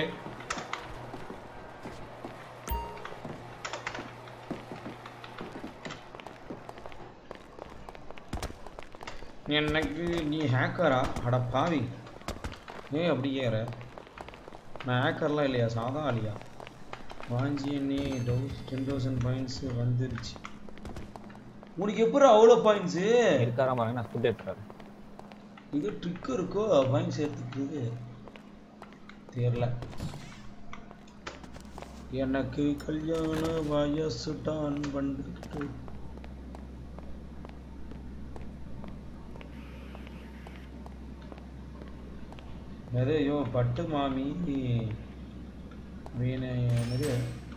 எனக்கு நீ ஹேக்கரா அட பாவி ஏன் அப்படி ஏற நான் ஹேக்கர்லாம் இல்லையா சாதா ஆளியா வாஞ்சி நீ டவுஸ் டென் தௌசண்ட் பாயிண்ட்ஸ் வந்துருச்சு உனக்கு எப்படி அவ்வளோ பாயிண்ட்ஸு இருக்காரா பாருங்க நான் ஃபுட் எடுத்துறாரு இது ட்ரிக் இருக்கோ பாயிண்ட்ஸ் எடுத்துக்கிறது தெரியல எனக்கு கல்யாண வயசுதான் வந்துட்டு நிறையோ பட்டு மாமி வீணை என்னது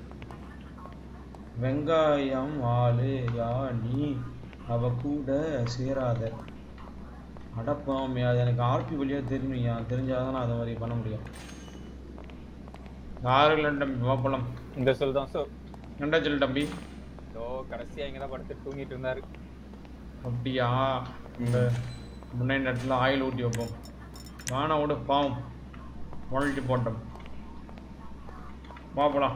வெங்காயம் ஆளு யா நீ அவ கூட சேராத அடப்பாமே அது எனக்கு ஆர்பி வழியாக தெரியுமையா தெரிஞ்சாதான் நான் அதை மாதிரி பண்ண முடியும் யாரும் இல்லை தம்பி பார்ப்பலாம் இந்த சொல் தான் சார் நண்டா சொல்லு தம்பி ஸோ கடைசியா இங்கே தான் படுத்து தூங்கிட்டு இருந்தாரு அப்படியா இந்த முன்னாடி இடத்துல ஆயில் ஊற்றி வைப்போம் வானா விட பாவம் முழட்டி போட்டோம் வா போலாம்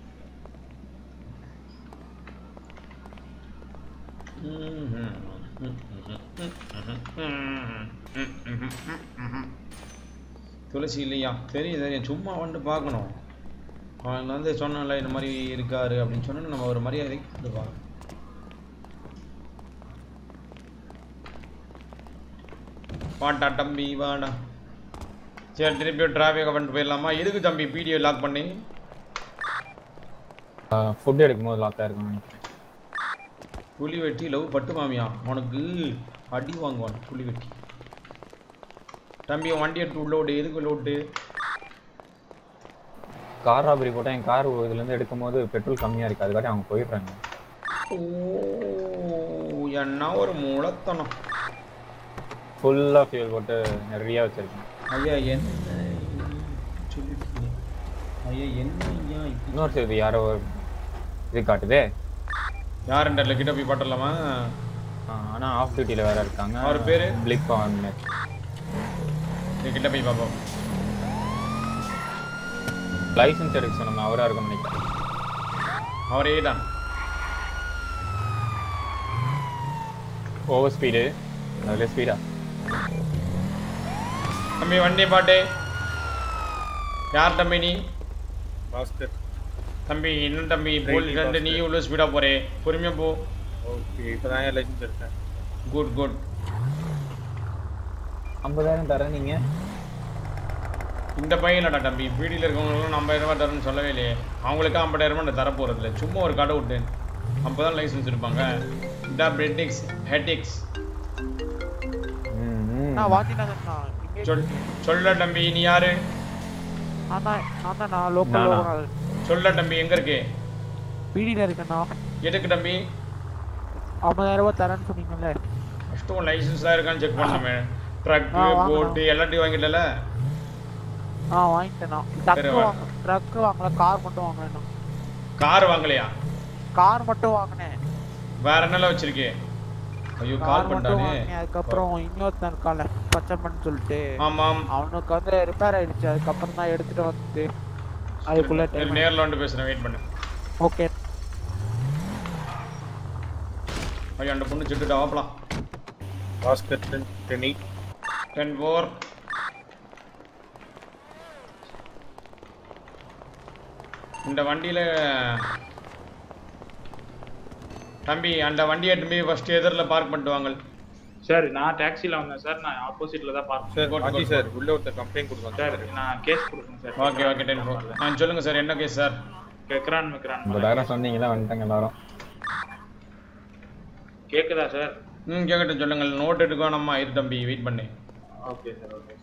துளசி இல்லையா தெரியும் தெரியும் சும்மா வந்து பார்க்கணும் அவன் வந்து சொன்னான்ல இந்த மாதிரி இருக்காரு அப்படின்னு சொன்னா நம்ம ஒரு மரியாதைக்கு வந்து பார்க்கணும் வாடா தம்பி வாடா சரி திருப்பி டிராஃபிக்கை பண்ணிட்டு போயிடலாமா எதுக்கு தம்பி பிடிஓ லாக் பண்ணி ஃபுட் எடுக்கும் போது லாக்காக இருக்கும் புலி வெட்டி லவ் பட்டு மாமியா உனக்கு அடி வாங்குவான் புலி வெட்டி தம்பி உன் வண்டி எடுத்து உள்ள விட்டு எதுக்கு உள்ள விட்டு கார் ராபரி போட்டால் என் கார் இதுலேருந்து எடுக்கும் போது பெட்ரோல் கம்மியாக இருக்குது அதுக்காட்டி அவங்க போயிடுறாங்க ஓ என்ன ஒரு மூலத்தனம் ஃபுல்லாக ஃபியூல் போட்டு நிறையா வச்சிருக்கேன் ஐயா என்ன சொல்லிருக்கீங்க ஐயா என்ன ஐயா இப்படி இன்னொரு சைடு யாரோ ஒரு இது காட்டுதே யாருன்ற கிட்ட போய் பாட்டலாமா ஆனால் ஆஃப் டியூட்டியில் வேற இருக்காங்க அவர் பேரு? பிளிக் ஆன் நீ கிட்ட போய் பார்ப்போம் லைசன்ஸ் எடுக்க சொன்னோம் அவராக இருக்கும்னு நினைக்கிறேன் அவரே தான் ஓவர் ஸ்பீடு அதில் ஸ்பீடா தம்பி வண்டி பாட்டு யார் தம்பி நீ பாஸ்கர் தம்பி என்ன தம்பி போலீஸ் வந்து நீ இவ்வளோ ஸ்பீடாக போறே பொறுமையாக போ ஓகே இப்போ தான் லைசன்ஸ் எடுத்தேன் குட் குட் ஐம்பதாயிரம் தரேன் நீங்கள் இந்த பையன் இல்லடா தம்பி பீடியில் இருக்கவங்களுக்கும் ஐம்பதாயிரம் ரூபாய் தரேன்னு சொல்லவே இல்லையே அவங்களுக்கு ஐம்பதாயிரம் ரூபாய் நான் தர போகிறது இல்லை சும்மா ஒரு கடை விட்டேன் அப்போ தான் லைசன்ஸ் எடுப்பாங்க இந்த பிரெட்டிக்ஸ் ஹெட்டிக்ஸ் நான் வாத்தினாங்கண்ணா சொல் சொல்ல தம்பி நீ யாரு நான் தான் நான் தான் நான் லோக்கல் நானா? லோக்கல் சொல்ல தம்பி எங்க இருக்கு பீடியில் இருக்கேண்ணா எதுக்கு தம்பி ஐம்பதாயிரம் ரூபாய் தரேன்னு சொன்னீங்கல்ல ஃபஸ்ட்டு உன் லைசன்ஸ்லாம் இருக்கான்னு செக் பண்ணலாமே ட்ரக்கு ஆ, வாங்கணும். போட்டு எல்லாத்தையும் வாங்கிட்டல ஆ வாங்கிட்டேண்ணா சரி, ட்ரக்கு வா. வாங்க ட்ரக்கு வாங்கல கார் மட்டும் வாங்கினேண்ணா கார் வாங்கலையா கார் மட்டும் வாங்கினேன் வேற என்னலாம் வச்சிருக்கே ஐயோ கால் கார் மட்டும் பண்ணிட்டானே வாங்கினேன் அதுக்கப்புறம் இன்னொருத்தன் இருக்கான்ல பச்சைமன் சொல்லிட்டு ஆமாம் அவனுக்கு வந்து ரிப்பேர் ஆயிடுச்சு அதுக்கப்புறம் தான் எடுத்துட்டு வந்து அதுக்குள்ள சரி, time நேர்ல வந்து பேசுறேன் வெயிட் பண்ணு ஓகே ஐயோ அந்த பொண்ணு செட்டுட்டு ஆப்பலாம் பாஸ்கர் டெனி டென் ஃபோர் இந்த வண்டியில தம்பி அந்த வண்டியை எடுத்து போய் ஃபர்ஸ்ட் எதிரில் பார்க் பண்ணிட்டு வாங்க சார் நான் டாக்ஸில வந்தேன் சார் நான் ஆப்போசிட்ல தான் பார்க் சார் ஆஜி சார் உள்ள ஒருத்தர் கம்ப்ளைண்ட் கொடுக்கலாம் சார் நான் கேஸ் கொடுக்கணும் sir okay okay ten four ஆ சொல்லுங்க சார் என்ன கேஸ் சார் கெக்ரான் மெக்ரான் ஐம்பதாயிரம் சொன்னீங்களா வந்துட்டாங்க எல்லாரும் கேக்குதா சார் ம் கேட்கட்டும் சொல்லுங்கள் நோட் எடுக்கோ நம்ம இரு தம்பி வெயிட் பண்ணு ஓகே சார் ஓகே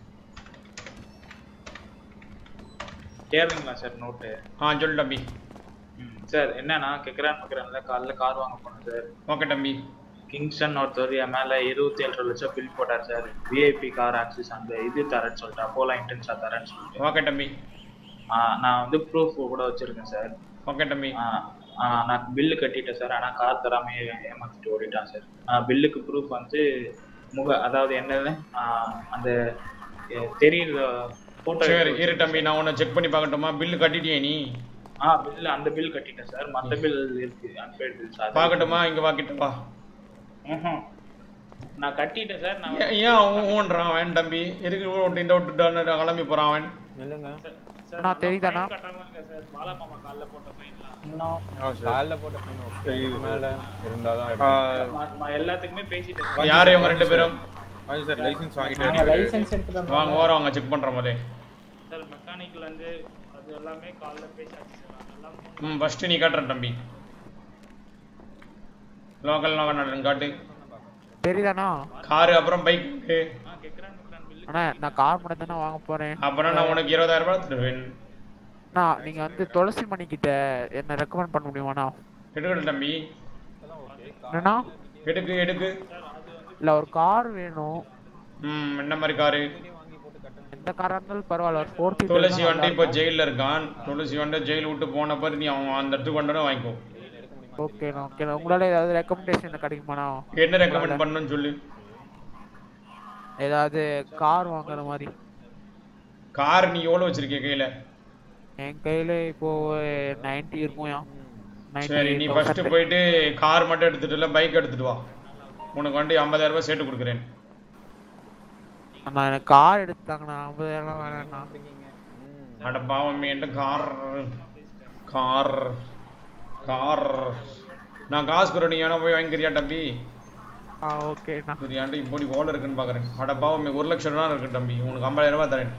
கேளுங்களா சார் நோட்டு ஆ சொல்லு தம்பி சார் என்னன்னா கெக்ரான் மெக்ரான்ல காலைல கார் வாங்க போனேன் சார் ஓகே தம்பி கிங்ஸ்டன் ஒருத்தர் என் மேல இருபத்தி ஏழு லட்சம் பில் போட்டார் சார் விஐபி கார் ஆக்சிஸ் அந்த இது தரேன்னு சொல்லிட்டு அப்போலா இன்டென்ஸா தரேன்னு சொல்லிட்டு ஓகே தம்பி ஆ, நான் வந்து ப்ரூஃப் கூட வச்சிருக்கேன் சார் ஓகே தம்பி ஆ, ஆ, நான் பில்லு கட்டிட்டேன் சார் ஆனா கார் தராம ஏ- ஏமாத்திட்டு ஓடிட்டான் சார் ஆ, பில்லுக்கு ப்ரூஃப் வந்து முக அதாவது என்னது ஆ, அந்த எ, தெரியுற போட்டோ சரி இரு தம்பி நான் உன்னை செக் பண்ணி பார்க்கட்டுமா பில்லு கட்டிட்டியே நீ ஆ பில் அந்த பில் கட்டிட்டேன் சார் மத்த பில் இருக்கு அன்பேட் பில் சார் பார்க்கட்டுமா இங்க வாக்கிட்டு வா நான் கட்டிட்டேன் சார் நான் ஏன் ஏன் அவன் ஊன்றான் அவன் தம்பி எதுக்கு விட்டு இந்த விட்டுட்டான்னு கிளம்பி போறான் அவன் இல்லைங்க சார், நான் தெரியுதாண்ணா? fine கட்டாம இருக்கேன் சார் பாலா மாமா கால்ல போட்ட ஃபைன்லாம் காலைல போட்ட ஃபைன் ஓகே மேல இருந்தால் தான் நான் நான் எல்லாத்துக்குமே பேசிட்டேன் சார். யாரு இவங்க ரெண்டு பேரும் ஆஜி சார் லைசன்ஸ் நாங்க வாங்கிட்டு லைசென்ஸ் எடுத்துட்டு வாங்க வந்தோம். ஓரம் வாங்க செக் பண்ற போதே சார் மெக்கானிக்ல இருந்து அது எல்லாமே கால்ல பேசாச்சு சார் அதெல்லாம் ம் ஃபர்ஸ்ட் நீ காட்டுறேன் தம்பி லோக்கல் நோக்கல் காட்டு தெரியுதாண்ணா காரு அப்புறம் பைக் அண்ணா நான் கார் மட்டும் தானே வாங்க போறேன் அப்புறம் நான் உனக்கு இருபதாயிரம் ரூபாய் தருவேன் அண்ணா நீங்க வந்து துளசி மணி கிட்ட என்ன ரெக்கமெண்ட் பண்ண முடியுமாண்ணா எடுக்கட்டும் தம்பி என்னண்ணா எடுக்கு எடுக்கு இல்ல ஒரு கார் வேணும் ம் என்ன மாதிரி காரு எந்த காரா இருந்தாலும் பரவாயில்ல ஒரு ஃபோர் துளசி வந்து இப்போ ஜெயிலில் இருக்கான் துளசி வந்து ஜெயில் விட்டு போன பிறகு நீ அவன் அந்த இடத்துக்கு கொண்டு வந்து வாங்கிக்கோ ஓகேண்ணா ஓகேண்ணா உங்களால ஏதாவது ரெக்கமெண்டேஷன் கிடைக்குமாண்ணா என்ன ரெக்கமெண்ட் பண்ணணும்னு சொல்லு ஏதாவது கார் வாங்குற மாதிரி கார் நீ எவ்வளோ வச்சிருக்க கையில என் கையில இப்போ நைன்டி இருக்கும்யா சரி நீ ஃபர்ஸ்ட் போயிட்டு கார் மட்டும் எடுத்துட்டு இல்ல பைக் எடுத்துட்டு வா உனக்கு வண்டி 50000 ரூபாய் சேர்த்து கொடுக்குறேன் அண்ணா எனக்கு கார் எடுத்தாங்கண்ணா ஐம்பதாயிரம் வேணாண்ணா அட பாவம் என்கிட்ட கார் கார் கார் நான் காசு குறேன் நீ வேணா போய் வாங்கிக்கிறியா தம்பி ஆ ஓகேண்ணா சரியாண்டு இப்போ நீ ஓல இருக்குன்னு பாக்குறேன் அட பாவம் ஒரு லட்சம் ரூபா இருக்கு தம்பி உனக்கு 50000 ரூபாய் தரேன்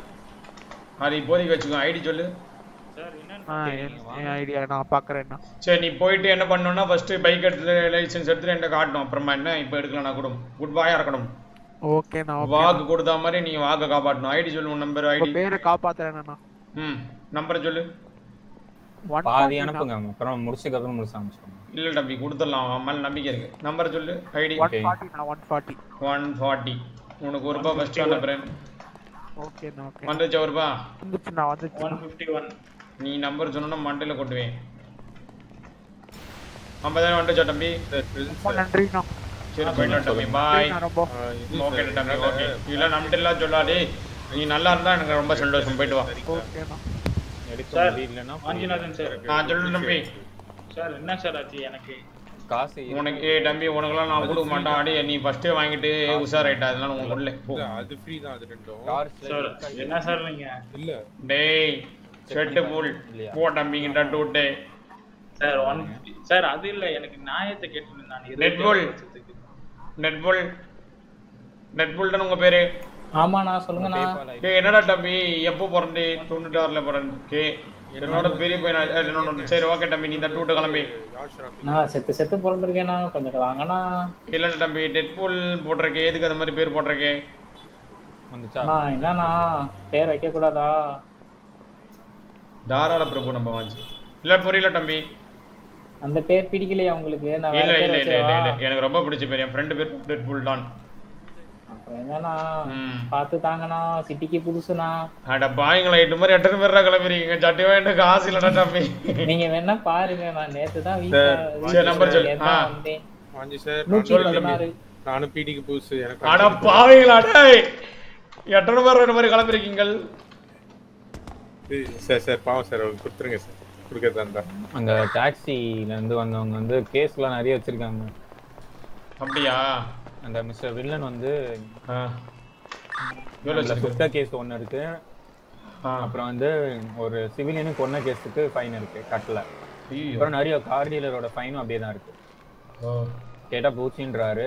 அது இப்போதைக்கு வச்சுக்கோ ஐடி சொல்லு ஆ என் ஐடியா நான் பார்க்குறேண்ணா சரி நீ போயிட்டு என்ன பண்ணணும்னா ஃபர்ஸ்ட் பைக் எடுத்து லைசென்ஸ் எடுத்துட்டு என்ன காட்டணும் அப்புறமா என்ன இப்போ எடுக்கலாம் கூட குட் பாயா இருக்கணும் ஓகேண்ணா ஓகே வாக்கு கொடுத்த மாதிரி நீ வாக்க காப்பாற்றணும் ஐடி சொல்லு உன் நம்பர் ஐடி உங்க பேரை காப்பாத்துறேண்ணா ம் நம்பர் சொல்லு ஒன் பாதி அனுப்புங்க அப்புறம் முடிச்சதுக்கு அப்புறம் முழுசா அனுப்பிச்சுக்கோங்க இல்ல தம்பி கொடுத்துடலாம் அவன் மேல நம்பிக்கை இருக்கு நம்பர் சொல்லு ஐடி ஒன் ஃபார்ட்டிண்ணா ஒன் ஃபார்ட்டி ஒன் ஃபார்ட்டி உனக்கு ஒரு ரூபாய் ஃபர்ஸ்ட் அனுப்புறேன் ஓகேண்ணா ஓகே வந்துச்சா ஒரு ரூபாய் வந்துச்சுண்ணா வந்துச்சு ஒன் ஃபிஃப்டி ஒன் நீ நம்பர் சொன்னா மண்டையில கொட்டுவேன் ஐம்பதாயிரம் வந்துச்சா தம்பி ரொம்ப நன்றிண்ணா சரி போயிட்டு தம்பி பாய் நன்றிண்ணா ரொம்ப ஓகே தம்பி ஓகே இல்ல நம்மகிட்ட எல்லாம் சொல்லாதே நீ நல்லா இருந்தா எனக்கு ரொம்ப சந்தோஷம் போயிட்டு வா ஓகேண்ணா எடுக்க சார் முடியலன்னா வாஞ்சிநாதன் சார் ஆ சொல்லு தம்பி சார் என்ன சார் ஆச்சு எனக்கு காசு உனக்கு ஏய் தம்பி உனக்கெல்லாம் நான் கொடுக்க மாட்டேன் அடி நீ ஃபர்ஸ்டே வாங்கிட்டு உஷாராயிட்டா அதெல்லாம் உனக்கு உள்ள போ இல்ல, அது ஃப்ரீ தான் அது ரெண்டும் சார் என்ன சார் நீங்க இல்ல டேய் செட்டு புல் போ தம்பி டட்டு விட்டு சார் ஒன் சார் அது இல்ல எனக்கு நியாயத்தை கேட்டு நான் நெட்புல் நெட்புல் நெட்புல் தானே உங்க பேரு ஆமாண்ணா சொல்லுங்கண்ணா ஏய் என்னடா தம்பி எப்போ பிறந்து தொண்ணூத்தாறுல பிறந்து என்னோட பெரிய பையனா ஏய், என்னோட சரி ஓகே தம்பி நீ தட்டு விட்டு கிளம்பி நான் செத்து செத்து பிறந்திருக்கேண்ணா கொஞ்சம் வாங்கண்ணா இல்ல தம்பி டெட்புல் போட்டிருக்கே எதுக்கு அந்த மாதிரி பேர் போட்டிருக்கே வந்துச்சா அண்ணா என்னண்ணா பேர் வைக்க கூடாதா தாராள பிரபு நம்ம வாஞ்சி இல்ல புரியல தம்பி அந்த பேர் பிடிக்கலையா உங்களுக்கு நான் இல்ல வேற இல்ல பேர் இல்ல இல்ல வச்சவா இல்ல எனக்கு ரொம்ப பிடிச்ச பேர் என் ஃப்ரெண்டு பேர் டெட்புல் தான் அப்புறம் என்னண்ணா பார்த்து தாங்கண்ணா சிட்டிக்கு புதுசுண்ணா அட பாய்ங்களா எட்டு மாதிரி எத்தனை பேரா கிளம்புறீங்க சட்டி வாங்கிட்டு காசு இல்லடா தம்பி நீங்க வேணா பாருங்க நான் நேத்து தான் சரி, நம்பர் சொல்லு. வீட்டுல ஆ. வந்தேன் வாஞ்சி சார் நூத்தி நான் பதினாறு. நானும் பிடிக்கு புதுசு எனக்கு அட பாவீங்களா டேய் எத்தனை பேர் இந்த மாதிரி கிளம்பிருக்கீங்க சார் சார் பாவம் சார் அவருக்கு கொடுத்துருங்க சார் கொடுக்கறதா இருந்தா அங்க டாக்ஸில இருந்து வந்தவங்க வந்து கேஸ்லாம் நிறைய வச்சிருக்காங்க அப்படியா அந்த மிஸ்டர் வில்லன் வந்து எவ்வளவு வச்சிருக்கு? சுத்த கேஸ் ஒன்னு இருக்கு அப்புறம் வந்து ஒரு சிவிலியனுக்கு கொன்ன கேஸுக்கு ஃபைன் இருக்கு கட்டல ஐயோ. அப்புறம் நிறைய கார் டீலரோட ஃபைனும் அப்படியே தான் இருக்கு கேட்டா பூச்சின்றாரு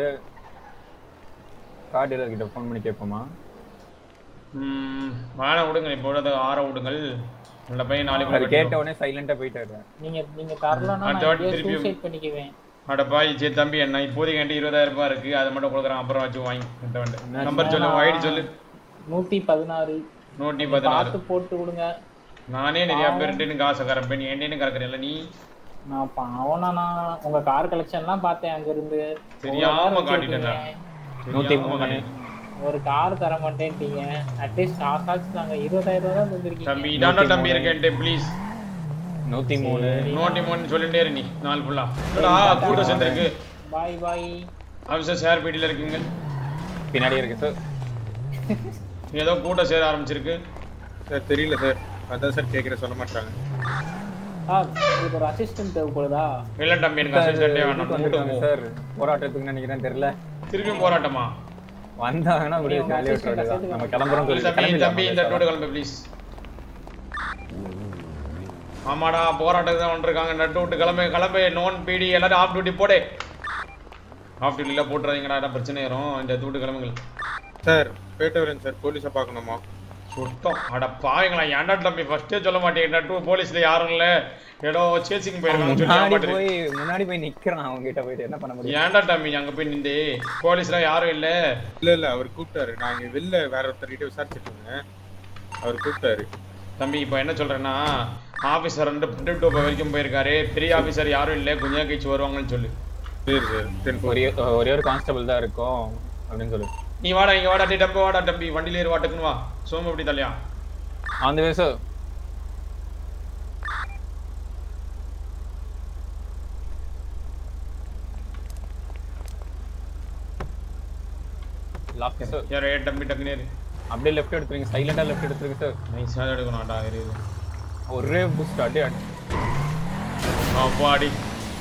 கார் டீலர் கிட்ட ஃபோன் பண்ணி கேட்போமா ம் வாழ விடுங்க இப்போ உள்ளது ஆற விடுங்கள் நல்ல பையன் நாளைக்கு அது கேட்ட உடனே சைலண்டா போயிட்டாரு நீங்க நீங்க தரலன்னா அடுத்த நான் வாட்டி இப்படியே திருப்பியும் சூசைட் பண்ணிக்குவேன் அட பாய் சரி தம்பி என்ன இப்போதைக்கு என்கிட்ட இருபதாயிரம் ரூபாய் இருக்கு அதை மட்டும் கொடுக்குறேன் அப்புறம் வச்சு வாங்கி கட்ட வேண்டாம் நம்பர் சொல்லு ஐடி சொல்லு நூத்தி பதினாறு நூற்றி நீங்க பதினாறு பார்த்து போட்டு விடுங்க நானே நிறைய பேர்ட்டு காசை கறப்பேன் நீ என்கிட்ட கறக்குறேன்ல நீ நான் பாவனா நான் உங்க கார் கலெக்ஷன்லாம் பார்த்தேன் அங்க இருந்து தெரியாம காட்டிட்டேன் நூத்தி தெரியாம மூணு. காட்டிட்டேன். ஒரு கார் தர மாட்டேன்ட்டீங்க அட்லீஸ்ட் காசாச்சும் நாங்க இருபதாயிரம் ரூபாய் தான் தந்திருக்கீங்க தம்பி இதாண்டா தம்பி இருக்கேன் ப்ளீஸ் நூத்தி மூணு நூற்றி மூணு சொல்லிட்டே இரு நீ நாலு ஃபுல்லா கூட்டம் சேர்ந்துருக்கு பாய் பாய் ஆஃபீஸர் ஷேர் பீட்டியில் இருக்கீங்க பின்னாடி இருக்கு சார் ஏதோ கூட்டம் சேர ஆரம்பிச்சிருக்கு சார் தெரியல சார் அதான் சார் கேட்குற சொல்ல மாட்டாங்க ஆ உங்களுக்கு ஒரு அசிஸ்டன்ட் தேவைப்படுதா இல்லை தம்பி எனக்கு அசிஸ்டன்டே வேணாம் வந்துருக்காங்க கூட்டம் சார் போராட்டத்துக்கு நினைக்கிறேன் தெரியல திருப்பியும் போராட்டமா வந்தாங்கன்னா அப்படியே ஜாலியா விட்டுறது நம்ம கிளம்புறோம் சொல்லி தம்பி தம்பி இந்த டோடு கிளம்பு ப்ளீஸ் ஆமாடா போராட்டத்துக்கு தான் வந்துருக்காங்க நட்டு விட்டு கிளம்பு கிளம்பு நோன் பிடி எல்லாரும் ஆஃப் டியூட்டி போடு ஆஃப் டியூட்டில போட்டுறாதீங்கடா என்ன பிரச்சனை வரும் இந்த தூட்டு கிளம்புங்கள் சார் போயிட்டு வரேன் சார் போலீஸை பார்க்கணுமா சுத்தம் அட பாவீங்களா ஏன்டா தம்பி ஃபர்ஸ்டே சொல்ல மாட்டேன் நட்டு போலீஸ்ல யாரும் இல்ல ஏதோ சேசிங் போயிருக்காங்க சொல்லி முன்னாடி ஏமாத்துறீங்க. போய் முன்னாடி போய் நிக்கிறான் அவங்க கிட்ட போயிட்டு என்ன பண்ண முடியும் ஏன்டா தம்பி அங்க போய் நின்று போலீஸ்லாம் யாரும் இல்ல இல்ல இல்ல அவர் கூப்பிட்டாரு நான் இங்க வெளில வேற ஒருத்தர்கிட்ட விசாரிச்சுட்டு இருந்தேன் அவர் கூப்பிட்டாரு தம்பி இப்போ என்ன சொல்றேன்னா ஆபீசர் ரெண்டு பன்னெண்டு டூ வரைக்கும் போயிருக்காரு பெரிய ஆபீசர் யாரும் இல்ல கொஞ்ச நேரம் கழிச்சு வருவாங்கன்னு சொல்லு சரி சார் ஒரே ஒரே ஒரு கான்ஸ்டபிள் தான் இருக்கும் அப்படின்னு சொல்லு நீ வாடா இங்க வாடா டேய் டம்பு வாடா தம்பி வண்டியில ஏறி வாட்டுக்குன்னு வா சோமு அப்படி தலையா on the way sir lock sir யார் ஏ டம்பி டக்குனு ஏறு அப்படியே லெஃப்ட் எடுத்துருங்க சைலண்டா லெஃப்ட் எடுத்துருங்க சார் நைஸாக எடுக்கணும் ஆட்டா இரு இரு. ஒரே பூஸ்ட் அடி அடி அப்பாடி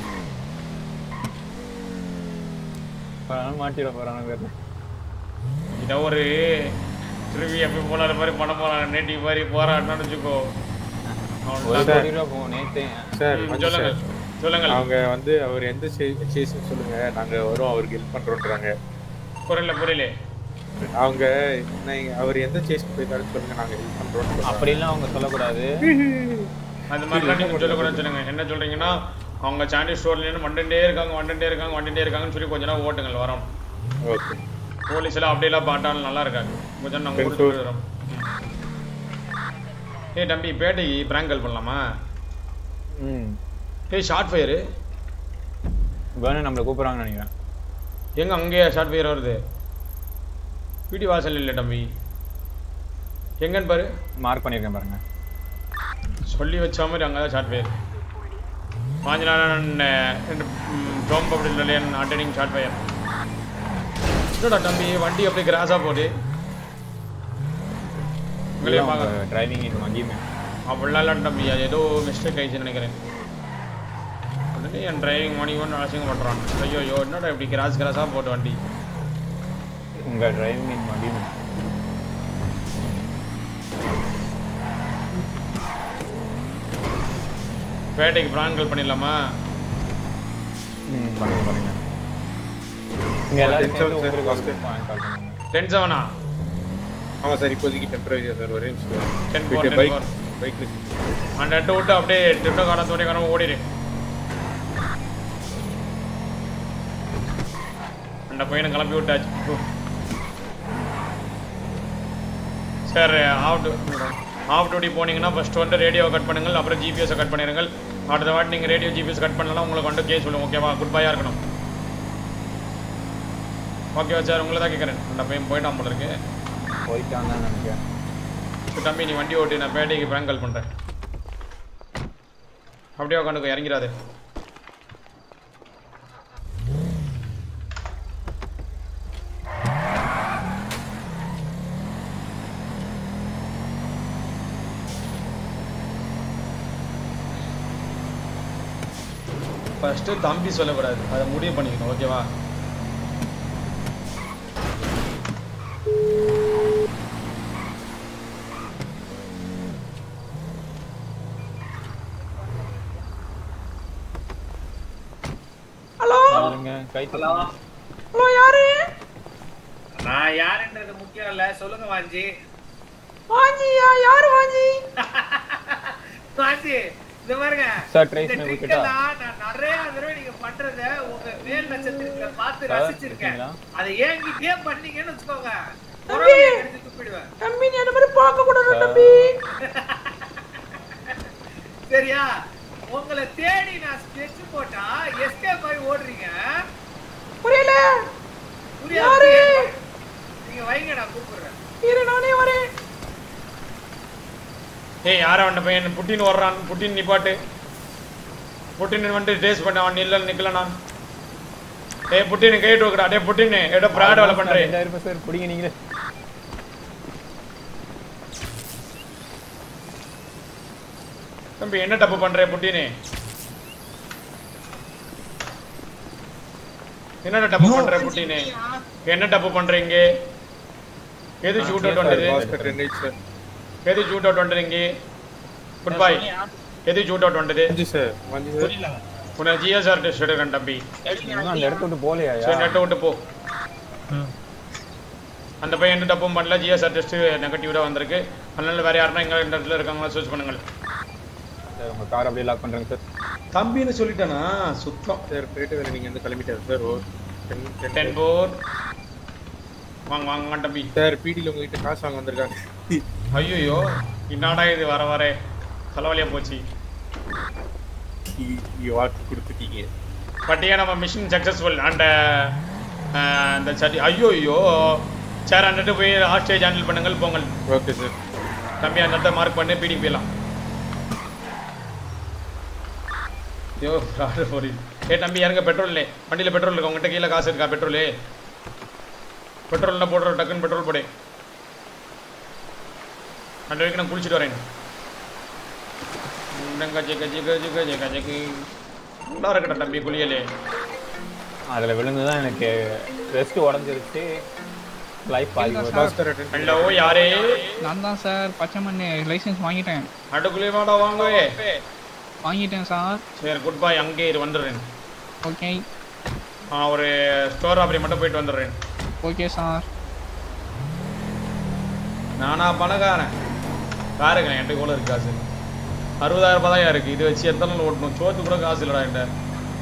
மாட்டிட போறானுங்க இதை ஒரு திரும்பி எப்போ போனாத மாதிரி பண்ண போறான் நேட்டி மாதிரி போறான்னு வச்சுக்கோ அவன் ஒரு தான் கோடி ரூபா போகும் நேத்தே சார் ம், வந்து சொல்லுங்கள். சார். சொல்லுங்கள். அவங்க வந்து அவர் எந்த சேஸ்ன்னு சொல்லுங்க நாங்க வரோம் அவருக்கு ஹெல்ப் பண்றோம்ன்றாங்க புரியல புரியல அவங்க நீங்க அவர் எந்த சேஸ்க்கு போயிருக்காருன்னு சொல்லுங்க நாங்க ஹெல்ப் பண்றோம்னு சொல்றாங்க. அப்படிலாம் அவங்க சொல்லக்கூடாது அந்த மாதிரிலாம் நீங்கள் சொல்லக்கூடாதுன்னு சொல்லுங்க என்ன சொல்றீங்கன்னா அவங்க சாண்டி ஸ்டோர்லேருந்து வந்துட்டே இருக்காங்க வந்துட்டே இருக்காங்க வந்துட்டே இருக்காங்கன்னு சொல்லி கொஞ்ச நேரம் ஓட்டுங்கள் வரோம் ஓகே போலீஸ் எல்லாம் அப்படியெல்லாம் பாட்டாலும் நல்லா இருக்காங்க கொஞ்சம் நேரம் நாங்கள் Thank you. கொடுத்துட்டு வரோம் ஏய் தம்பி பேட்டைக்கு பிராங்க் கால் பண்ணலாமா ம் ஏய் ஷார்ட் ஃபயரு வேணும் நம்மளை கூப்பிடுறாங்கன்னு நினைக்கிறேன் எங்க அங்கேயே ஷார்ட் ஃபயர் வருது வீட்டு வாசல் இல்லை தம்பி எங்கன்னு பாரு மார்க் பண்ணியிருக்கேன் பாருங்க சொல்லி வச்ச மாதிரி அங்கே தான் ஷார்ட் ஃபயர் பாஞ்சு நாள் ரெண்டு டோம் பப்ளிக் அட்டனிங் ஷார்ட் ஃபயர் என்னடா தம்பி வண்டி அப்படியே கிராஸாக போகுது உங்களே பார்க்க டிரைவிங் இது மங்கியுமே அப்படிலாம் இல்லை தம்பி அது ஏதோ மிஸ்டேக் ஆயிடுச்சுன்னு நினைக்கிறேன் உடனே என் டிரைவிங் மணி ஒன்று அசிங்கம் பண்ணுறான் ஐயோ ஐயோ என்னடா இப்படி கிராஸ் கிராஸாக போட்டு வண்டி உங்க டிரைவிங் இது மங்கியுமே பேட்டைக்கு பிராங்கல் பண்ணிடலாமா ம் பண்ணுங்க பண்ணுங்க இங்க எல்லாரும் சேர்ந்து உங்களுக்கு கால் பண்ணுங்க டென் செவனா ஆமா சார் இப்போதைக்கு டெம்பரரி சார் ஒரே நிமிஷம் டென் போயிட்டு ஃபோர் பைக் டென் பைக்ல அந்த எட்டு விட்டு அப்படியே திட்ட காரம் தோட்டை காரம் ஓடிடு அந்த பையனை கிளப்பி விட்டாச்சு போ. சார் ஆஃப் ஆஃப் டியூட்டி போனீங்கன்னா ஃபர்ஸ்ட் வந்து ரேடியோ கட் பண்ணுங்கள் அப்புறம் ஜிபிஎஸை கட் பண்ணிடுங்கள் அடுத்த வாட்டி நீங்கள் ரேடியோ ஜிபிஎஸ் கட் பண்ணலாம் உங்களுக்கு வந்து கேஸ் சொல்லுங்க ஓகேவா குட் பையாக இருக்கணும் ஓகேவா சார் உங்களை தான் கேட்குறேன் அந்த பையன் போயிட்டான் போல இருக்கு போயிட்டாங்க நினைக்கிறேன் சரி, தம்பி நீ வண்டி ஓட்டி நான் பேட்டைக்கு பேங்க் கால் பண்ணுறேன் அப்படியே உட்காந்துக்கோ இறங்கிறாது ஃபஸ்ட்டு தம்பி சொல்லக்கூடாது அதை முடிவு பண்ணிக்கணும் ஓகேவா ஹலோ சொல்லுங்க கை ஹலோ ஹலோ யாரு நான் யாருன்றது முக்கியம் இல்ல சொல்லுங்க வாஞ்சி வாஞ்சியா யாரு வாஞ்சி வாஞ்சி இந்த பாருங்க Sir, trace இந்த me trick விட்டுட்டா? எல்லாம் நான் நிறைய தடவை நீங்க பண்றத உங்க வேல் நட்சத்திரத்துல பார்த்து Sir, ரசிச்சிருக்கேன் இருக்கீங்களா? அதை ஏங்கிட்டே பண்ணீங்கன்னு வச்சுக்கோங்க புறவழியை எடுத்து துப்பிடுவேன் தம்பி நீ அந்த மாதிரி பார்க்க கூடாது தம்பி சரியா உங்களை தேடி நான் ஸ்கெட்ச் போட்டா எஸ்கேப் ஆகி ஓடுறீங்க புரியல புரியாது நீங்க வைங்க நான் கூப்பிடுறேன் இரு நானே வரேன் ஏய் யாரா அவன் பையன் புட்டின் வர்றான் புட்டின் நிப்பாட்டு புட்டின் வந்துட்டு டேஸ்ட் பண்ண அவன் நில்ல நிக்கலண்ணா ஏய் புட்டின் கேட்டு வைக்கடா டேய் புட்டின் ஏதோ ப்ராட் வேலை பண்றேன் ரெண்டாயிரம் சார் பிடிங்க நீங்களே தம்பி என்ன தப்பு பண்ற புட்டினு என்னடா தப்பு பண்ற புட்டினு என்ன தப்பு பண்றீங்க எது ஷூட் அவுட் வந்தது பாஸ்கர் ரெண்டு சார் எது ஷூட் அவுட் வந்ததுங்க குட் பை எது ஷூட் அவுட் வந்தது மஞ்சு சார் மஞ்சு சார் உன்னை ஜிஎஸ்ஆர் டெஸ்ட் எடுக்கிறேன் தம்பி இன்னும் அந்த இடத்த விட்டு போலையா சரி நெட்டை விட்டு போ அந்த பையன் எந்த தப்பும் பண்ணல ஜிஎஸ்ஆர் டெஸ்ட் நெகட்டிவாக வந்திருக்கு அதனால வேற யாருன்னா எங்க இந்த இடத்துல இருக்காங்களா சர்ச் பண்ணுங்கள் சார் உங்க கார் அப்படியே லாக் பண்றேங்க சார் தம்பின்னு சொல்லிட்டேனா சுத்தம் சார் போயிட்டு வேலை நீங்க வந்து கிளம்பிட்டாரு சார் ஓ டென் டென் போர் வாங்க வாங்க வாங்க தம்பி சார் பிடியில் உங்ககிட்ட காசு வாங்க வந்திருக்காங்க ஐயோ என்னடா இது வர வர தலைவலியா போச்சு வாக்கு கொடுத்துட்டீங்க பட் ஏன் நம்ம மிஷின் சக்ஸஸ்ஃபுல் அண்ட் அந்த சரி ஐயோ ஐயோ சார் அந்த இடத்துக்கு போய் ஹாஸ்டேஜ் ஹேண்டில் பண்ணுங்கள் போங்கள் ஓகே சார் தம்பி அந்த இடத்த மார்க் பண்ணி பீடி போயிடலாம் ஐயோ ராடு போறி ஏ தம்பி இறங்க பெட்ரோல் இல்லை வண்டியில் பெட்ரோல் இருக்கா உங்ககிட்ட கீழே காசு இருக்கா பெட்ரோலு பெட்ரோல் என்ன போடுற டக்குன்னு பெட்ரோல் போடு அந்த வரைக்கும் நான் குளிச்சுட்டு வரேன் டங்க ஜெக ஜெக ஜெக ஜெக ஜெகு நல்லா இருக்கட்டும் தம்பி குளியலே அதில் விழுந்து தான் எனக்கு ரெஸ்ட் உடஞ்சிருச்சு லைஃப் பாதி போச்சு. ஹலோ யாரே நான் தான் சார் பச்சை மண்ணு லைசென்ஸ் வாங்கிட்டேன் அடுக்குள்ளே வாடா வாங்கவே வாங்கிட்டேன் சார் சரி குட் பாய் அங்கே இரு வந்துடுறேன் ஓகே நான் ஒரு ஸ்டோர் ராபரி மட்டும் போயிட்டு வந்துடுறேன் ஓகே சார் நானா பணக்காரன் காருங்க என்கிட்ட கூட இருக்கு காசு அறுபதாயிரம் ரூபாய் தான் இருக்கு இது வச்சு எத்தனை நாள் ஓட்டணும் சோத்து கூட காசு இல்லடா என்கிட்ட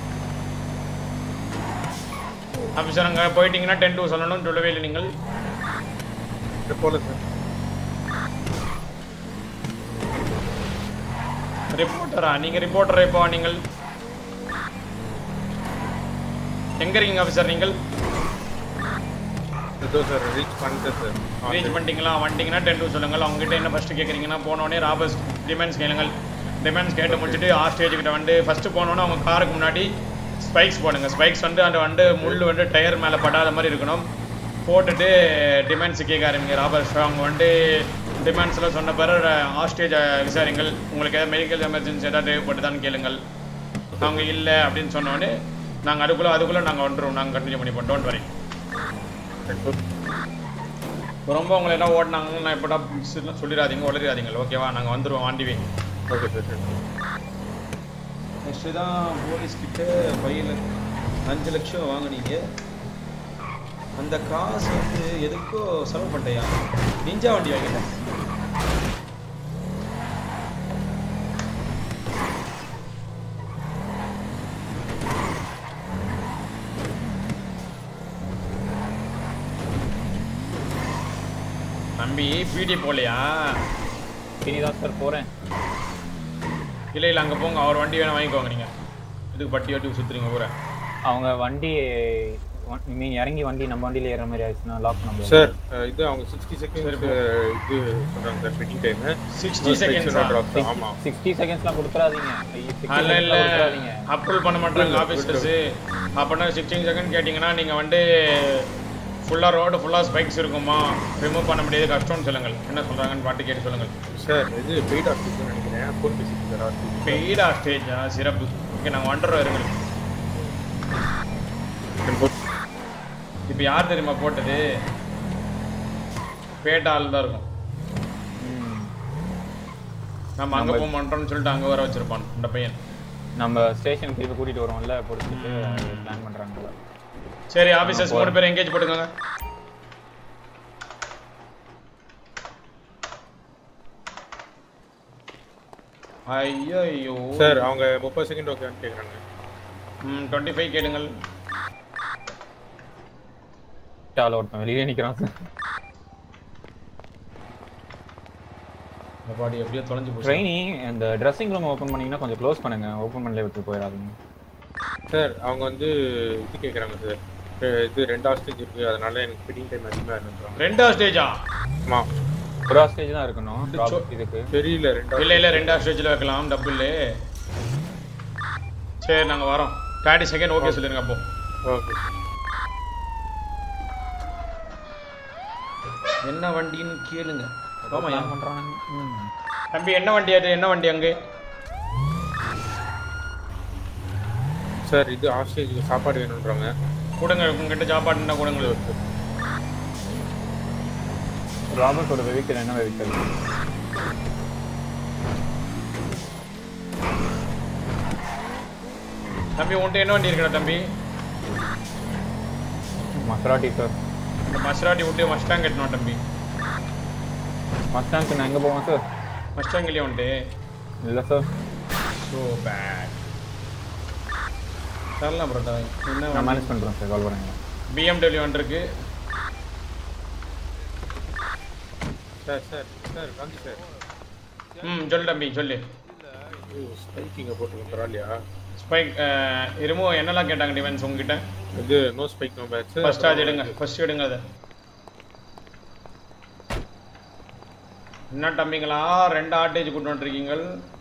ஆஃபீஸர் அங்கே போயிட்டீங்கன்னா டென் டூ சொல்லணும் சொல்லவே இல்லை நீங்கள் போல சார் ரிப்போர்ட்டரா நீங்க ரிப்போர்ட்டர் இப்போ நீங்கள் எங்க இருக்கீங்க ஆஃபீஸர் நீங்கள் இதோ சார் ரீச் பண்ணிட்டேன் சார் ரீச் பண்ணிட்டீங்களா வந்துட்டீங்கன்னா டென் டூ சொல்லுங்கள் அவங்ககிட்ட என்ன ஃபர்ஸ்ட் கேட்குறீங்கன்னா போனோடனே ராபர்ஸ் டிமாண்ட்ஸ் கேளுங்கள் டிமாண்ட்ஸ் கேட்டு முடிச்சுட்டு ஆ ஸ்டேஜ் கிட்ட வந்து ஃபர்ஸ்ட் போனோன்னே அவங்க காருக்கு முன்னாடி ஸ்பைக்ஸ் போடுங்க ஸ்பைக்ஸ் வந்து அந்த வந்து முள் வந்து டயர் மேலே படாத மாதிரி இருக்கணும் போட்டுட்டு டிமாண்ட்ஸ் கேட்க ஆரம்பிங்க ராபர்ஸ் அவங்க வந்து டிமாண்ட்ஸில் சொன்ன பிறகு ஆஸ்டேஜ் விசாரிங்கள் உங்களுக்கு ஏதாவது மெடிக்கல் எமர்ஜென்சி ஏதாவது தேவைப்பட்டுதான்னு கேளுங்கள் அவங்க இல்லை அப்படின்னு சொன்னோடனே நாங்கள் அதுக்குள்ளே அதுக்குள்ளே நாங்கள் வந்துடுவோம் நாங்கள் கண்டினியூ பண்ணிப்போம் டோன்ட் வரி ரொம்ப உங்களை என்ன ஓடினாங்கன்னு நான் எப்படா சொல்லிடாதீங்க உளறிடாதீங்க ஓகேவா நாங்கள் வந்துடுவோம் ஆண்டிவே ஓகே சார் நெக்ஸ்ட்டு தான் போலீஸ் கிட்ட பையில் அஞ்சு லட்சம் வாங்குனீங்க அந்த காசு வந்து எதுக்கோ செலவு பண்ணிட்டேயா நிஞ்சா வண்டி வாங்கிட்டேன் தம்பி பிடி போகலையா இனி தான் சார் போகிறேன் இல்லை இல்லை அங்கே போங்க அவர் வண்டி வேணா வாங்கிக்கோங்க நீங்கள் இதுக்கு பட்டி வட்டி சுற்றுறீங்க ஊரை அவங்க வண்டி நீ இறங்கி வண்டி நம்ம வண்டியில ஏற மாதிரி ஆயிடுச்சுன்னா லாக் பண்ண முடியாது சார் இது அவங்க சிக்ஸ்டி செகண்ட்ஸ் இது சொல்றாங்க சார் ஃபிட்டிங் டைம் 60 seconds ஆ? ஆமா சிக்ஸ்டி செகண்ட்ஸ்லாம் கொடுத்துறாதீங்க அல்ல இல்லை அப்ரூவல் பண்ண மாட்டாங்க ஆஃபீஸர்ஸு அப்படின்னா சிக்ஸ்டீன் செகண்ட் கேட்டிங்கன்னா நீங்கள் வந்து ஃபுல்லாக ரோடு ஃபுல்லாக ஸ்பைக்ஸ் இருக்குமா ரிமூவ் பண்ண முடியாது கஷ்டம்னு சொல்லுங்கள் என்ன சொல்கிறாங்கன்னு பாட்டு கேட்டு சொல்லுங்கள் சார் இது பெய்ட் ஆஃபீஸ் நினைக்கிறேன் ஃபோன் பேசிட்டு சார் பெய்டா ஸ்டேஜா சிறப்பு ஓகே நாங்கள் வந்துடுறோம் இருங்க இப்போ யார் தெரியுமா போட்டது பேட்ட ஆள் தான் இருக்கும் நம்ம அங்கே போக மாட்டோம்னு சொல்லிட்டு அங்கே வர வச்சிருப்பான் இந்த பையன் நம்ம ஸ்டேஷனுக்கு திருப்பி கூட்டிட்டு வருவோம்ல பிடிச்சிட்டு பிளான் பண்றாங்க சரி ஆஃபீஸர்ஸ் மூணு பேர் எங்கேஜ் போட்டுக்கோங்க ஐயோ ஐயோ சார் அவங்க முப்பது செகண்ட் ஓகேன்னு கேட்குறாங்க ம் டுவெண்ட்டி ஃபைவ் கேளுங்கள் ஆள் ஒருத்தன் வெளியே நிக்கிறான் சார் இந்த பாடி எப்படியோ தொலைஞ்சு போச்சு ட்ரெயினி இந்த ட்ரெஸ்ஸிங் ரூம் ஓப்பன் பண்ணீங்கன்னா கொஞ்சம் க்ளோஸ் பண்ணுங்க ஓப்பன் பண்ணல விட்டு போயிடாதீங்க சார் அவங்க வந்து இது கேட்குறாங்க சார் அஹ் இது ரெண்டு ஹாஸ்டேஜ் இருக்கு அதனால எனக்கு ஃபிட்டிங் டைம் அதிகமாக இருந்துறாங்க ரெண்டா ஸ்டேஜா ஆமா ஒரு ஹாஸ்டேஜ் தான் இருக்கணும் drop இதுக்கு தெரியல ரெண்டு இல்ல இல்ல ரெண்டா ஸ்டேஜ்ல வைக்கலாம் டபுள் சரி நாங்க வரோம் தேர்ட்டி செகண்ட் ஓகே சொல்லிருங்க அப்போ ஓகே என்ன வண்டின்னு கேளுங்க ஆமா ஆமாம் ஏன் பண்றாங்க ம். தம்பி என்ன வண்டி அது என்ன வண்டி அங்கே சார் இது ஹாஸ்டேஜுக்கு சாப்பாடு வேணுன்றாங்க கொடுங்க உங்ககிட்ட சாப்பாடு கொடுங்க ராபர்ட்டோட வெஹிக்கிள் என்ன வெஹிக்கிள் தம்பி உன்கிட்ட என்ன வண்டி இருக்குடா தம்பி மசராட்டி சார் இந்த மஸ்ராட்டி விட்டு மஸ்டாங் கட்டணும் தம்பி மஸ்டாங்க்கு நான் எங்கே போவேன் சார் மஸ்டாங் இல்லையா உன்ட்டு இல்லை சார் ஸோ பேட் தரலாம் ப்ரோட்டா என்ன நான் மேனேஜ் பண்ணுறேன் சார் கால் பண்ணுங்க பிஎம்டபிள்யூ ஒன்று இருக்கு sir sir sir Gandhi sir ம் சொல்லு தம்பி சொல்லு ஸ்பைக்கிங்க போட்டுருக்கோம் பரவாயில்லையா ஸ்பைக் ரிமூவ் என்னெல்லாம் கேட்டாங்க டிவென்ஸ் உங்ககிட்ட இது no spike no patch first அது எடுங்க ஃபர்ஸ்ட் எடுங்க அதை என்ன தம்பிங்களா ரெண்டு ஆட்டேஜ் கூட்டு வந்துருக்கீங்க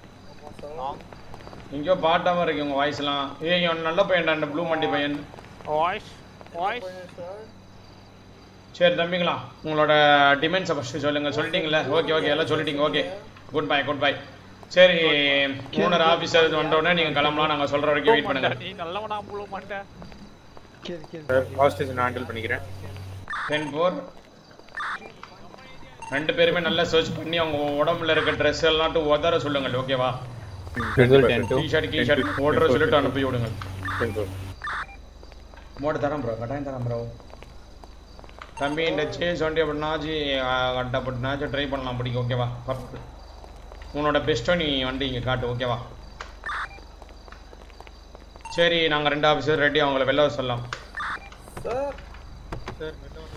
எங்கேயோ பாட்டாம இருக்கு உங்க வாய்ஸ்லாம் ஏய் இவன் நல்ல பையன்டா அந்த ப்ளூ மண்டி பையன் வாய்ஸ் வாய்ஸ் சரி தம்பிங்களா உங்களோட டிமெண்ட்ஸை ஃபஸ்ட்டு சொல்லுங்கள் சொல்லிட்டீங்களே ஓகே ஓகே எல்லாம் சொல்லிட்டீங்க okay good bye good bye சரி மூணர் ஆஃபீஸர் வந்தோடனே நீங்கள் கிளம்பலாம் நாங்கள் சொல்கிற வரைக்கும் வெயிட் பண்ணுங்க நீ நல்லவனா புள்ள மாட்டேன் சார் ஹாஸ்டேஜ் நான் ஹேண்டில் பண்ணிக்கிறேன் டென் ஃபோர் ரெண்டு பேருமே நல்லா சர்ச் பண்ணி அவங்க உடம்புல இருக்க ட்ரெஸ் எல்லாம் உதற சொல்லுங்கள் ஓகேவா டிஷர்ட் கீஷர்ட் ஓடுற சொல்லிட்டு அனுப்பி விடுங்க மோட தரேன் ப்ரோ கட்டாயம் தரேன் ப்ரோ தம்பி இந்த சேஸ் வண்டி அப்படின்னாச்சு கட்டப்பட்டுனாச்சும் ட்ரை பண்ணலாம் பிடிக்கும் ஓகேவா பர்ஃபெக்ட் உன்னோட பெஸ்ட்டோ நீ வண்டி இங்கே காட்டு ஓகேவா சரி நாங்கள் ரெண்டு ஆஃபீஸர் ரெடி அவங்கள வெளில வர சொல்லலாம் சார் சார்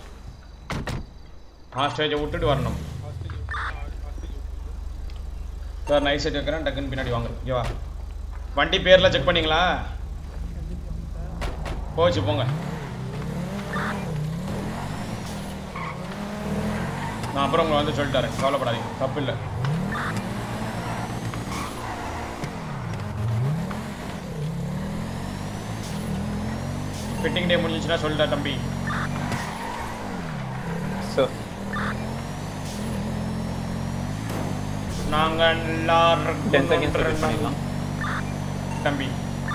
ஹாஸ்டேஜை விட்டுட்டு வரணும் சார் நைஸ் செட் வைக்கிறேன் டக்குன்னு பின்னாடி வாங்க ஓகேவா வண்டி பேர்லாம் செக் பண்ணீங்களா போச்சு போங்க நான் அப்புறம் உங்களை வந்து சொல்லிட்டு வரேன் கவலைப்படாதீங்க தப்பு இல்லை ஃபிட்டிங் டே முடிஞ்சிச்சுன்னா சொல்லிட்டா தம்பி சார் நாங்கள் டென் செகண்ட்ஸ் எல்லாரும் பண்ணிடலாம் தம்பி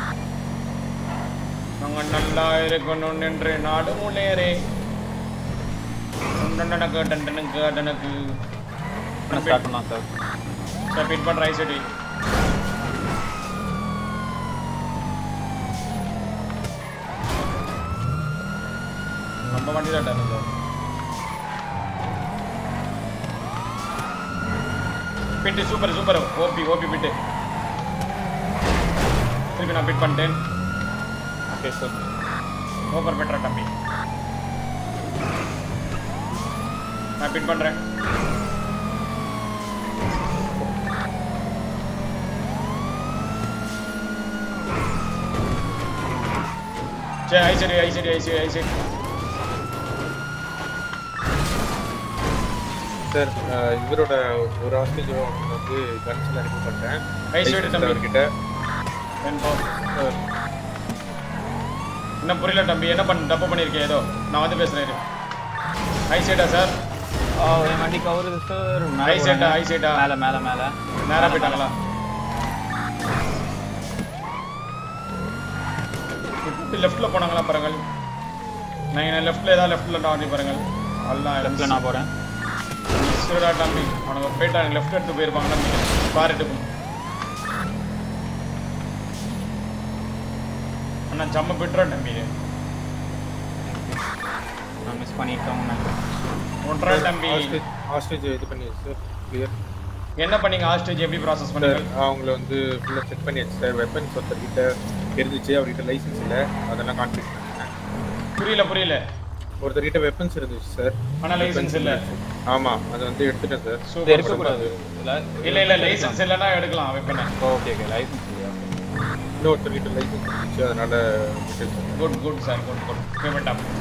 நாங்கள் நல்லா இருக்கணும் என்று நாடு முன்னேறே டண்டனக்கு டண்டனுக்கு டண்டனுக்கு ஸ்டார்ட் பண்ணலாம் சார் சார் ஃபிட் பண்ணுற ஐ சைடு நம்ம வண்டி தான் sir bit super super OP OP bit திருப்பி நான் பிட் பண்ணிட்டேன் ஓகே சார் சூப்பர் பெட்ரா தம்பி நான் பிட் பண்றேன் சரி ஐ சரி ஐ சரி ஐ சரி ஐ சரி சார் இவரோட ஒரு ஹாஸ்டேஜ் வந்து கன்சில் அனுப்பி பண்ணிட்டேன் Right side தம்பி. அவர்கிட்ட சார் என்ன புரியல தம்பி என்ன பண்ண தப்பு பண்ணியிருக்கேன் ஏதோ நான் வந்து பேசுறேன் இரு. ஐ சைடா சார் என் வண்டி கவருது சார் ஐ சைடா ஐ சைடா மேல மேல மேல நேரா போயிட்டாங்களா லெஃப்ட்ல போனாங்களா பாருங்கள் நான் லெஃப்ட்ல ஏதாவது லெஃப்ட்ல நான் வந்து பாருங்கள் அல்லாம் லெஃப்ட்ல நான் போறேன் சிவடா தம்பி அவனுங்க போயிட்டாங்க லெஃப்ட் எடுத்து போயிருப்பாங்க நம்பிக்கை கார் எடுக்கும் அண்ணா ஜம்ம போயிட்டுறேன் தம்பி நான் மிஸ் பண்ணிட்டோம் ஒன்றரை தம்பி ஹாஸ்டேஜ் இது பண்ணி சார் கிளியர் என்ன பண்ணீங்க ஹாஸ்டேஜ் எப்படி ப்ராசஸ் சார் பண்ணீங்க அவங்கள வந்து ஃபுல்லாக செக் பண்ணியாச்சு சார் வெப்பன்ஸ் ஒருத்தர்கிட்ட இருந்துச்சு அவர்கிட்ட லைசன்ஸ் இல்லை அதெல்லாம் கான்ஃபிக் பண்ணிட்டேன் புரியல புரியல ஒருத்தர்கிட்ட வெப்பன்ஸ் இருந்துச்சு சார் ஆனா license இல்ல. ஆமா அது வந்து எடுத்துட்டேன் சார் Super, இருக்கக்கூடாது. இல்ல இல்ல லைசென்ஸ் இல்லைன்னா எடுக்கலாம் வெப்பனை ஓகே ஓகே லைசன்ஸ் இல்லையா இன்னொருத்தர்கிட்ட லைசன்ஸ் இருந்துச்சு அதனால விட்டுட்டேன் sir good good sir good good payment ஆகும்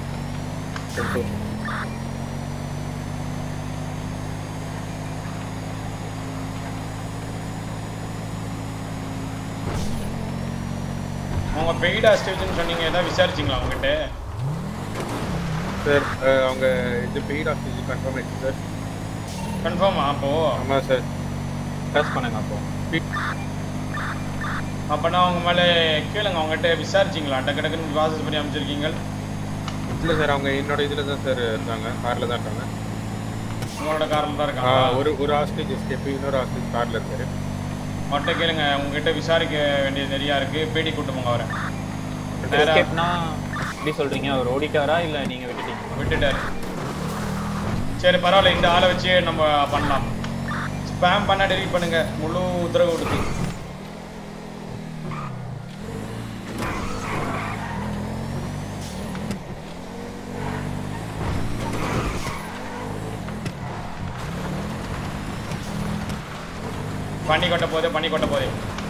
அவங்க பெய்டா ஸ்டேஜ்னு சொன்னீங்க ஏதாவது விசாரிச்சிங்களா அவங்ககிட்ட சார் அவங்க இது பெய்ட் ஆஃபீஸ் கன்ஃபார்ம் ஆயிடுச்சு சார் கன்ஃபார்மா அப்போ ஆமாம் சார் டெஸ்ட் பண்ணுங்க அப்போ அப்பனா அவங்க மேல கேளுங்க அவங்ககிட்ட விசாரிச்சிங்களா டக்கு டக்குன்னு ப்ராசஸ் பண்ணி அமைச்சிருக்கீங்க இல்லை சார் அவங்க என்னோட இதில் தான் சார் இருக்காங்க காரில் தான் இருக்காங்க உங்களோட காரில் தான் ஆ, இருக்காங்க ஒரு ஒரு ஹாஸ்டேஜ் எஸ்கேப் இன்னொரு ஹாஸ்டேஜ் காரில் இருக்காரு அவர்கிட்ட கேளுங்க உங்ககிட்ட விசாரிக்க வேண்டியது நிறையா இருக்கு பேடி கூட்டு போங்க அவரை நேரா எஸ்கேப்னா எப்படி சொல்றீங்க அவர் ஓடிட்டாரா இல்ல நீங்க விட்டுட்டீங்க விட்டுட்டாரு சரி பரவாயில்ல இந்த ஆளை வச்சு நம்ம பண்ணலாம் ஸ்பேம் பண்ண டெலிட் பண்ணுங்க முழு உத்தரவு கொடுத்து பண்ணி கொட்ட போதே பண்ணி கொட்ட போதே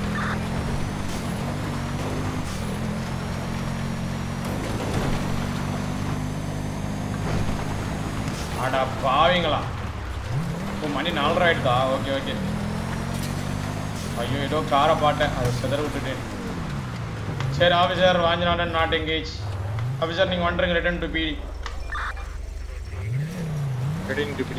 அடா பாவீங்களா இப்போ மணி நாலரை ஆயிடுதா ஓகே ஓகே ஐயோ ஏதோ காரை பாட்டேன் அதை சிதற விட்டுட்டேன் சரி officer Vanchinathan not engage officer நீங்கள் வந்துருங்க ரிட்டர்ன் டு பிடி ரெடிங் டிபிடி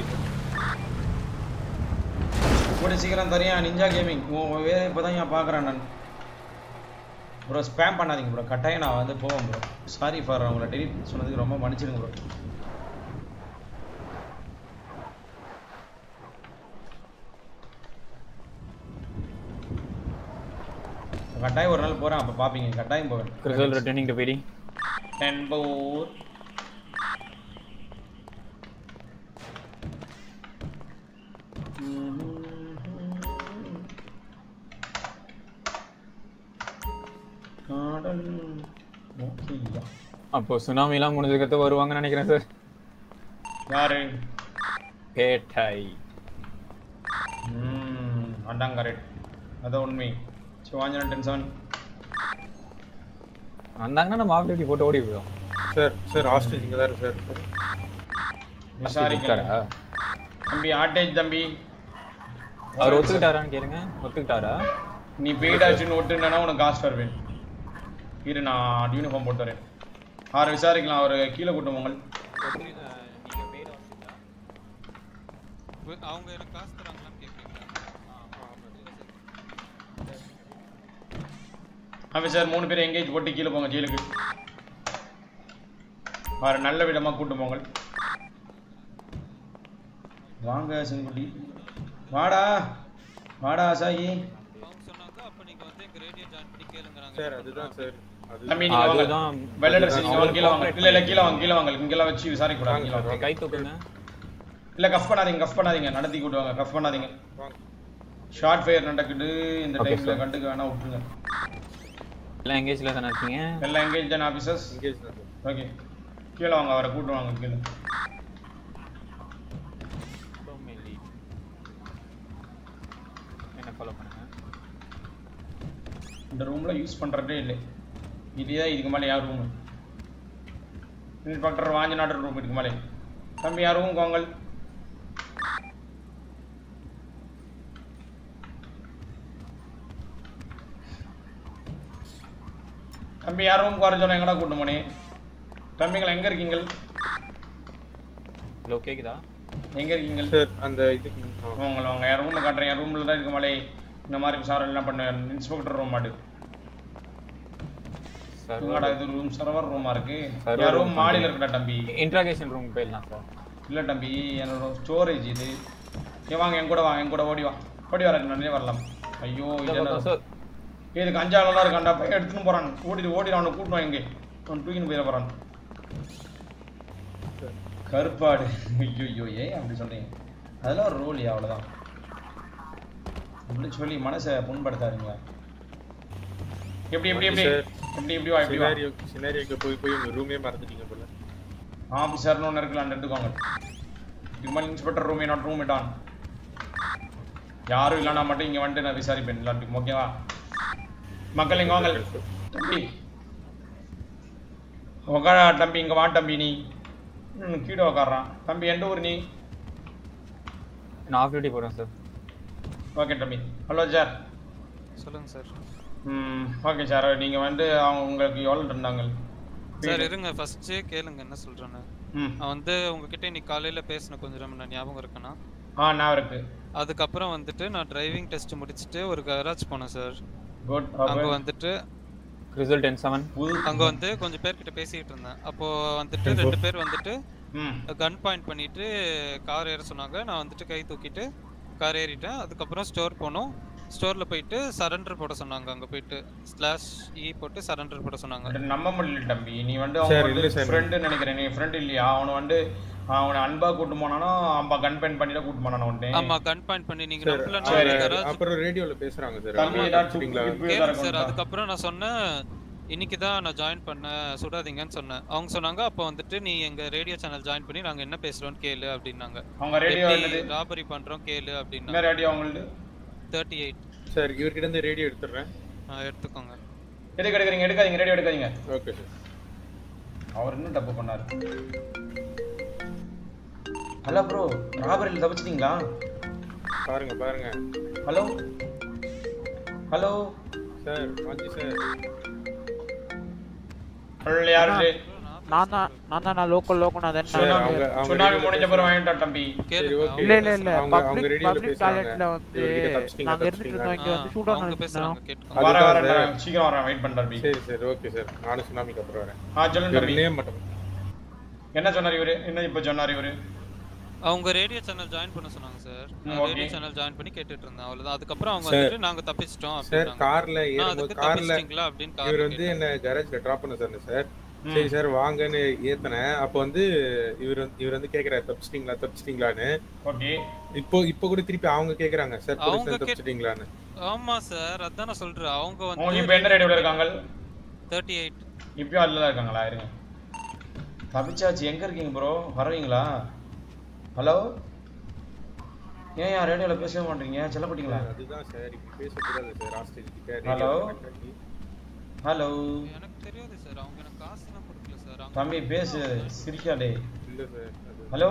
கூட சீக்கிரம் தரியா நிஞ்சா கேமிங் உன் வேற இப்போதான் நான் பார்க்குறேன் நான் ப்ரோ ஸ்பேம் பண்ணாதீங்க ப்ரோ கட்டாயம் நான் வந்து போவேன் ப்ரோ சாரி ஃபார் உங்களை டெலிட் சொன்னதுக்கு ரொம்ப மன்னிச்சிடுங்க ப்ரோ கட்டாயம் ஒரு நாள் போறேன் அப்ப பாப்பீங்க கட்டாயம் போவேன் கிறிஸ்டல் ரிட்டர்னிங் டு பிடி டென்போர் காடல் ஓகேயா அப்போ சுனாமிலாம் முடிஞ்சதுக்கு வருவாங்கன்னு நினைக்கிறேன் சார் யாரு பேட்டாய் ம் அண்டாங்க கரெக்ட் அதான் உண்மை சிவாஞ்சனன் டென் செவன் வந்தாங்கன்னா நம்ம ஆஃப் டியூட்டி போட்டு ஓடி போயிடும் சார் சார் ஹாஸ்டல் இங்கே தான் சார் விசாரிக்கிறேன் தம்பி ஆட்டேஜ் தம்பி அவர் ஒத்துக்கிட்டாரான்னு கேளுங்க ஒத்துக்கிட்டாரா நீ பெய்டாச்சுன்னு ஒட்டுனா உனக்கு காசு தருவேன் இரு நான் யூனிஃபார்ம் போட்டு வரேன் ஆறு விசாரிக்கலாம் அவர் கீழே கூட்டம் உங்கள் அவங்க எனக்கு காசு தராங்களான்னு கேட்குறீங்களா ஆஃபீஸர் மூணு பேர் எங்கேஜ் போட்டு கீழே போங்க ஜெயிலுக்கு ஆறு நல்ல விதமா கூட்டு போங்கள் வாங்க செங்குட்டி வாடா வாடா ஆசாயி சார் அதுதான் சார் தம்பி நீங்க வாங்க வெள்ள ட்ரெஸ் நீங்க வாங்க கீழ வாங்க இல்ல இல்ல கீழ வாங்க கீழ வாங்க இங்கெல்லாம் வச்சு விசாரிக்க கூடாது கீழ வாங்க கை தூக்குங்க இல்ல கஃப் பண்ணாதீங்க கஃப் பண்ணாதீங்க நடத்தி கூட்டு வாங்க கஃப் பண்ணாதீங்க ஷார்ட் ஃபயர் நடக்குது இந்த Okay, டைம்ல sir. கண்டுக்க வேணா விட்டுருங்க எல்லாம் எங்கேஜ்ல தானே இருக்கீங்க எல்லாம் எங்கேஜ் தானே ஆபீசர்ஸ் எங்கேஜ் தான் ஓகே கீழ வாங்க அவரை கூட்டு வாங்க கீழ என்ன ஃபாலோ பண்ணுங்க இந்த ரூம்ல யூஸ் பண்றதே இல்லை இதுதான் இதுக்கு மேலே யார் ரூம் இன்ஸ்பெக்டர் வாஞ்ச நாட்டு ரூம் இதுக்கு மேலே தம்பி யார் ரூம் கோங்கல் தம்பி யார் ரூம் குறை சொன்ன எங்கடா கூட்டு போனே தம்பிகள் எங்க இருக்கீங்க ஹலோ கேக்குதா எங்க இருக்கீங்க சார் அந்த இதுக்கு உங்களை உங்க என் ரூம் காட்டுறேன் என் ரூம்ல தான் இருக்க மலை இந்த மாதிரி விசாரணை எல்லாம் பண்ணுவேன் இன்ஸ்பெக்டர் ரூம் மாட்டு உங்களோட இது ரூம் சர்வர் ரூமா இருக்கு Server என் room ரூம் மாடியில இருக்கடா தம்பி இன்ட்ராகேஷன் ரூம் போயிடலாம் சார் இல்ல தம்பி என்னோட ஸ்டோரேஜ் இது ஏன் வாங்க என் கூட வாங்க என் கூட ஓடி வா ஓடி வர நன்னே வரலாம் ஐயோ இது இந்த பக்கம் என்ன சார். இதுக்கு அஞ்சாளெல்லாம் இருக்கான்டா பையன் எடுத்துன்னு போறான் ஓடிட்டு ஓடி அவனை கூட்டணும் எங்கே அவன் தூக்கின்னு போயிட போறான் கருப்பாடு ஐயோ ஏன் அப்படி சொல்றீங்க அதெல்லாம் ஒரு ரோல் அவ்வளவுதான் இப்படி சொல்லி மனசை புண்படுத்தாதீங்க எப்படி எப்படி எப்படி சார். எப்படி எப்படி வா எப்படி வா சினாரியோ சினாரியோக்கு போய் போய் உங்க ரூமே மறந்துட்டீங்க போல ஆஃபீஸர்னு ஒன்று இருக்குல்ல எடுத்துக்கோங்க human inspector room not room இட்டான் யாரும் இல்லைனா மட்டும் இங்கே வந்துட்டு நான் விசாரிப்பேன் எல்லாத்துக்கும் ஓகேவா மக்கள் இங்கே வாங்க தம்பி உக்காடா தம்பி இங்கே வா தம்பி நீ ம் கீழே உக்காடுறான் தம்பி எந்த ஊர் நீ நான் ஆஃப் டியூட்டி போறேன் சார் ஓகே தம்பி ஹலோ சார் சொல்லுங்க சார் ம் ஓகே சார் நீங்கள் வந்து அவங்க உங்களுக்கு எவ்வளோ இருந்தாங்க சார் இருங்க ஃபர்ஸ்ட் கேளுங்க என்ன சொல்றேன்னு ம். நான் வந்து உங்ககிட்ட இன்னைக்கு காலையில பேசின கொஞ்சம் நேரம் நான் ஞாபகம் இருக்கேனா ஆ நான் இருக்கு அதுக்கப்புறம் வந்துட்டு நான் டிரைவிங் டெஸ்ட் முடிச்சுட்டு ஒரு கராஜ் போனேன் சார் குட் அங்க வந்துட்டு ரிசல்ட் டென் செவன் அங்க வந்து கொஞ்சம் பேர்கிட்ட பேசிட்டு இருந்தேன் அப்போ வந்துட்டு ரெண்டு பேர் வந்துட்டு கன் பாயிண்ட் பண்ணிட்டு கார் ஏற சொன்னாங்க நான் வந்துட்டு கை தூக்கிட்டு கார் ஏறிட்டேன் அதுக்கப்புறம் ஸ்டோர் போனோம் ஸ்டோர்ல போயிட்டு சரண்டர் போட சொன்னாங்க அங்க போயிட்டு ஸ்லாஷ் இ போட்டு சரண்டர் போட சொன்னாங்க அது நம்ப முடியல தம்பி நீ வந்து சரி, அவன் இல்ல வந்து சார். ஃப்ரெண்டு நினைக்கிறேன் நீ ஃப்ரெண்ட் இல்லையா அவனை வந்து அவனை அன்பா கூட்டு போனானோ அம்பா கன் பெயின் பண்ணிட்டு கூட்டு போனானோ உன்ட்டு ஆமா கன் பாயிண்ட் பண்ணி நீங்க சார் நம்பலன்னா சரி, ஒரு garage- அப்புறம் ரேடியோல பேசுறாங்க சார் தம்பி, ஆமா, ஏதாச்சும் வச்சுட்டீங்களா? இப்ப கேளுங்க இருக்கும் சார் தான். அதுக்கப்புறம் நான் சொன்னேன் இன்னைக்கு தான் நான் ஜாயின் பண்ணேன் சுடாதீங்கன்னு சொன்னேன் அவங்க சொன்னாங்க அப்போ வந்துட்டு நீ எங்க ரேடியோ சேனல் ஜாயின் பண்ணி நாங்க என்ன பேசுறோம்னு கேளு அப்படின்னாங்க அவங்க radio என்னது? ராபரி பண்றோம் கேளு என்ன அப்படின்னாங்க ரேடியோ அவங்களது தேர்ட்டி எயிட் சார் இவர்கிட்ட இருந்து ரேடியோ எடுத்துடுறேன் எடுத்துக்கோங்க எதுக்கு எடுக்கிறீங்க எடுக்காதீங்க ரேடியோ எடுக்காதீங்க ஓகே சார் அவர் என்ன தப்பு பண்ணாரு ஹலோ ப்ரோ ராபரியில் தப்பிச்சிட்டீங்களா பாருங்க பாருங்க hello hello sir Vanchi sir hello யாரு நான் தான் நான் தான் நான் லோக்கல் லோக்கல் நான் then சார், நான் அவங்க- அவங்க சுனாமி radio முடிஞ்ச பேசுறாங்க. பிறகு வாங்கிட்டான் தம்பி சரி, okay. இல்ல இல்ல இல்ல அவங்க- அவங்க பப்ளிக் radio ல பப்ளிக் பேசுறாங்க. டாய்லெட்ல வந்து இவர்கிட்ட தப்பிச்சிட்டீங்க, நாங்க இருந்துட்டு இருந்தோம் இங்க வந்து ஷூட் அவங்க டவுன் பேசுறாங்க கேட்டுக்கோ வர அதுதான் வரேன் சார். நான் சீக்கிரம் வரேன் வெயிட் பண்றேன் தம்பி சரி சரி ஓகே சார் நானும் சுனாமிக்கு அப்புறம் வரேன் ஆ சொல்லுங்க இவர் தம்பி name மட்டும் என்ன சொன்னார் இவரு என்ன இப்ப சொன்னார் இவரு அவங்க ரேடியோ சேனல் ஜாயின் பண்ண சொன்னாங்க சார் ம், நான் okay. ரேடியோ சேனல் ஜாயின் பண்ணி கேட்டுட்டு இருந்தேன் அவ்வளவுதான் அதுக்கப்புறம் அவங்க சார். வந்துட்டு நாங்க தப்பிச்சிட்டோம் சார் அப்படின்னாங்க. கார்ல நான் ஏறும்போது அதுக்கு கார்ல தப்பிச்சிட்டீங்களா அப்படின்னு இவர் கார்ல வந்து என்ன கரேஜ்ல டிராப் பண்ண சொன்னேன் சார் ம். சரி சார் வாங்கன்னு ஏத்தனேன் அப்போ வந்து இவர் வந்து இவர் வந்து கேக்குறாரு தப்பிச்சிட்டீங்களா தப்பிச்சிட்டீங்களான்னு ஓகே இப்போ இப்போ கூட திருப்பி அவங்க கேக்குறாங்க சார் அவங்க போலீஸ் கேட்- தப்பிச்சிட்டீங்களான்னு ஆமா சார் அதான் நான் சொல்றேன் அவங்க அவங்க வந்து இப்ப என்ன ரேடியோல இருக்காங்க தேர்ட்டி எயிட் இப்பயும் அதுல இருக்காங்களா இருங்க தப்பிச்சாச்சு எங்க இருக்கீங்க ப்ரோ வருவீங்களா ஹலோ ஏன் யார் ரேடியோல பேசவே மாட்டீங்க செல்லப்பட்டீங்களா அதுதான் சார் இப்படி பேசக்கூடாது சார் ஹாஸ்டேஜ் கிட்ட ஹலோ ஹலோ எனக்கு தெரியாது சார் அவங்க எனக்கு காசு எல்லாம் கொடுக்கல சார் அவங்க தம்பி பேசு சிரிக்காதே இல்ல சார் அது hello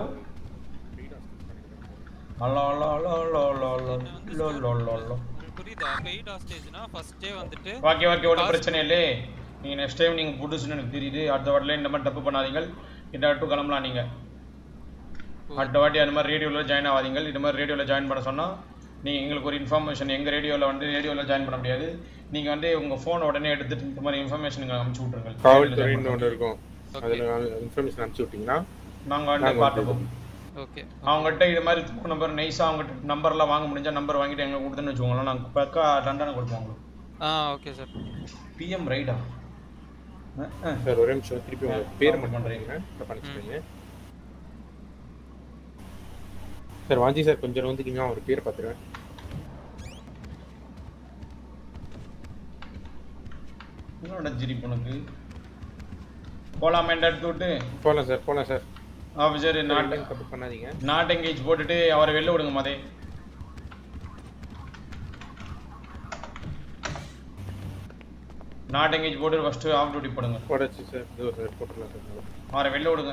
hello hello hello hello hello hello hello hello hello உங்களுக்கு புரியுதா பெய்ட் ஹாஸ்டேஜ்னா ஃபர்ஸ்ட் டே வந்துட்டு ஓகே ஓகே ஒன்றும் காசு- பிரச்சனை இல்லை நீங்கள் நெக்ஸ்ட் டைம் நீங்கள் புதுசுன்னு எனக்கு தெரியுது அடுத்த வாட்டில இந்த மாதிரி தப்பு பண்ணாதீங்க இந்த வாட்டும் கிளம்பலாம் நீங்கள் அடுத்த வாட்டி அந்த மாதிரி ரேடியோவில் ஜாயின் ஆகாதீங்க இந்த மாதிரி ரேடியோவில் ஜாயின் பண்ண சொன்னால் நீங்கள் எங்களுக்கு ஒரு இன்ஃபர்மேஷன் எங்கள் ரேடியோவில் வந்து ரேடியோவில் ஜாயின் பண்ண முடியாது நீங்கள் வந்து உங்கள் ஃபோனை உடனே எடுத்துட்டு இந்த மாதிரி இன்ஃபர்மேஷன் நீங்கள் அனுப்பிச்சு விட்ருங்க காவல்துறைன்னு ஒன்று இருக்கும் அதில் இன்ஃபர்மேஷன் அனுப்பிச்சு விட்டீங்கன்னா நாங்கள் வந்து நாங்க வந்து பார்த்துப்போம் ஓகே அவங்ககிட்ட இது மாதிரி ஃபோன் நம்பர் நைஸாக அவங்ககிட்ட நம்பர்லாம் வாங்க முடிஞ்சா நம்பர் வாங்கிட்டு எங்களுக்கு கொடுத்துன்னு வச்சுக்கோங்களேன் நாங்கள் பக்கா தண்டனை கொடுப்போம் உங்களுக்கு ஆ ஓகே சார் பிஎம் ரைடா சார் ஒரே நிமிஷம் திருப்பி உங்க பேர் மட்டும் பண்றீங்க பண்ணுறீங்க தப்பா நினச்சிக்கிறீங்க சார் வாஞ்சி சார் கொஞ்சம் வந்துட்டீங்கன்னா அவர் பேர் பார்த்துருவேன் என்னோட ஜிரிப்பு உனக்கு போலாமா இந்த எடுத்து விட்டு போகலாம் சார் போகலாம் சார் ஆஃபீஸர் நாட் தப்பு பண்ணாதீங்க நாட் எங்கேஜ் போட்டுட்டு அவரை வெளில விடுங்க மதே நாட் எங்கேஜ் போட்டு ஃபர்ஸ்ட் ஆஃப் டியூட்டி போடுங்க போடாச்சு சார் இதோ சார் போட்டுடலாம் சார் அவரை வெளில விடுங்க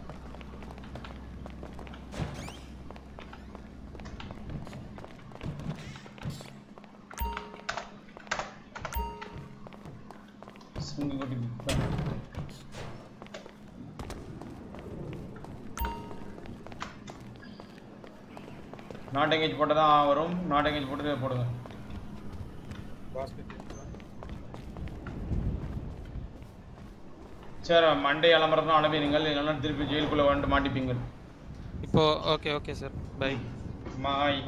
சிங்கக்குட்டி புத்தா. நாட் எங்கேஜ் போட்டால் தான் வரும் நாட் எங்கேஜ் போட்டு போடுங்க சரி மண்டே கிளம்புறதுனா அனுப்பிடுங்கள் இல்லைன்னா திருப்பி ஜெயிலுக்குள்ளே வந்துட்டு மாட்டிப்பீங்க இப்போ ஓகே ஓகே சார் பை மாய்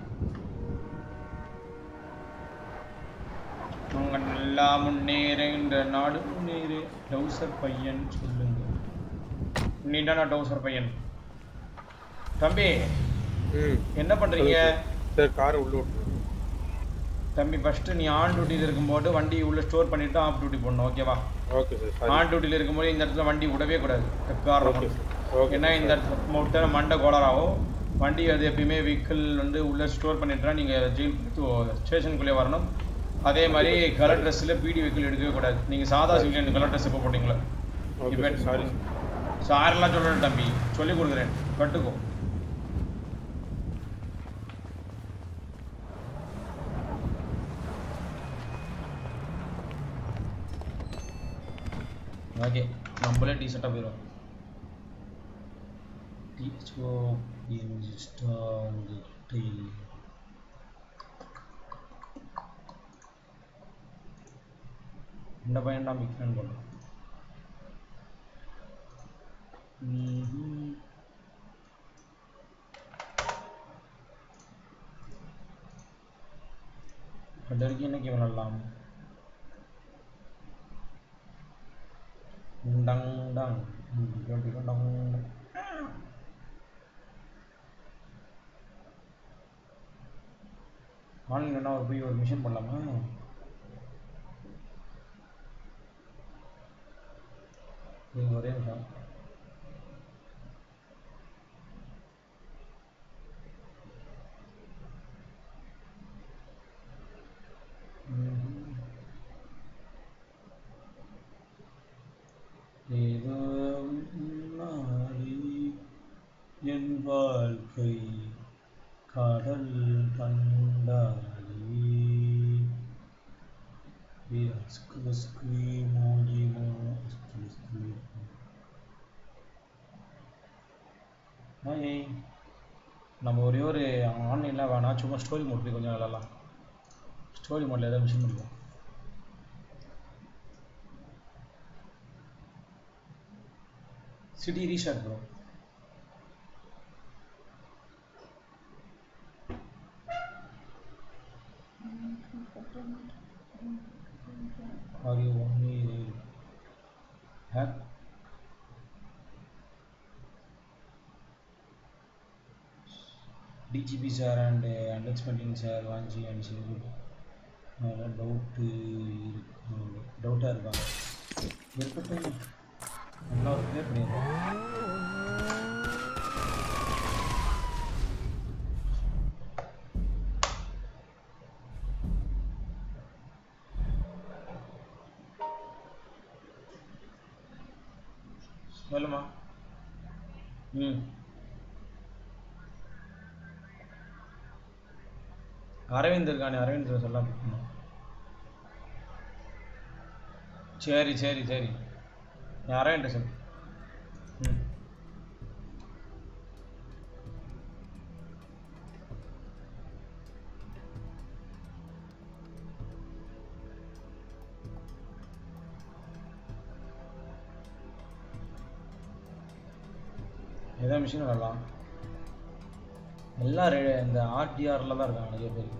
உங்க நல்லா முன்னேறுகின்ற நாடு முன்னேறு டவுசர் பையன் சொல்லுங்க நீதானா டவுசர் பையன் தம்பி ம் என்ன பண்றீங்க சார் காரை உள்ள விட்டு தம்பி ஃபர்ஸ்ட் நீ ஆன் டியூட்டியில் இருக்கும்போது வண்டி உள்ள ஸ்டோர் பண்ணிட்டு ஆஃப் டியூட்டி போடணும் ஓகேவா ஓகே சார் ஆன் டியூட்டியில் இருக்கும்போது இந்த இடத்துல வண்டி விடவே கூடாது Okay, காரணம் sir. Okay, ஏன்னா இந்த இடத்துல மொத்தம் மண்டை கோளாறாகும் வண்டி அது எப்பயுமே வெஹிக்கிள் வந்து உள்ள ஸ்டோர் பண்ணிட்டா நீங்கள் ஜெயில் ஸ்டேஷனுக்குள்ளே வரணும் அதே மாதிரி கலர் ட்ரெஸ்ஸில் பிடி வெஹிக்கிள் எடுக்கவே கூடாது நீங்கள் சாதா சிவிலியன் கலர் ட்ரெஸ் எப்போ போட்டீங்களா Okay, sir. Sorry, sir. சாரெல்லாம் சொல்லணும் தம்பி சொல்லி கொடுக்குறேன் கட்டுக்கோ ஓகே நம்மளே டீசெண்டாக போயிடும் டிஹெச்ஓ இன்ஸ்டாங்கிட்டி இந்த பையன் தான் பிக் ஃபேன் போல ம்ஹும். அது வரைக்கும் என்ன கேம் விளாடலாம் டங் டங் டிகம் டிகம் டங் டங். ஆன்லைன் என்ன ஒரு போய் ஒரு மிஷன் பண்ணலாமா இது ஒரே நிமிஷம் ம்ஹும். ஏதோ நாளை என் வாழ்க்கை கடல் கண்டாலே ஸ்கூ ஸ்கூ மோஜி மோ ஸ்கூ ஸ்கூ ஏய் நம்ம ஒரே ஒரு ஆன்லைனில் வேணாம் சும்மா ஸ்டோரி மோட் போய் கொஞ்சம் விளாட்லாம் ஸ்டோரி மோட்டில் ஏதாவது மிஷின் முடியும் city restart bro Are you only hack? DGP sir and uh, underspending sir Vanchi and சிறு அதெல்லாம் டவுட்டு டவுட்டாக இருக்காங்க இருக்கட்டும் நல்லா ஒரு கிளியர் பண்ணிடுறோம் சொல்லுமா ம் அரவிந்த் இருக்கானே அரவிந்த் சொல்லலாம் சரி சரி சரி நீ அரவிந்த் சொல் ம் எதாவது மிஷின் வரலாம் எல்லாம் ரெ- இந்த ஆர்டிஆரில் தான் இருக்காங்க நிறைய பேர்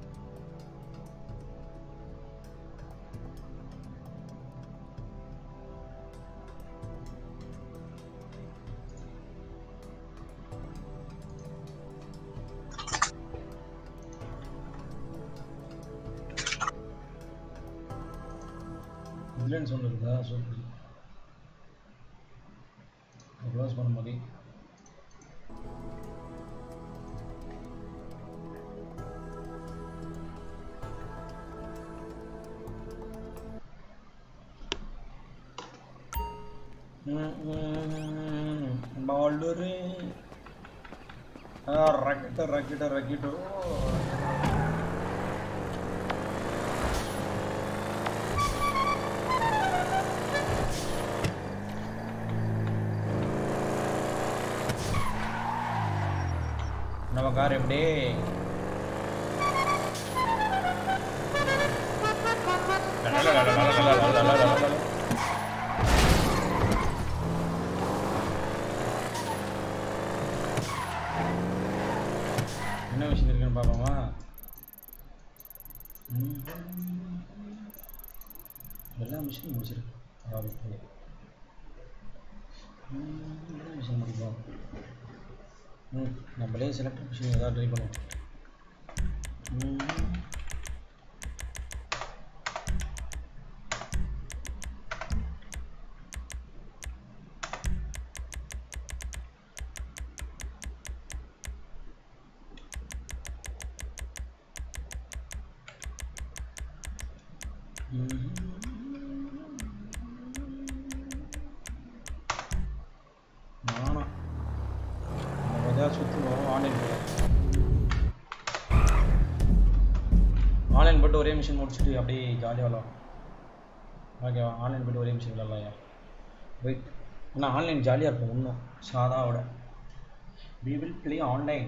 வில்லன்ஸ் ஒன்று இருக்குதா சூப்பர் க்ளோஸ் பண்ண மாதிரி బాల్డరే రకెట్ రకెట్ రకెట్ நம்ம கார் எப்படி என்ன விஷயம் இருக்குன்னு பார்ப்போமா ம். எல்லா மிஷினும் முடிச்சிருக்கு அதாவது போல. ம், எல்லா மிஷின் முடிப்போம் ம் நம்மளே செலக்ட் மிஷின் ஏதாவது ட்ரை பண்ணுவோம் ம். நானும் நம்ம ஏதாவது சுற்றுவோம் ஆன்லைன் ஆன்லைன் போட்டு ஒரே மிஷின் முடிச்சுட்டு அப்படியே ஜாலியாக விளாடும் ஓகேவா ஆன்லைன் போட்டு ஒரே மிஷின் விளாட்லாம் வெயிட் ஆனால் ஆன்லைன் ஜாலியாக இருக்கும் இன்னும் சாதாவோட we will play ஆன்லைன்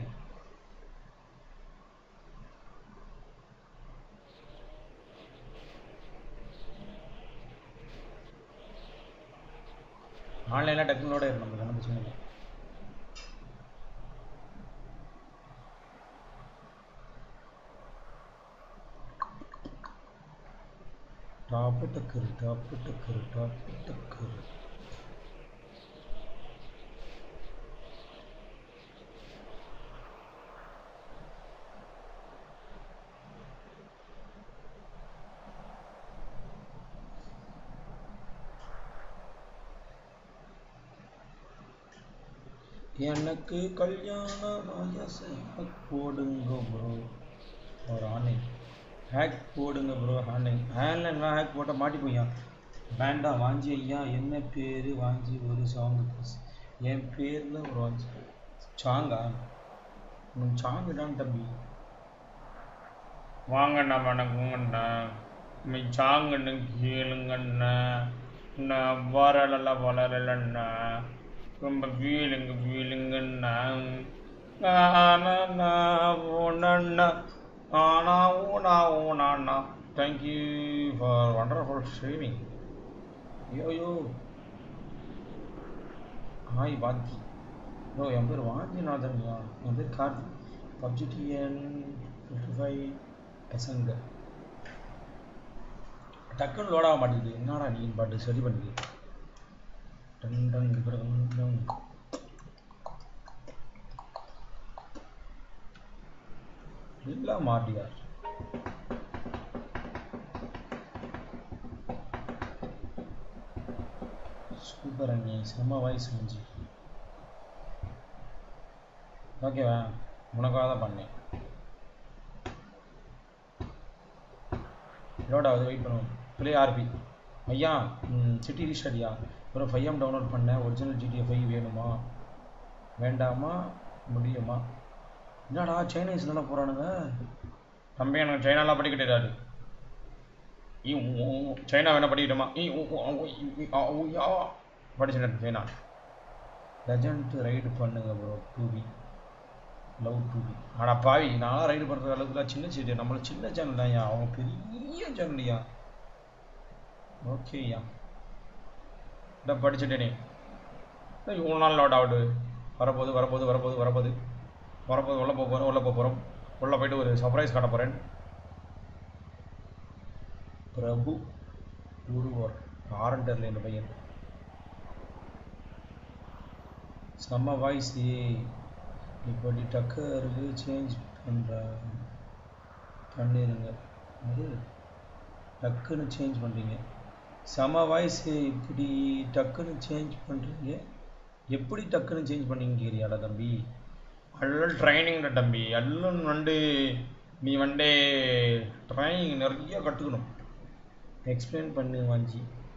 ஆன்லைனில் டெக்னாலோட இருக்கும் நமக்கு என்ன பிரச்சனை இல்லை டாப்பு டக்கரு டாப்பு டக்கரு டாப்பு டக்கரு எனக்கு கல்யாணம் வயசு ஹேக் போடுங்க ப்ரோ ஒரு ஆன்லைன் ஹேக் போடுங்க ப்ரோ ஆன்லைன் ஆன்லைன்லாம் ஹேக் போட்டால் மாட்டிப்போய்யா வேண்டாம் வாஞ்சி ஐயா என்ன பேர் வாஞ்சி ஒரு சாங் என் பேரில் ஒரு வாஞ்சி சாங்கா உன் சாங்கு தான் தம்பி வாங்கண்ணா வணக்கங்கண்ணா మీ சாங்கண்ணு கேளுங்கண்ணா நான் வரலல வளரலண்ணா ரொம்ப ஃபீலிங்கு ஃபீலிங்குன்னா ஆனா ஊனா ஊனா தேங்க்யூ ஃபார் வண்டர்ஃபுல் ஸ்ட்ரீமிங் ஐயோ ஹாய் வாந்தி ப்ரோ என் பேர் வாந்திநாதன்யா என் பேர் Karthi PUBG TN fifty five பசங்க டக்குன்னு லோட் ஆக மாட்டேங்குது என்னடா நீ பாட்டு சரி பண்ணுது டன் டன் டன் டன் இல்ல மாட்டியார் சூப்பர் அண்ணி செம்ம வாய்ஸ் செஞ்சு ஓகேவா உனக்காக தான் பண்ணேன் லோட் ஆகுது வெயிட் பண்ணுவோம் ப்ளே ஆர்பி ஐயா சிட்டி ரீஸ்டார்ட்யா ஒரு ஃபைவ் எம் டவுன்லோட் பண்ணேன் ஒரிஜினல் ஜிடிஏ ஃபைவ் வேணுமா வேண்டாமா முடியுமா என்னடா சைனீஸ் நல்லா போகிறானுங்க தம்பி எனக்கு சைனாலாம் படிக்கிட்டாரு ஈ ஊ, ஊ, ஊ. சைனா வேணா படிக்கட்டுமா ஈ ஊ, ஊ, ஊ, ஈ, ஈ, ஆ, ஊ, யா. படிச்சுட்டேன் சைனா லெஜண்ட் ரைடு பண்ணுங்க ப்ரோ டூபி லவ் டூபி ஆனா பாவி நான் ரைடு பண்ணுற அளவுக்குலாம் சின்ன சீட்டு நம்மள சின்ன சேனல் தான்யா அவங்க பெரிய சேனல்யா ஓகேயா இதை படிச்சுட்டேனே இவ்வளோ நாள் லோட் ஆகுது வரப்போகுது வரப்போகுது வரப்போகுது வரப்போகுது வரப்போகுது உள்ள போக போகிறோம் உள்ள போக போகிறோம் உள்ள போயிட்டு ஒரு சர்ப்ரைஸ் காட்ட போகிறேன் பிரபு ஒருவர் ஆரண்டர்ல இந்த பையன் செம்ம வாய்ஸ் இப்படி டக்கருக்கு சேஞ்ச் பண்ணுற பண்ணிடுங்க அது டக்குன்னு சேஞ்ச் பண்ணுறீங்க செம வாய்ஸ் இப்படி டக்குன்னு சேஞ்ச் பண்ணுறீங்க எப்படி டக்குன்னு சேஞ்ச் பண்ணீங்கறியாடா தம்பி எல்லாம் ட்ரைனிங் தம்பி எல்லாம் வந்து நீ வந்து ட்ரைனிங் நிறைய கற்றுக்கணும் எக்ஸ்பிளைன் பண்ணு வாஞ்சி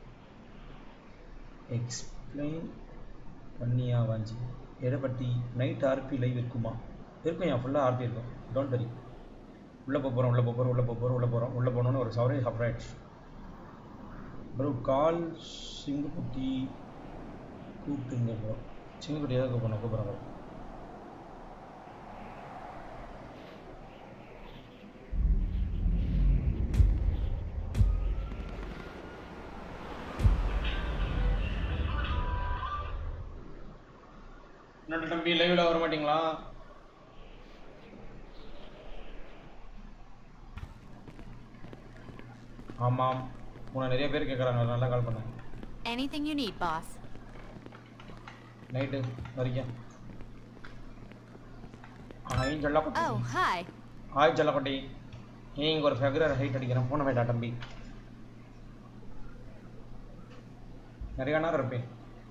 எக்ஸ்பிளைன் பண்ணியா Vanchi Edappadi night RP live இருக்குமா இருக்கும் என் ஃபுல்லாக ஆர்பி இருக்கும் டோன்ட் வரி உள்ளே போக போகிறோம் உள்ளே போக போகிறோம் உள்ளே போக போகிறோம் உள்ளே போகிறோம் உள்ளே போனோன்னு ஒரு சவரே சப்ரைட் ப்ரோ கால் சிங்கக்குட்டி கூப்பிட்டுங்க ப்ரோ சிங்கக்குட்டி ஏதாவது கூப்பிடணும் கூப்பிட்றேன் ப்ரோ என்னோட தம்பி லைவ்ல வர மாட்டீங்களா ஆமாம் உன்னை நிறைய பேர் கேட்குறாங்க நல்லா கால் பண்ணேன் Anything you need, boss. Night வரிக்க ஹாய் ஜல்லக்குட்டி Oh, hi. ஹாய் ஜல்லக்குட்டி நீ இங்கே ஒரு ஃபெகரர் ஹைட் அடிக்கிறேன் போன வேண்டா தம்பி நிறைய நேரம் இருப்பேன்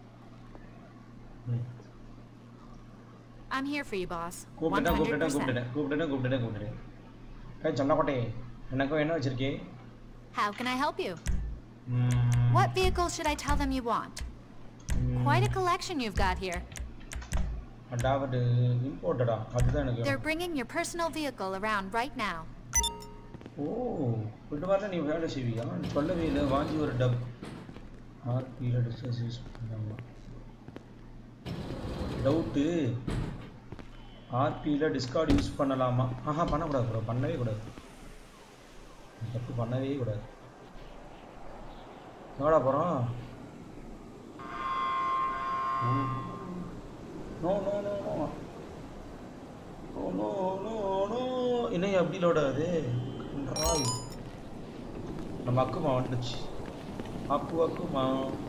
ம் I'm here for you, boss. கூப்பிட்டுட்டேன் கூப்பிட்டுட்டேன் 100%. கூப்பிட்டுட்டேன் கூப்பிட்டுட்டேன் கூப்பிட்டுட்டேன் கூப்பிட்டுட்டேன் ஏய் ஜல்லக்குட்டி எனக்கும் என்ன வச்சிருக்கே How can I help you? What vehicle should I tell them you want? Quite a collection you've got here. அதாவது இம்போர்ட்டடா அதுதான் எனக்கு They're bringing your personal vehicle around right now. ஓ இந்த மாதிரிலாம் நீ வேலை செய்வியா நீ சொல்லவே இல்லை வாங்கி ஒரு டப் ஆர்பியில் டிஸ்கஸ் யூஸ் பண்ணாமா டவுட்டு ஆர்பியில் டிஸ்கார்ட் யூஸ் பண்ணலாமா ஆஹா பண்ணக்கூடாது ப்ரோ பண்ணவே கூடாது தப்பு பண்ணவே கூடாது எவ்வளோ போகிறோம் no no no no no no no no என்னையா அப்படி லோட் ஆகுது கன்றாவி. நம்ம அக்குமா வந்துச்சு அக்கு அக்குமா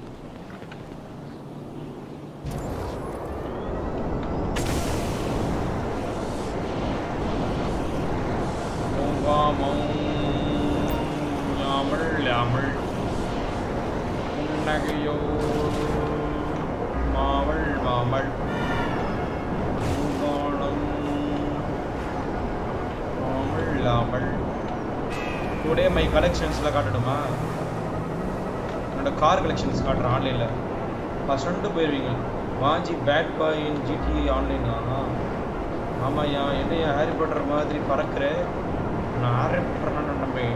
யாமல் யாமல் புன்னகையோ மாவள் மாமல் பூங்கானம் மாமல் யாமல் டுடே மை கலெக்ஷன்ஸில் காட்டணுமா என்னோட கார் கலெக்ஷன்ஸ் காட்டுறேன் ஆன்லைனில் ஃபஸ்ட்டு போயிருவீங்க Vanchi bad boy in GT online ஆமாய்யா என்னையா ஹாரி பாட்டர் மாதிரி பறக்கிற நான் ஹாரி பாட்டர் நம்பி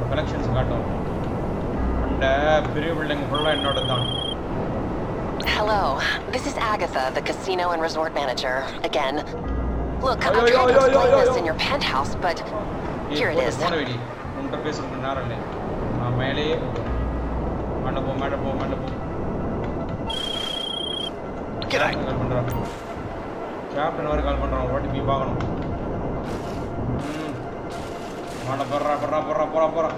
கலெக்ஷன்ஸ் காட்டும் அந்த பெரிய பில்டிங் ஃபுல்லாக என்னோட தான் Hello, this is Agatha, the casino and resort manager. Again. Look, I'm Yo, yo, trying to yo, yo, explain yo, this yo. in your penthouse, but here it is. போன வெடி உன்கிட்ட பேசுறதுக்கு நேரம் இல்லை நான் மேலேயே மேலே போ மேலே போ மேலே போ கால் பண்ணுறான் கேப்டன் வரை கால் பண்ணுறான் ஓட்டி போய் பார்க்கணும் ம். மேலே போடுறா போடுறா போடுறா போறா போறா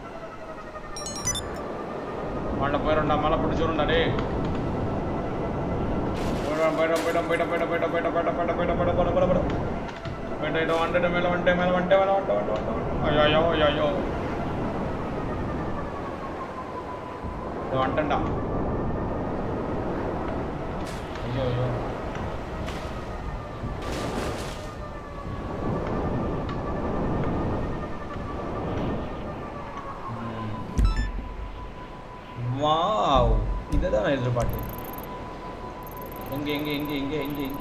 மழை போயிடும்டா மழை பிடிச்சிரும்டா டேய் போயிடும் போயிடும் போயிடும் போயிடும் போயிடும் போயிடும் போயிடும் போயிடும் போயிடும் போயிடும் போயிடும் போயிடும் போயிடும் போயிடும் போயிட்டு வந்துட்டு மேலே வந்துட்டு மேலே வந்துட்டு மேலே வந்துட்டு வந்துட்டு வந்துட்டு ஐயோ ஐயோ ஐயோ இது வந்துட்டேன்டா ஐயோ ஐயோ வாவ் இதை தான் நான் எதிர்பார்த்தேன் எங்க எங்க எங்க எங்க எங்க எங்க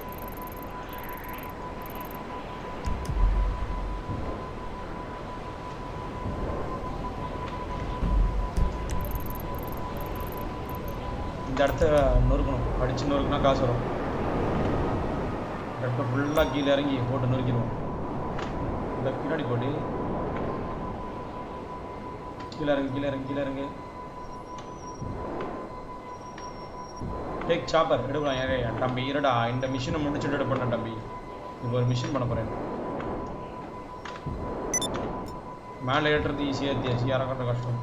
இந்த இடத்த நொறுக்கணும் அடிச்சு நொறுக்குனா காசு வரும் இந்த இடத்த ஃபுல்லாக கீழே இறங்கி போட்டு நொறுக்கிடுவோம் இந்த பின்னாடி போட்டு கீழே இறங்கு கீழே இறங்கு கீழே இறங்கு டேக் சாப்பர் எடுக்கலாம் ஏங்க தம்பி இருடா இந்த மிஷினை முடிச்சுட்டு எடு பண்ண தம்பி இப்போ ஒரு மிஷின் பண்ண போறேன் மேலே ஏற்றுறது ஈஸியாக ஏற்றியாச்சு இறக்கிறது கஷ்டம்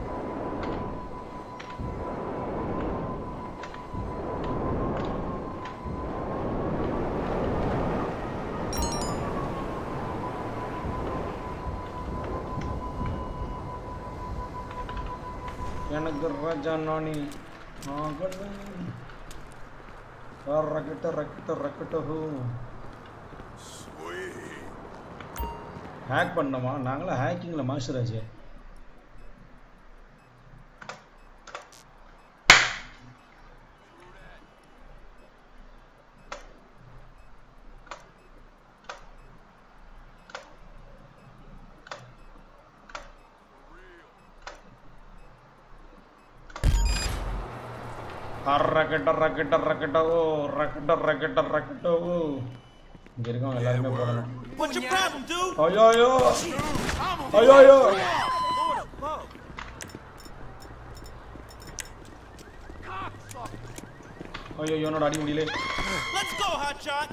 எனக்கு ராஜா நானி ரக்கட்ட ரக்கட்ட ரக்கட்ட ஹூ ஹேக் பண்ணோமா நாங்களாம் ஹேக்கிங்கில் மாஸ்டர் ஆச்சே ரக்கட்ட ரக்கட்ட ரக்கட்ட ஓ ரக்கட்ட ரக்கட்ட ரக்கட்ட ஓ இங்க இருக்கவங்க எல்லாருமே போடணும் ஐயோ ஐயோ ஐயோ ஐயோ ஐயோ இவனோட அடி முடியல Let's go, hotshot!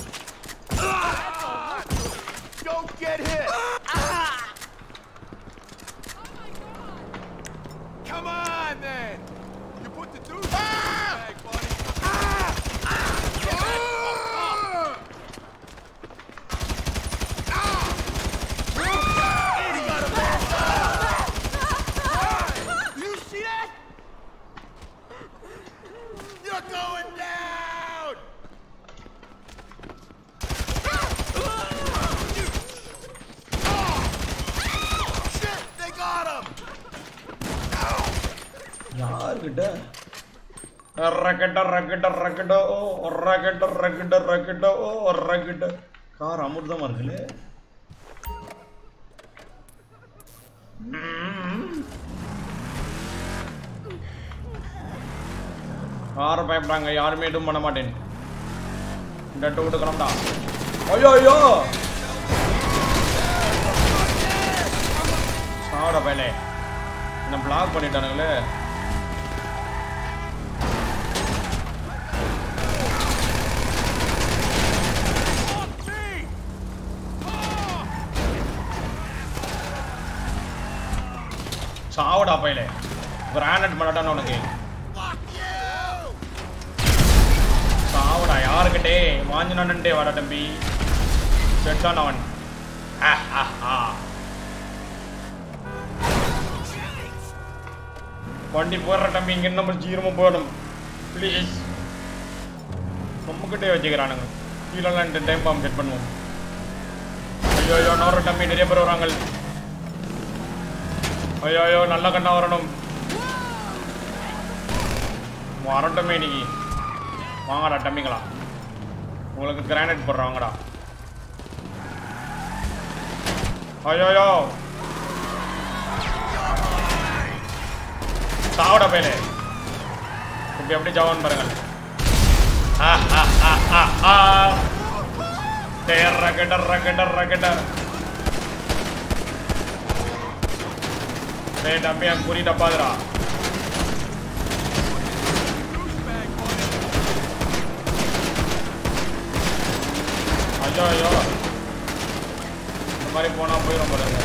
Don't get hit! Come on, then! You put the dude in the bag, buddy. You see that? You're going down! Shit, they got him! யாருக்கிட்ட ரக்கட்ட ரக்கட்ட ரக்கட்ட ஓ ரக்கட்ட ரக்கட்ட ரக்கட்ட ஓ ரக்கட்ட கார் அமிர்தமா இருக்குல்ல யாரும் பயப்படாங்க யாருமே எதுவும் பண்ண மாட்டேன் இந்த இடத்த விட்டு கிளம்புடா ஐயோ ஐயோ சாவட பயலே என்ன பிளாக் பண்ணிட்டானுங்களே சாவடா பையலே கிரானட் பண்ணட்டான உனக்கு சாவடா யாருக்கிட்டே வாஞ்சினான்டே வாடா தம்பி செட்டான் அவன் ஆஹ், ஆஹ், ஆஹ். வண்டி போடுற தம்பி இங்க நம்ம சீக்கிரமா போகணும் ப்ளீஸ் நம்மக்கிட்டே வச்சுக்கிறானுங்க கீழெல்லாம் இந்த டைம் பாம்பு செட் பண்ணுவோம் ஐயோ ஐயோ நோற தம்பி நிறைய பேர் வராங்க ஐயோ ஐயோ நல்ல கண்ணா வரணும் வரட்டுமே இன்னைக்கு வாங்கடா தம்பிங்களா உங்களுக்கு கிரானைட் போடுறேன் வாங்கடா ஐயோ ஐயோ சாவட பேலே இப்படி எப்படி ஜவான் பாருங்கள் ஆ ஆ ஆ ஆ ஆ டேர் ரகடர் ரகடர் ரகடர் டேய் டப்பி அங்க குறி டப்பாதுடா ஐயோ ஐயோ இந்த மாதிரி போனா போயிடும் பாருங்க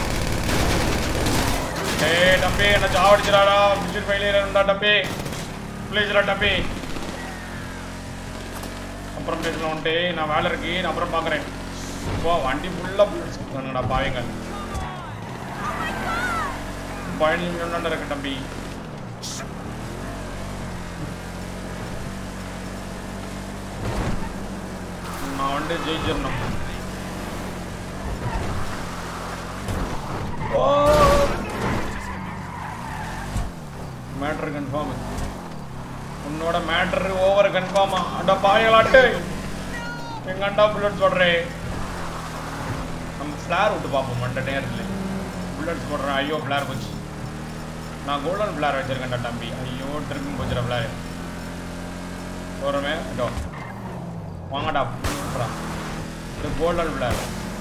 டேய் டப்பி என்ன சாவடிச்சிடாடா மிஷின் ஃபெயிலியர் இருந்தா டப்பி ப்ளீஸ்டா டப்பி அப்புறம் பேசலாம் வந்துட்டு நான் வேலை இருக்கு நான் அப்புறம் பார்க்குறேன் இப்போ வண்டி ஃபுல்லாக புல்லட்ஸ் பாவீங்க பயணிங்க இருக்கு தம்பி நான் வந்து ஜெயிச்சிடணும் மேட்ரு கன்ஃபார்ம் உன்னோட மேட்ரு ஓவர் கன்ஃபார்மா அட பாயலாட்டு எங்க அண்டா புல்லட் சொல்றேன் நம்ம ஃப்ளார் விட்டு பார்ப்போம் மண்ட நேரத்தில் புல்லட்ஸ் போடுறேன் ஐயோ ஃப்ளார் போச்சு நான் கோல்டன் ஃப்ளார் வச்சிருக்கேன்டா தம்பி ஐயோ ட்ரிக்கும் போச்சுடா ஃப்ளார் போகிறோமே இதோ வாங்கடா சூப்பரா இது கோல்டன் ஃப்ளார்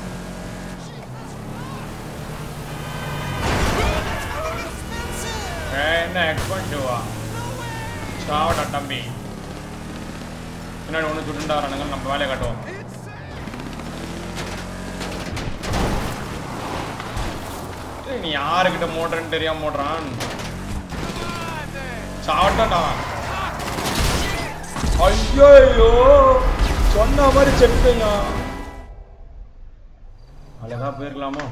என்ன எக்ஸ்பென்சிவா சாவடா தம்பி பின்னாடி ஒன்று சுட்டுண்டா வரானுங்க நம்ம வேலையை காட்டுவோம் ஏய், நீ யாருக்கிட்ட மோடுறன்னு தெரியாம மோடுறான் சாவட்டான்டா ஐயோ சொன்ன மாதிரி செட்டுங்க அழகா போயிருக்கலாமா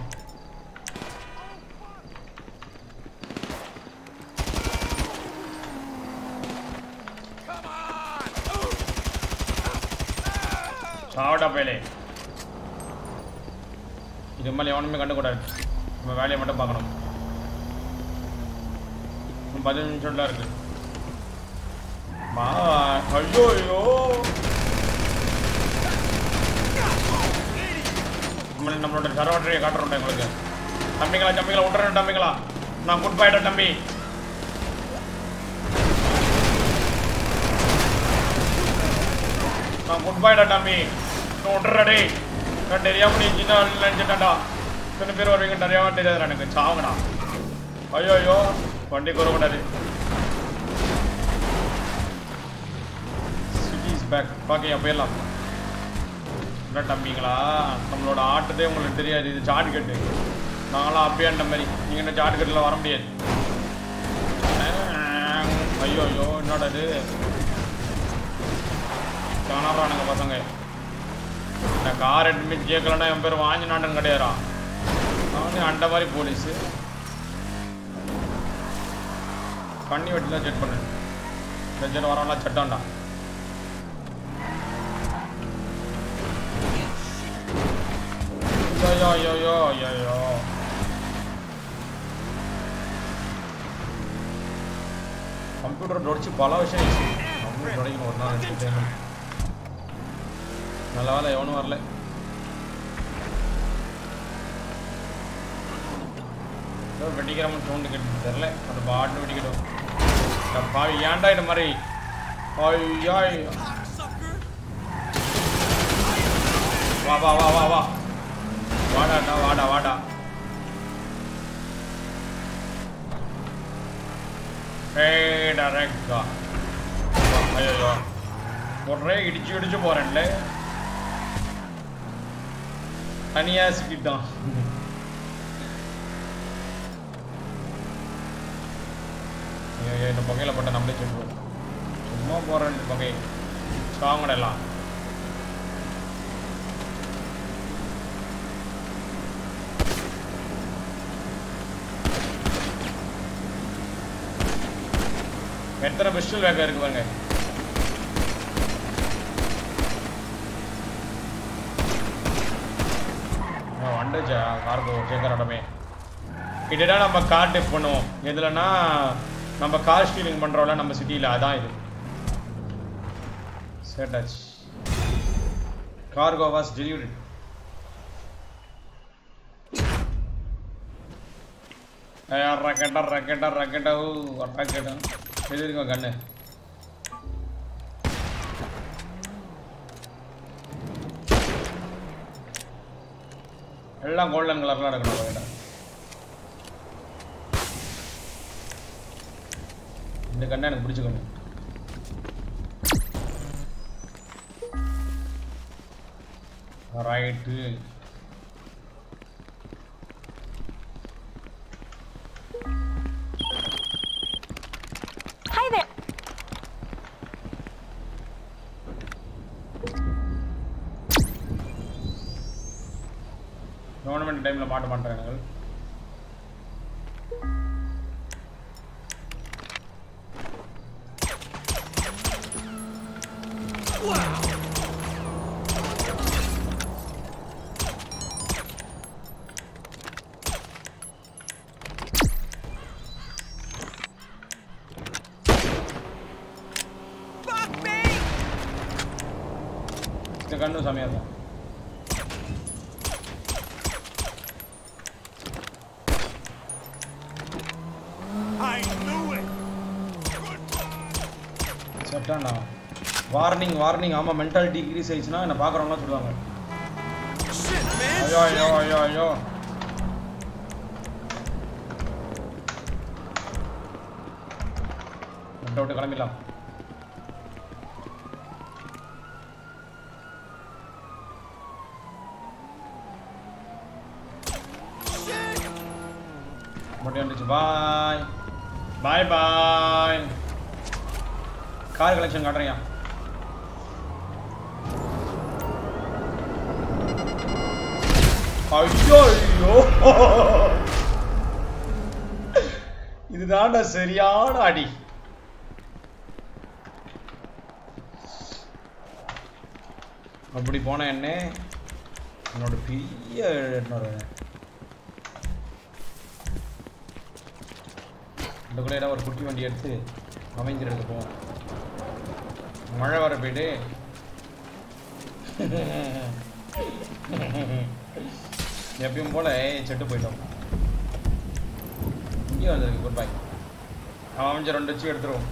சாவட்டா பயலே இது மேலே எவனுமே கண்டுக்கூடாது நம்ம வேலையை மட்டும் பார்க்கணும் இன்னும் பதினஞ்சு நிமிஷம்லாம் இருக்கு மா ஐயோ ஐயோ நம்மள நம்மளோட சரவற்றையை காட்டுறோம் உங்களுக்கு தம்பிங்களா தம்பிங்களா விட்டுறேன் தம்பிங்களா நான் குட் பைடா தம்பி நான் குட் பைடா தம்பி நான் விட்டுறடே நான் தெரியாம நீ சின்ன நினைச்சிட்டா இத்தனை பேர் வருவீங்க தெரியாம தெரியாது எனக்கு சாவுங்கடா ஐயோ ஐயோ வண்டி குறக்கூடாது சிட்டிஸ் பேக் பாக்கையா போயிடலாம் என்ன தம்பிங்களா நம்மளோட ஆட்டதே உங்களுக்கு தெரியாது இது சாட் கட்டு நாங்களாம் அப்பயாண்ட மாதிரி நீங்கள் என்ன சாட் கட்டில் வர முடியாது ஐயோ ஐயோ என்னடா இது காணாடுறானுங்க பசங்க இந்த கார் எட்டுமே ஜேக்கலன்னா என் பேர் வாங்கினாண்டன் கிடையாதா அவனே அண்ட மாதிரி போலீஸு பண்ணி வெட்டி தான் செக் பண்ணு செஞ்சர் வரவெல்லாம் சட்டான்டா ஐயோ ஐயோ ஐயோ ஐயோ ஐயோ கம்ப்யூட்டர் தொடச்சு பல விஷயம் ஆயிடுச்சு. கம்ப்யூட்டர் தொடக்கணும் ஒரு நாள் என்டர்டைன்மெண்ட் நல்ல வேலை எவனும் வரல ஏதோ வெடிக்கிறவன் சவுண்டு கேட்டு தெரில அது பாட்டு வெடிக்கட்டும் இந்த பாவி ஏன்டா இந்த மாதிரி ஐயா வா வா வா வா வா வாடாடா வாடா வாடா ஏடா ரெக்கா ஐயோ ஒரே இடிச்சு இடிச்சு போறேன்ல தனியா சிக்கிட்டான் ஐயோ இந்த புகையில போட்ட நம்மளே சொல்லுவோம் சும்மா போறேன் இந்த புகை சாங்கடலாம் எத்தனை பிஸ்டல் வேகம் இருக்கு பாருங்க வந்துச்சா கார்கோ கேட்கறடமே இதுதான் நம்ம கார் டெப் பண்ணுவோம் எதுலன்னா நம்ம கார் ஸ்டீலிங் பண்றோம்ல நம்ம சிட்டியில் அதான் இது சேட்டாச்சு கார்கோ வாஸ் டெலிவரி ரக்கெட்டா ரக்கெட்டா ரக்கெட்டா ஊ ரக்கெட்டா எழுதிருக்கோம் கண்ணு எல்லாம் கோல்டன் கலர்லாம் எடுக்கணும் அவங்ககிட்ட இந்த கண்ணை எனக்கு பிடிச்ச கண்ணு ரைட்டு Hi there. டோர்னமெண்ட் டைமில் மாட்ட மாட்டேறாங்க இந்த கண்ணு செமையா இருக்கும் I knew it. செட்டாண்டா வார்னிங் வார்னிங் ஆமாம் மென்டாலிட்டி டிகிரீஸ் ஆயிடுச்சுன்னா என்ன பார்க்குறவங்களாம் சொல்லுவாங்க ஐயோ ஐயோ ஐயோ ஐயோ விட்டு விட்டு கிளம்பிடலாம் மட்டும் வந்துச்சு பாய் பாய் பாய் கார் கலெக்ஷன் காட்டுறியா ஐயோ ஐயோ இதுதான்டா சரியான அடி அப்படி போன என்ன என்னோட பெரிய இன்னொரு இந்த கூட ஏதாவது ஒரு குட்டி வண்டி எடுத்து அமைஞ்சர் எடுக்க போவோம் மழை வர போயிட்டு எப்பயும் போல செட்டு போயிட்டோம் இங்கே வந்திருக்கு குட் பாய் அவன் அமைஞ்சர் ரெண்டு வச்சு எடுத்துருவோம்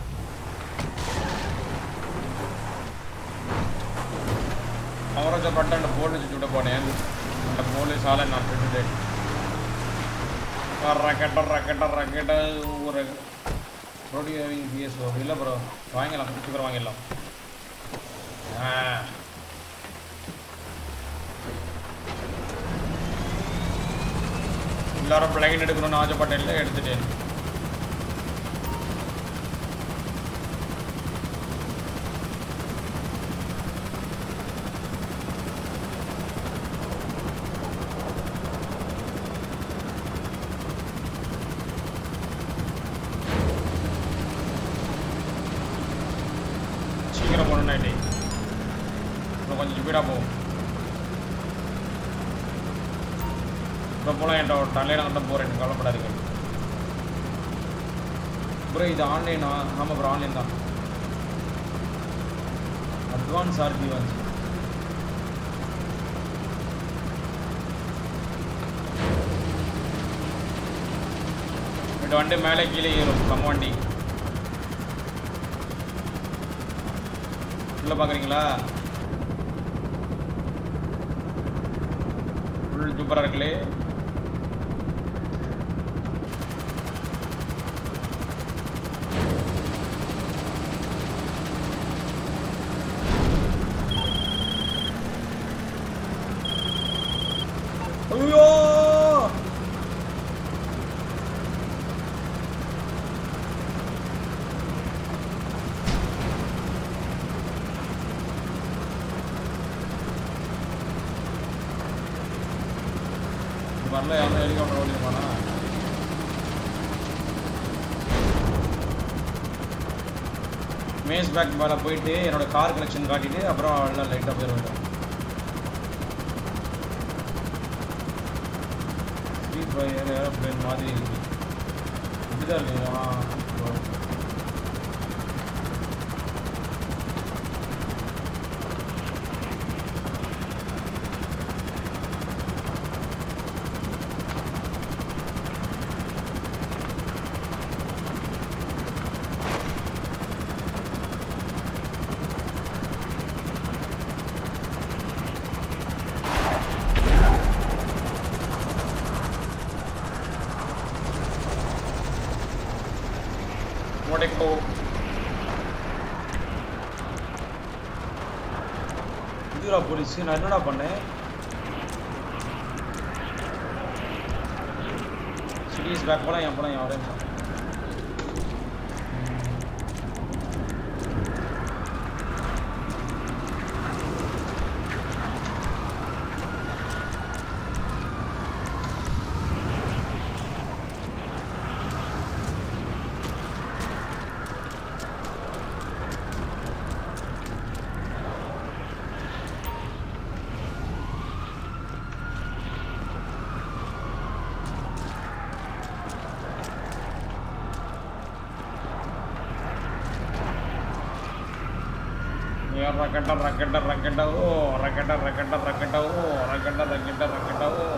அவரச்சப்பட்ட அந்த போலீஸ் சுட போனேன் அந்த போலீஸ் ஆளை நான் விட்டுட்டேன் ரக்கெட்ட ரக்கெட்ட ரக்கெட்ட ஒரு ப்ரோடியூவிங் பிஎஸ் இல்லை ப்ரோ வாங்கிடலாம் சீக்கிரம் வாங்கிடலாம் ஆ எல்லாரும் பிளைன் எடுக்கணும்னு ஆசைப்பட்டேன்ல எடுத்துட்டேன் சீக்கிரம் போகணும் நைட்டு இன்னும் கொஞ்சம் ஸ்பீடாக போகும் இப்போ போலாம் என்கிட்ட ஒரு தலையில மட்டும் போகிறேன் கவலைப்படாதீங்க ப்ரோ இது ஆன்லைனா ஆமாம் ப்ரோ ஆன்லைன் தான் அட்வான்ஸ் ஆர்பி வந்து இது வண்டி மேலே கீழே ஏறும் நம்ம வண்டி உள்ள பார்க்குறீங்களா ஃபுல் சூப்பராக இருக்குல்லே ஐயோ இது வரல யாரும் ஹெலிகாப்டர் ஓடிடுமாண்ணா மேஸ் பேக் மேலே போயிட்டு என்னோட கார் கலெக்ஷன் காட்டிட்டு அப்புறம் எல்லாம் லைட்டாக போயிடுவேன் ஸ்ட்ரீட் ஃபயர் ஏரோப்ளேன் மாதிரி இருக்கு இப்படிதான் இருக்கு ஆ உடைக்கோ இதுடா போலீஸ் நான் என்னடா பண்ணேன் சிட்டிஸ் பேக் போலாம் என் போலாம் என் ஒரே நிமிஷம். Ya raketa raketa raketa oh raketa raketa raketa oh raketa raketa raketa oh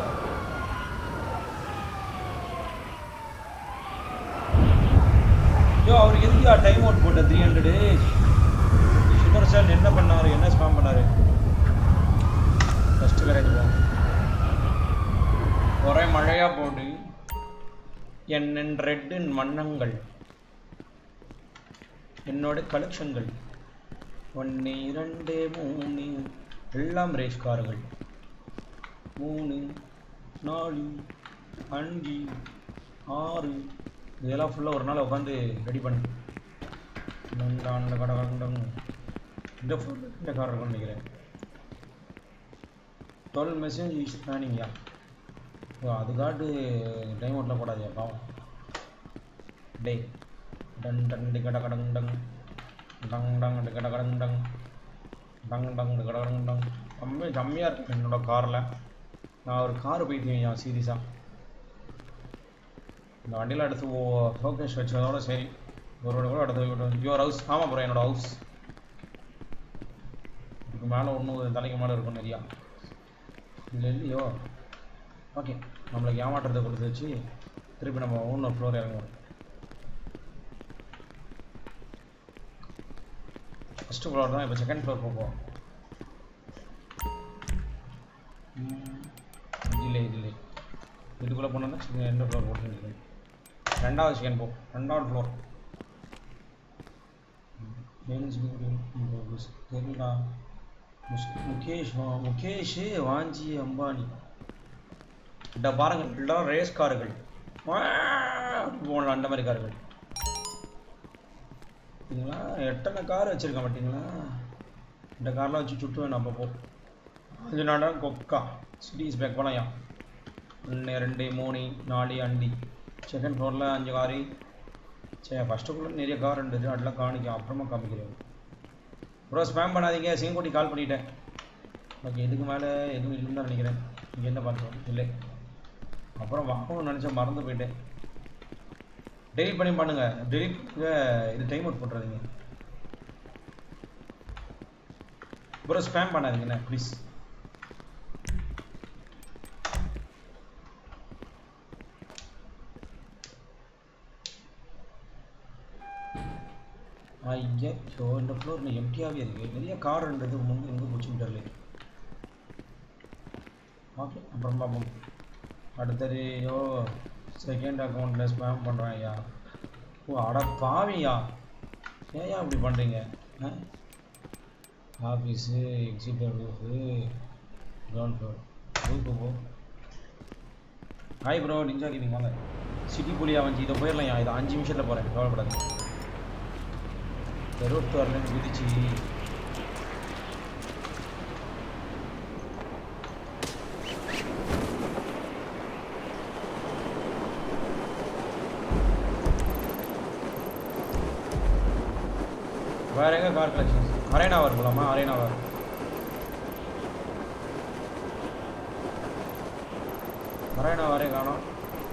யோ அவருக்கு எதுக்குயா டைம் அவுட் போட்ட த்ரீ ஹண்ட்ரடு சுந்தர் சார் என்ன பண்ணாரு என்ன ஸ்பாம் பண்ணாரு ஃபர்ஸ்ட் கரேஜ் போ ஒரே மழையா போடு என் ரெட்டு வண்ணங்கள் என்னோட கலெக்ஷன்கள் ஒன்று இரண்டு மூணு எல்லாம் ரேஸ் கார்கள் மூணு நாலு அஞ்சு ஆறு இதெல்லாம் ஃபுல்லாக ஒரு நாள் உட்காந்து ரெடி பண்ணு அந்த கடை கண்டம் இந்த ஃபுல் இந்த கார் இருக்கும்னு நினைக்கிறேன் டுவெல் மெசேஜ் இஸ் பிளானிங்யா ஓ அதுக்காட்டு டைம் அவுட்லாம் போடாதியா பாவம் டே டன் டன் டி கட கடங் டங் டங் டங் டி கட கடங் டங் டங் டங் டி கட கடங் டங் கம்மி கம்மியாக இருக்கு என்னோட காரில் நான் ஒரு கார் போயிட்டேன் சீரியஸாக இந்த வண்டியில் அடுத்து ஓ ஃபோக்கஸ் வச்சதோட சரி ஒரு கூட அடுத்து போய்விட்டோம் யுவர் ஹவுஸ் ஆமாம் ப்ரோ என்னோட ஹவுஸ் இதுக்கு மேலே ஒன்றும் தலைக்கு மேலே இருக்கும் நிறையா இல்லை இல்லையோ ஓகே நம்மளுக்கு ஏமாற்றத்தை கொடுத்து வச்சு திருப்பி நம்ம இன்னொரு ஃப்ளோர் இறங்குவோம் ஃபஸ்ட்டு ஃப்ளோர் தான் இப்போ செகண்ட் ஃப்ளோர் போவோம் இல்லை இல்லை இதுக்குள்ளே போனோம்னா சின்ன ரெண்டு ஃப்ளோர் போட்டு ரெண்டாவது செகண்ட் போ ரெண்டாவது ஃப்ளோர் தெரியலடா முஸ்- முகேஷ் வா- முகேஷ் வாஞ்சி அம்பானி இந்த பாருங்க எல்லாம் ரேஸ் கார்கள் போகலாம் அந்த மாதிரி கார்கள் பார்த்தீங்களா எத்தனை கார் வச்சிருக்க மாட்டீங்களா இந்த கார்லாம் வச்சு சுட்டு வேணும் அப்பப்போ அஞ்சு நாடா கொக்கா சிட்டிஸ் பேக் போலாம் ஒன்று ரெண்டு மூணு நாலு அண்டி செகண்ட் ஃப்ளோரில் அஞ்சு காரு சரி ஃபஸ்ட்டுக்குள்ளே நிறைய கார் இருந்தது அதெல்லாம் காணிக்கும் அப்புறமா காமிக்கிறேன் ப்ரோ ஸ்பேம் பண்ணாதீங்க சிங்கக்குட்டி கால் பண்ணிட்டேன் ஓகே இதுக்கு மேலே எதுவும் இல்லைன்னு தான் நினைக்கிறேன் இங்கே என்ன பார்த்தோம் இல்லை அப்புறம் வாங்கணும்னு நினச்சேன் மறந்து போயிட்டேன் டெலிட் பண்ணி பண்ணுங்க டெலிட் இது டைம் அவுட் பண்ணுறதுங்க ப்ரோ ஸ்பேம் பண்ணாதீங்கண்ணே ப்ளீஸ் ஐயோ இந்த ஃப்ளோர் எம்டியாகவே இருக்குது நிறைய கார் இருந்தது முன்பு எங்கே போச்சுன்னு தெரியல ஓகே அப்புறம் பார்ப்போம் அடுத்தது ஐயோ செகண்ட் அக்கௌண்ட்டில் ஸ்பேம் பண்ணுறேன் ஐயா ஓ அட பாவியா ஏன் அப்படி பண்ணுறீங்க ஆஃபீஸு எக்ஸிபிட்டர் ரூஃபு கிரவுண்ட் ஃப்ளோர் ரூஃபு போ ஹாய் ப்ரோ நிஞ்சா கேமிங் வாங்க சிட்டி புலியா வந்து இதை போயிடலாம் இதை அஞ்சு நிமிஷத்தில் போகிறேன் கவலைப்படாது இருபத்தி வரலன்னு குதிச்சு வேற எங்க கார் கலெக்ஷன்ஸ் அரேனாவர் போலாமா அரேனாவர் அரேனாவரே காணோம்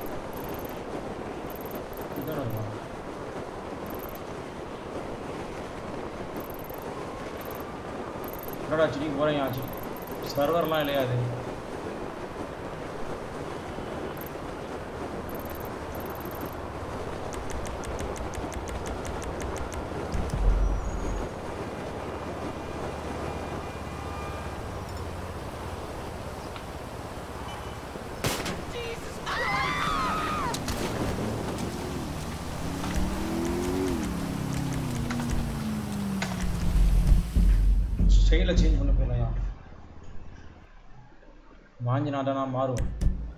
இதான இருக்கும் என்னடா சிட்டி போகிறேன் ஆச்சு சர்வர்லாம் இல்லையா அது ஸ்டைலை சேஞ்ச் பண்ண போயிடலாம் வாங்கி நாட்டனா மாறுவோம்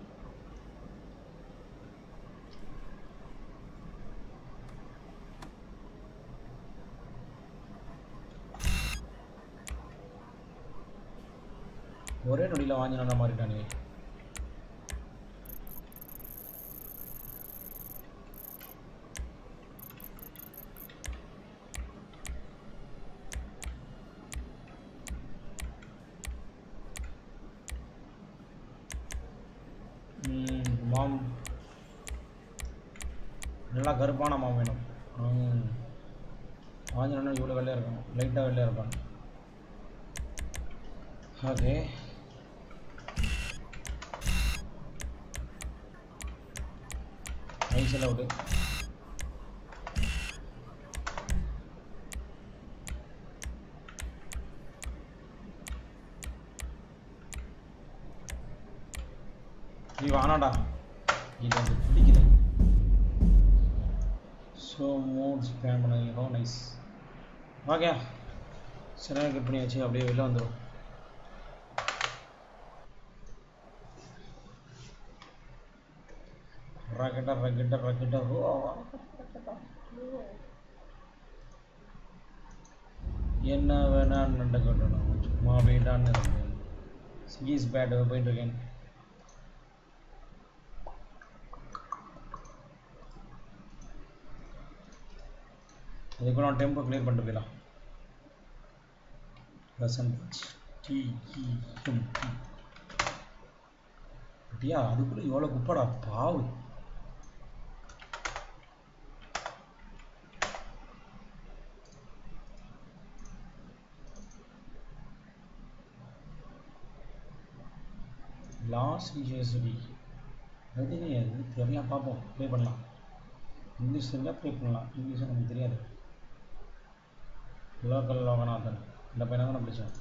ஒரே நொடியில் வாங்கி நாட்டா மாறிட்டானே ம், மாம் நல்லா கருப்பான மாம் வேணும் ம். ஆஞ்சநேயன் இவ்வளோ வெள்ளையாக இருக்கும் லைட்டாக வெள்ளையாக இருப்பான் ஓகே நைஸில் அவுட்டு நீ வானாடா இது வந்து பிடிக்குது ஸோ மூட் ஸ்பேன் பண்ணிக்கிறோம் நைஸ் ஓகே சரியாக கட் பண்ணியாச்சு அப்படியே வெளில வந்துடும் ராக்கெட்டா ராக்கெட்டா ராக்கெட்டா ஓ என்ன வேணா நடக்கட்டும் சும்மா அப்படின்ட்டான்னு இருக்கேன் சிகிஸ் பேட் போயிட்டு இருக்கேன் அதுக்கு நான் டெம்போ கிளியர் பண்ணிட்டு போயிடலாம் percentage D E M D அப்படியா அதுக்குள்ள எவ்வளோ குப்படா பாவு லாஸ்ட் ஜேஎஸ்டி அது அது தெரியல பார்ப்போம் ப்ளே பண்ணலாம் இங்கிலீஷ் இருந்தால் ப்ளே பண்ணலாம் இங்கிலீஷ் நமக்கு தெரியாது லோக்கல் லோகநாதன் இந்த பையனை தான் நான் பிடிச்சேன்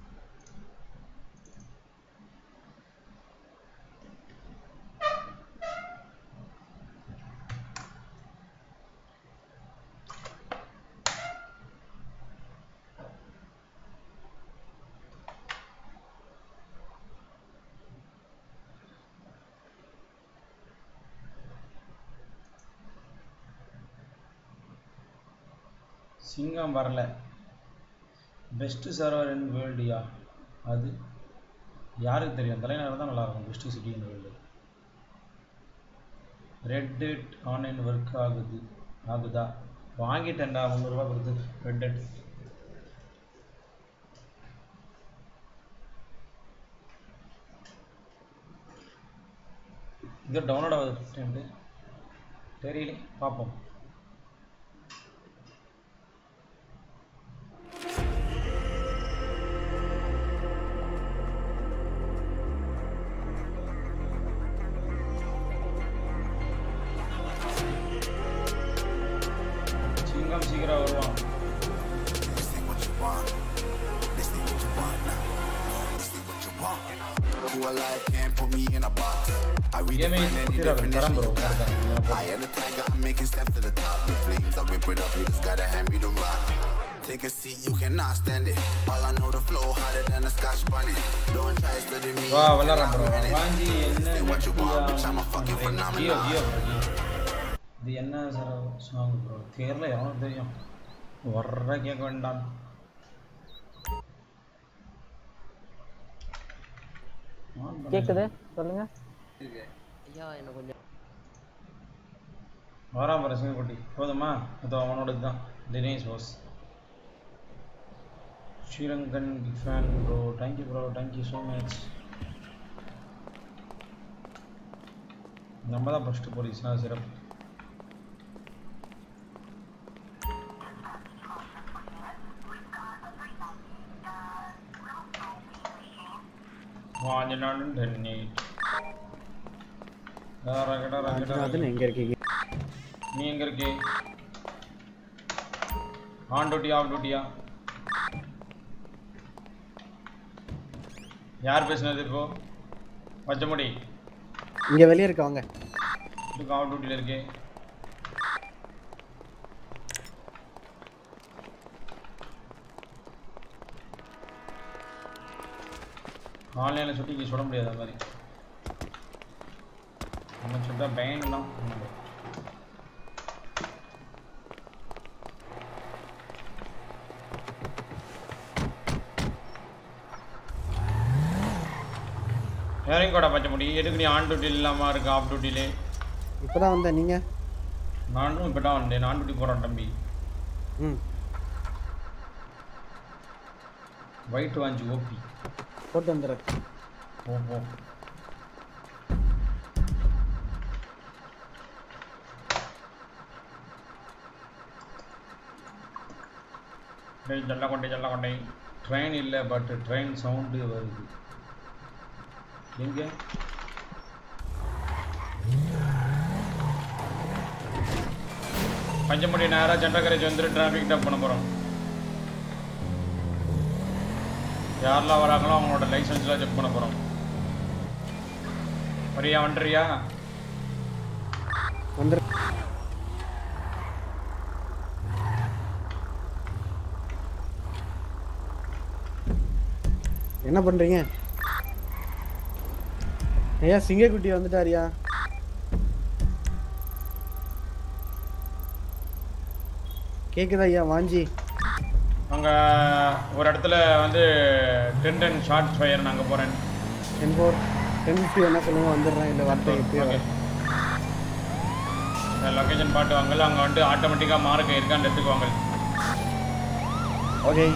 சிங்கம் வரல பெஸ்ட்டு சர்வர் இன் வேர்ல்டியா அது யாருக்கு தெரியும் தலைநகர் தான் நல்லாயிருக்கும் best city in world red dead online work ஆகுது ஆகுதா வாங்கிட்டேன்டா முந்நூறுரூவா கொடுத்து ரெட் டெட் இது டவுன்லோட் ஆகுது தெரியல பார்ப்போம் சிங்கம் சீக்கிரம் வருவான் Who alive can't put me in a box. I Game redefine any தரம் definition. bro தரம் I am the tiger, I'm making steps to the top. The flames, I whip it up, you just gotta hand me the rock. Take a seat, you cannot stand it. All I know, the flow harder than a scotch bunny. Don't try study me. வா விளாட்றான் bro வாங்கி என்ன Say what you want, bitch, I'm a fucking Jio phenomenon. Jio bro இது என்ன sir song bro தெரியல எவனுக்கு தெரியும் வர்ற கேட்க வேண்டாம் On பண்ணு. கேக்குது சொல்லுங்க ஐயா என்ன கொஞ்சம் வரான் பாரு சிங்கக்குட்டி போதுமா அது அவனோட இதுதான் Dinesh Bose Srirangan big fan bro thank you bro thank you so much நம்ம தான் ஃபஸ்ட்டு போலீஸ்னா சிறப்பு வாஞ்சனாடன் டெர்மினேட் ரகடா ரகடா ராஜநாதன் எங்க இருக்கீங்க நீ எங்க இருக்கே ஆன் டியூட்டியா ஆஃப் டியூட்டியா யார் பேசுனது இப்போ பச்சைமுடி இங்க வெளிய இருக்கவங்க இதுக்கு ஆஃப் டியூட்டியில் இருக்கே ஆன்லைனில் சுட்டி இங்கே சுட முடியாது அது மாதிரி நம்ம சுட்டா பேன் தான் யாரையும் கூட பச்சை முடி எதுக்கு நீ ஆன் டியூட்டி இல்லாமல் இருக்கு ஆஃப் டியூட்டிலே இப்பதான் வந்தேன் நீங்க நானும் இப்போ தான் வந்தேன் ஆன் டியூட்டி போகிறேன் தம்பி ம் ஒயிட் வாஞ்சி ஓபி போட்டு வந்துடுறேன் ஓ ஓ டேய் ஜல்ல கொண்டே ஜல்ல கொண்டே ட்ரெயின் இல்லை பட் ட்ரெயின் சவுண்டு வருது எங்க பஞ்சமுடி நேராக சென்ட்ரகரேஜ் வந்துட்டு டிராஃபிக் டப் பண்ண போகிறோம் யாரெல்லாம் வராங்களோ அவங்களோட லைசன்ஸ்லாம் செக் பண்ண போகிறோம் வரியா வந்துறியா வந்துரு என்ன பண்றீங்க ஐயா சிங்கக்குட்டி வந்துட்டாரியா கேக்குதா ஐயா வாஞ்சி அங்கே ஒரு இடத்துல வந்து டென் டென் ஷார்ட் ஃபயர் நான் அங்கே போகிறேன் டென் ஃபோர் டென் ஃபிஃப்டி வேணா சொல்லுங்க வந்துடுறேன் இல்லை வரட்டேன் இப்பயே வரேன் லொக்கேஷன் பாட்டு வாங்கல அங்கே வந்து ஆட்டோமேட்டிக்காக மார்க் இருக்கான்னு எடுத்துக்குவாங்க ஓகே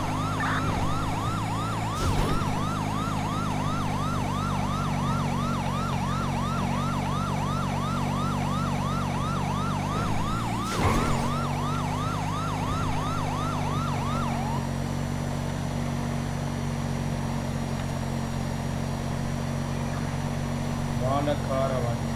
வானக்காரவன்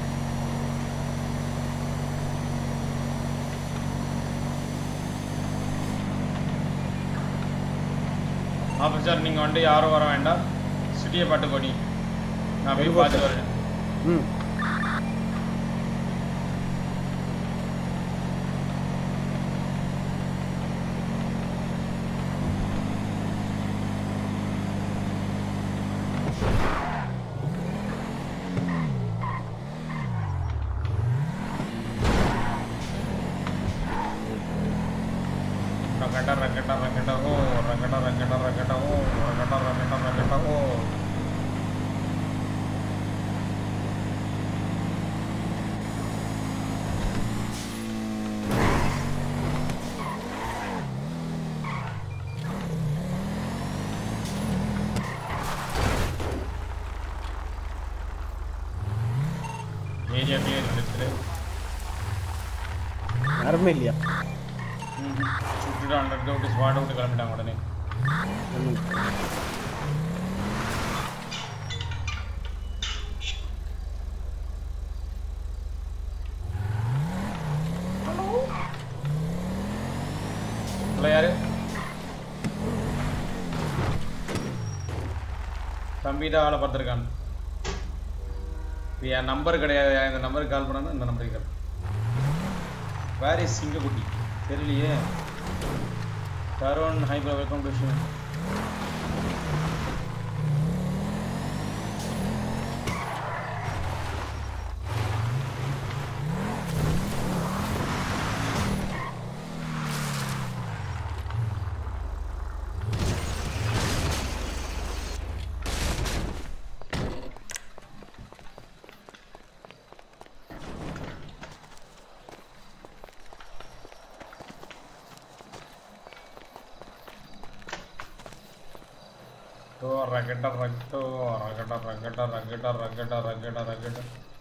ஆஃபீஸர் நீங்கள் வந்து யாரும் வர வேண்டாம் சிட்டியை பாட்டு கொடி நான் போய் பார்த்து வரேன் ம் ரகட ரகட ரகட ஓ ரகட ரகட ரகட ஓ ரகட ரகட ரகட ஓ ஏரியா கிளியர் இருக்குது யாருமே இல்லையா சுட்டுட்டு ஹண்ட்ரட் விட்டு ஸ்பாட் விட்டு கிளம்பிட்டாங்க உடனே ஹலோ யாரு தம்பி தான் ஆளை பார்த்துருக்கான் இது என் நம்பர் கிடையாது இந்த நம்பருக்கு கால் பண்ணாலும் இந்த நம்பருக்கு கால் வேர் இஸ் சிங்கக்குட்டி தெரியலையே Tarun hi bro welcome to show Oh, ragada, ragada, ragada, ragada, ragada, ragada, ragada, ragada.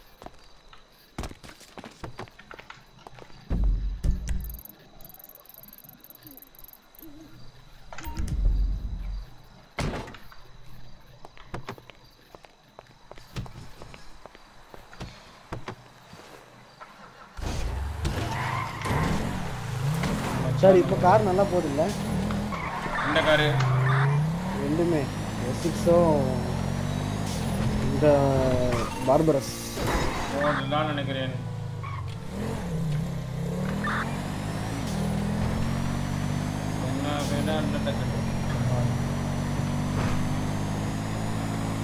Sir இப்போ கார் நல்லா போகுது இல்லை இந்த காரு ரெண்டுமே எசிக்ஸும் இந்த பார்பரஸ் ஓ இதுதான் நினைக்கிறேன் என்ன வேணா நடக்குது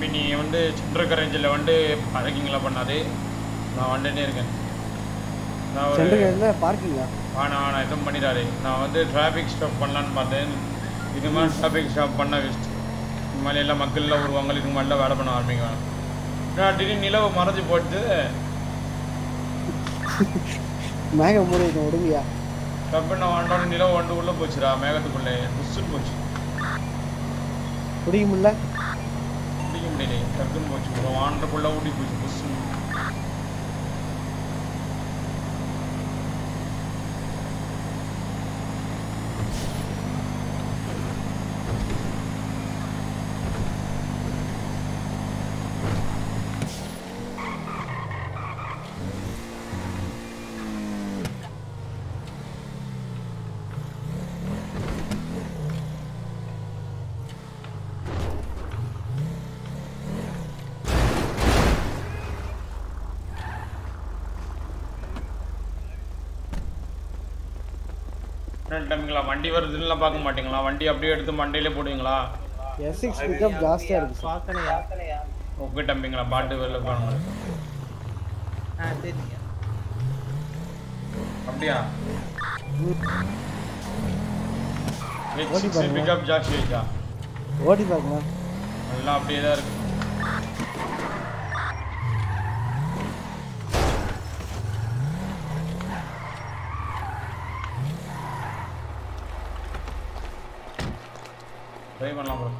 தம்பி நீ வந்து சென்ட்ரல் ரேஞ்சில் வந்து பார்க்கிங்கில் பண்ணாது நான் வந்துட்டே இருக்கேன் நான் ஒரு சென்ட்ரல் பார்க்கிங்கா வேணாம் வேணாம் எதுவும் பண்ணிடாரு நான் வந்து டிராஃபிக் ஸ்டாப் பண்ணலான்னு பார்த்தேன் இது மாதிரி டிராஃபிக் ஸ்டாப் பண்ண வேஸ்ட் இது மாதிரி எல்லாம் மக்கள்லாம் வருவாங்க இதுக்கு மாதிரிலாம் வேலை பண்ண ஆரம்பிங்க நான் திடீர்னு நிலவு மறைஞ்சு போட்டு மேக மூடி விடுங்கயா டப்பு நான் வாண்டோன்னு நிலவு வந்து உள்ளே போச்சுடா மேகத்துக்குள்ளே புஷ்ஷுன்னு போச்சு பிடிக்க முடியல பிடிக்க முடியல டக்குன்னு போச்சு ஒரு வாண்டக்குள்ளே ஊட்டி போச்சு புஷ்ஷுன்னு என்ன தம்பிங்களா வண்டி வருதுன்னுலாம் பார்க்க மாட்டீங்களா வண்டி அப்படியே எடுத்து மண்டையிலே போடுவீங்களா எஸ் சிக்ஸ் பிக்கப் ஜாஸ்தியா இருக்கு சார். ஓகே தம்பிங்களா பாட்டு வெளில போகணும் அப்படியா ஓட்டி பாருங்க. பிக்கப் ஜாஸ்தி ஆயிடுச்சா ஓட்டி பார்க்கலாம் எல்லாம் அப்படியே தான் இருக்கு ட்ரை பண்ணலாம் ப்ரோ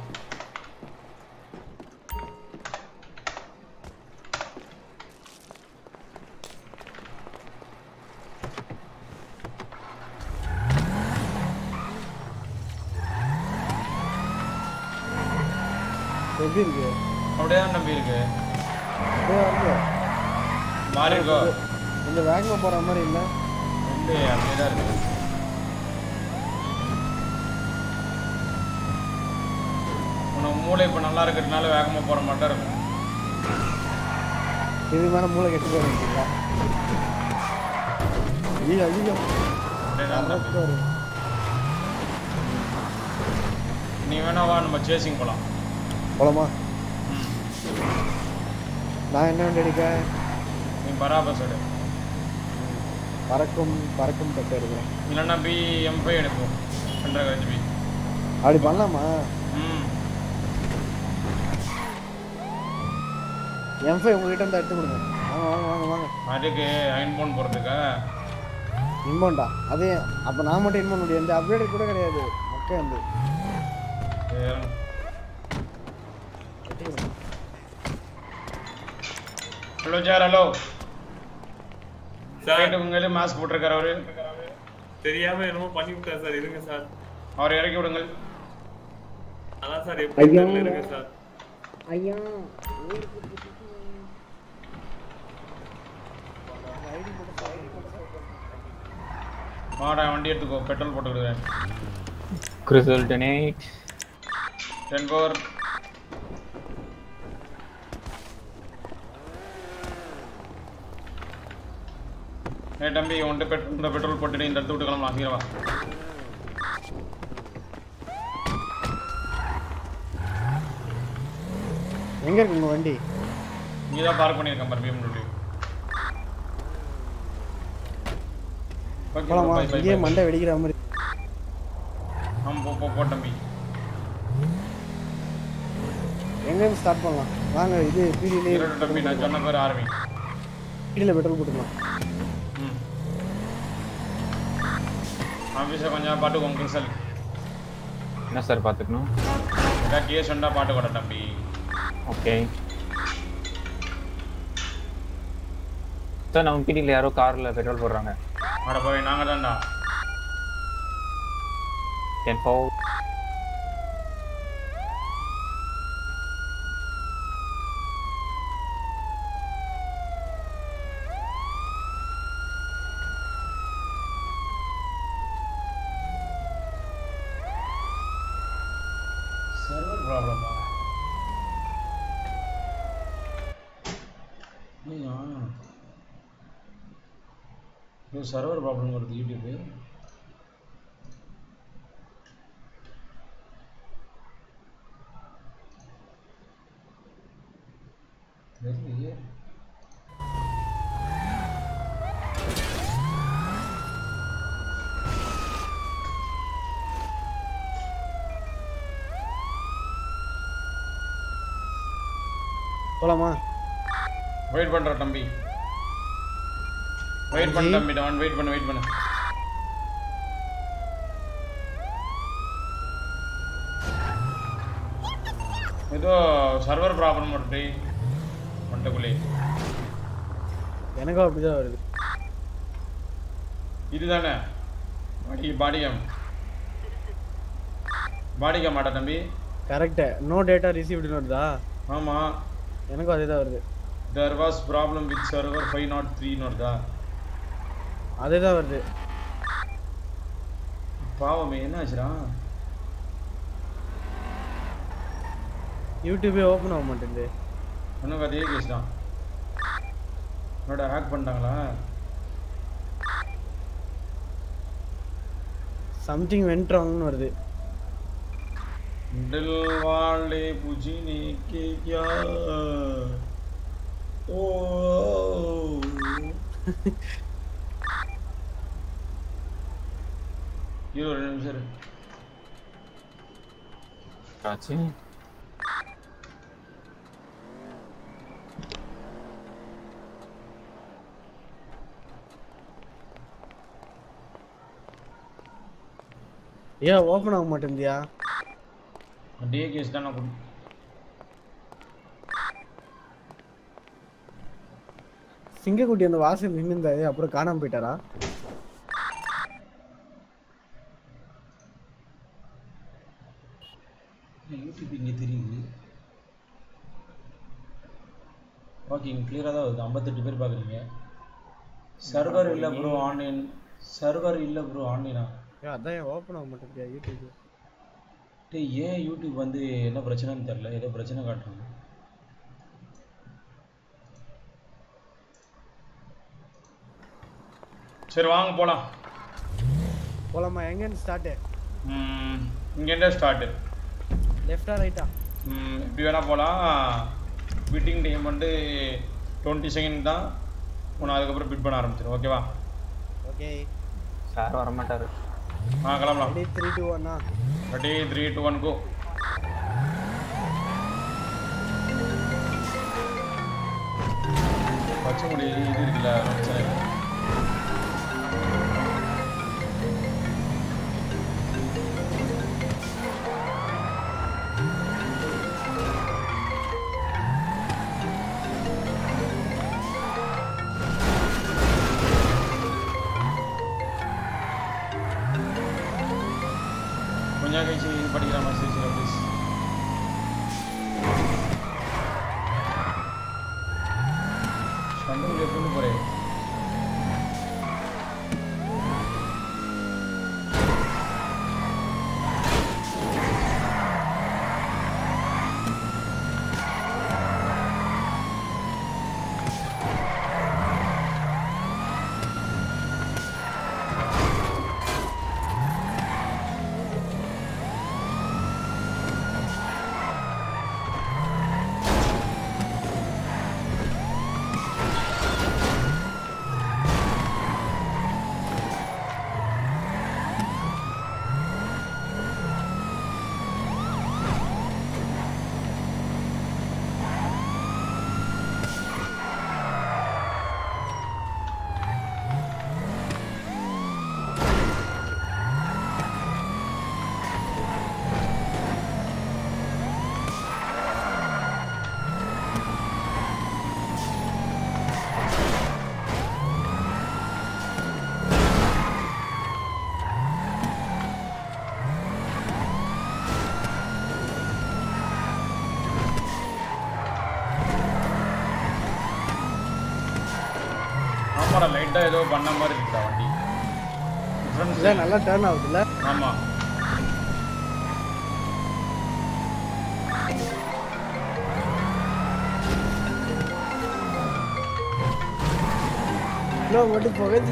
எப்படி இருக்கு அப்படியே தான் நம்பி இருக்கு அப்படியே வருது மாறி இருக்கோ கொஞ்சம் வேகமா போற மாதிரி இல்ல இல்லை அப்படியே தான் இருக்கு உனக்கு மூளை இப்போ நல்லா இருக்கிறதுனால வேகமாக போகிற மாதிரி தான் இருக்கும் இது மேல மூளை கெட்டு போயிருக்கீங்களா ஐயோ ஐயோ அப்படியே தான் தம்பி. பாரு. நீ வேணா வா நம்ம சேசிங் போகலாம் போலாமா நான் என்ன வண்டி அடிக்க நீ பராபஸ் எடு பறக்கும் பறக்கும் தட்டு எடுக்கிறேன் இல்லைன்னா பி எம் ஃபைவ் எடுப்போம் ஹண்ட்ரட் கஞ்சி பி அப்படி பண்ணலாமா ம் எம் ஃபைவ் உங்ககிட்ட இருந்து எடுத்து கொடுங்க வாங்க வாங்க வாங்க வாங்க அதுக்கு அயன் போன் போகிறதுக்கா இன்போண்டா அதே அப்போ நான் மட்டும் இன்போன் முடியும் எந்த அப்டேட் கூட கிடையாது மக்கள் வந்து ஹலோ சார் ஹலோ சார் உங்களே மாஸ்க் போட்டிருக்காரு அவரு தெரியாம என்னமோ பண்ணி விட்டார் சார் இருங்க சார் அவரை இறக்கி விடுங்கள் அதான் சார் எப்படி தெரியல இருங்க சார் ஐயா வாடா வண்டி எடுத்துக்கோ பெட்ரோல் போட்டு விடுவேன் Crystal donate. டென் பவர் ஏ தம்பி உன்ட்டு பெட்ரோல் இந்த பெட்ரோல் போட்டுட்டு இந்த இடத்து விட்டு கிளம்பலாம் சீக்கிரம் வா எங்க இருக்கு உங்க வண்டி நீ தான் பார்க் பண்ணியிருக்கேன் பாரு பிஎம்டபிள்யூ ஓகே போலாமா பை பை இங்கேயே பை மண்டை வெடிக்கிற மாதிரி ஆமாம் போ போ போ தம்பி எங்க இருந்து ஸ்டார்ட் பண்ணலாம் வாங்க இது பீடியிலே இருட்டு தம்பி நான் சொன்ன பேர் ஆர்மி பீடியில் பெட்ரோல் போட்டுக்கலாம் ம் ஆஃபீஸை கொஞ்சம் பாட்டுக்கோங்க கிறிசல் என்ன சார் பார்த்துக்கணும் ஏதாவது கேஸ் வந்தா பாட்டு கூட தம்பி ஓகே சார் நம்ம பிடியில் யாரோ காரில் பெட்ரோல் போடுறாங்க அட போய் நாங்கள் தான்டா டென் ஃபோர் சர்வர் ப்ராப்ளமா இது சர்வர் ப்ராப்ளம் வருது யூடியூப் போலாமா வெயிட் பண்ற தம்பி வெயிட் பண்ணு தம்பி டான் வெயிட் பண்ணு வெயிட் பண்ணு ஏதோ சர்வர் ப்ராப்ளம் வருது மண்டக்குள்ளே எனக்கும் அப்படிதான் வருது இதுதானே பாடி பாடிகம் பாடிகம் மாட்டா தம்பி கரெக்ட் நோ டேட்டா ரிசீவ்டுன்னு வருதா ஆமா எனக்கும் அதே தான் வருது there was problem with server five not த்ரீன்னு வருதா அதே தான் வருது பாவமே என்ன ஆச்சுடா யூடியூபே ஓப்பன் ஆக மாட்டேங்குது எனக்கு அதே கேஸ் தான் என்னோட ஹேக் பண்ணிட்டாங்களா சம்திங் வென்ட் ராங்னு வருது दिल वाले पूछने के क्या ओ இரு ஒரு நிமிஷம் இரு. ஆச்சு ஏன் ஓப்பன் ஆக மாட்டேங்குதியா அதே கேஸ் தான் நான் கொடு சிங்கக்குட்டி அந்த வாசல் நின்னுந்தாரு அப்புறம் காணாம போயிட்டாரா யூடியூப் இங்கே தெரியுது ஓகே இங்கே கிளியராக தான் வருது ஐம்பத்தெட்டு பேர் பார்க்குறீங்க சர்வர் இல்லை ப்ரோ ஆன்லைன் சர்வர் இல்லை ப்ரோ ஆன்லைனா ஏன் அதான் ஏன் ஓப்பன் ஆக மாட்டேங்குதியா யூடியூப் டேய் ஏன் யூடியூப் வந்து என்ன பிரச்சனைன்னு தெரில ஏதோ பிரச்சனை காட்டுறாங்க சரி வாங்க போலாம் போலாமா எங்கேருந்து ஸ்டார்ட்டு ம், இங்கேருந்தே ஸ்டார்ட் லெஃப்டா ரைட்டா எப்படி வேணா போகலாம் பிட்டிங் டைம் வந்து டுவெண்ட்டி செகண்ட் தான் உன்னை அதுக்கப்புறம் பிட் பண்ண ஆரம்பிச்சிடும் ஓகேவா ஓகே சார் வரமாட்டாரு ஆ கிளம்பலாம் ரெடி த்ரீ டூ ஒன்னா ready three two one go பச்சை முடி இது இருக்குல்ல பிரச்சனை இல்லை. கொஞ்சம் கழிச்சு படிக்கிற மாதிரி ப்ளீஸ் சண்டை எப்படி போறேன் ஆமாடா லைட்டா ஏதோ பண்ண மாதிரி இருக்குடா வண்டி Difference இல்லை நல்லா டேர்ன் ஆகுதுல்ல ஆமா இல்லை மட்டும் புகைச்சு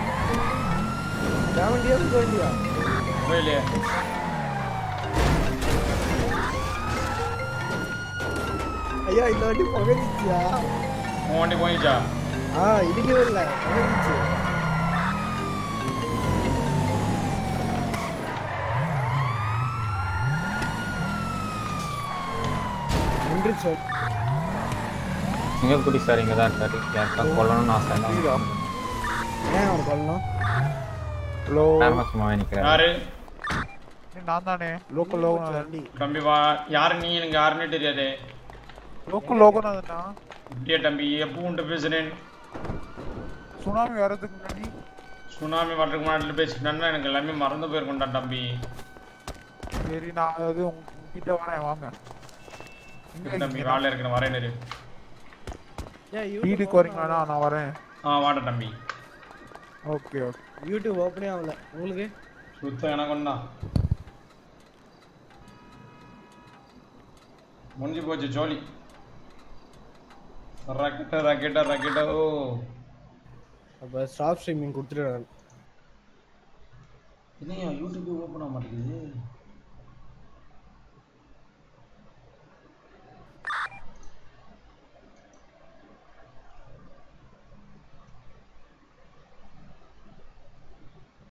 வண்டியா இருக்க வண்டியா புரியலையே ஐயா இந்த வண்டி புகைச்சிச்சியா உன் வண்டி போயிடுச்சா ஆ இடிக்கவே இல்லை வந்துருச்சு நின்றுச்சு எங்க குடி சார் இங்க தான் இருக்காரு யாருக்கா கொல்லணும்னு ஆசை தான் ஏன் அவர் கொல்லணும் ஹலோ நேரமா சும்மாவே நிக்கிறேன் யாரு நான் தானே லோக்கல் லோகநாதன் தம்பி வா யாரு நீ எனக்கு யாருன்னே தெரியாது லோக்கல் லோகநாதனா அப்படியே தம்பி எப்போ உன்ட்டு பேசுறேன் சுனாமி வர்றதுக்கு முன்னாடி சுனாமி வரதுக்கு முன்னாடி பேசிட்டேன்னா எனக்கு எல்லாமே மறந்து போயிருக்கோம்டா தம்பி சரி நான் அது உங்ககிட்ட வரேன் வாங்க இரு தம்பி வேலை இருக்கிற வரேன் இரு. வீட்டுக்கு வரீங்களா நான் வரேன் ஆ வாட தம்பி ஓகே ஓகே யூடியூப் ஓப்பனே ஆகல உங்களுக்கு சுத்தம் எனக்கு ஒன்றா முடிஞ்சு போச்சு ஜோலி ரக்கெட்ட ரக்கெட்ட ரக்கெட்ட ஓ அப்போ ஸ்டாப் ஸ்ட்ரீமிங் கொடுத்துட்டு என்னையா யூடியூப் ஓப்பன் ஆக மாட்டேங்குது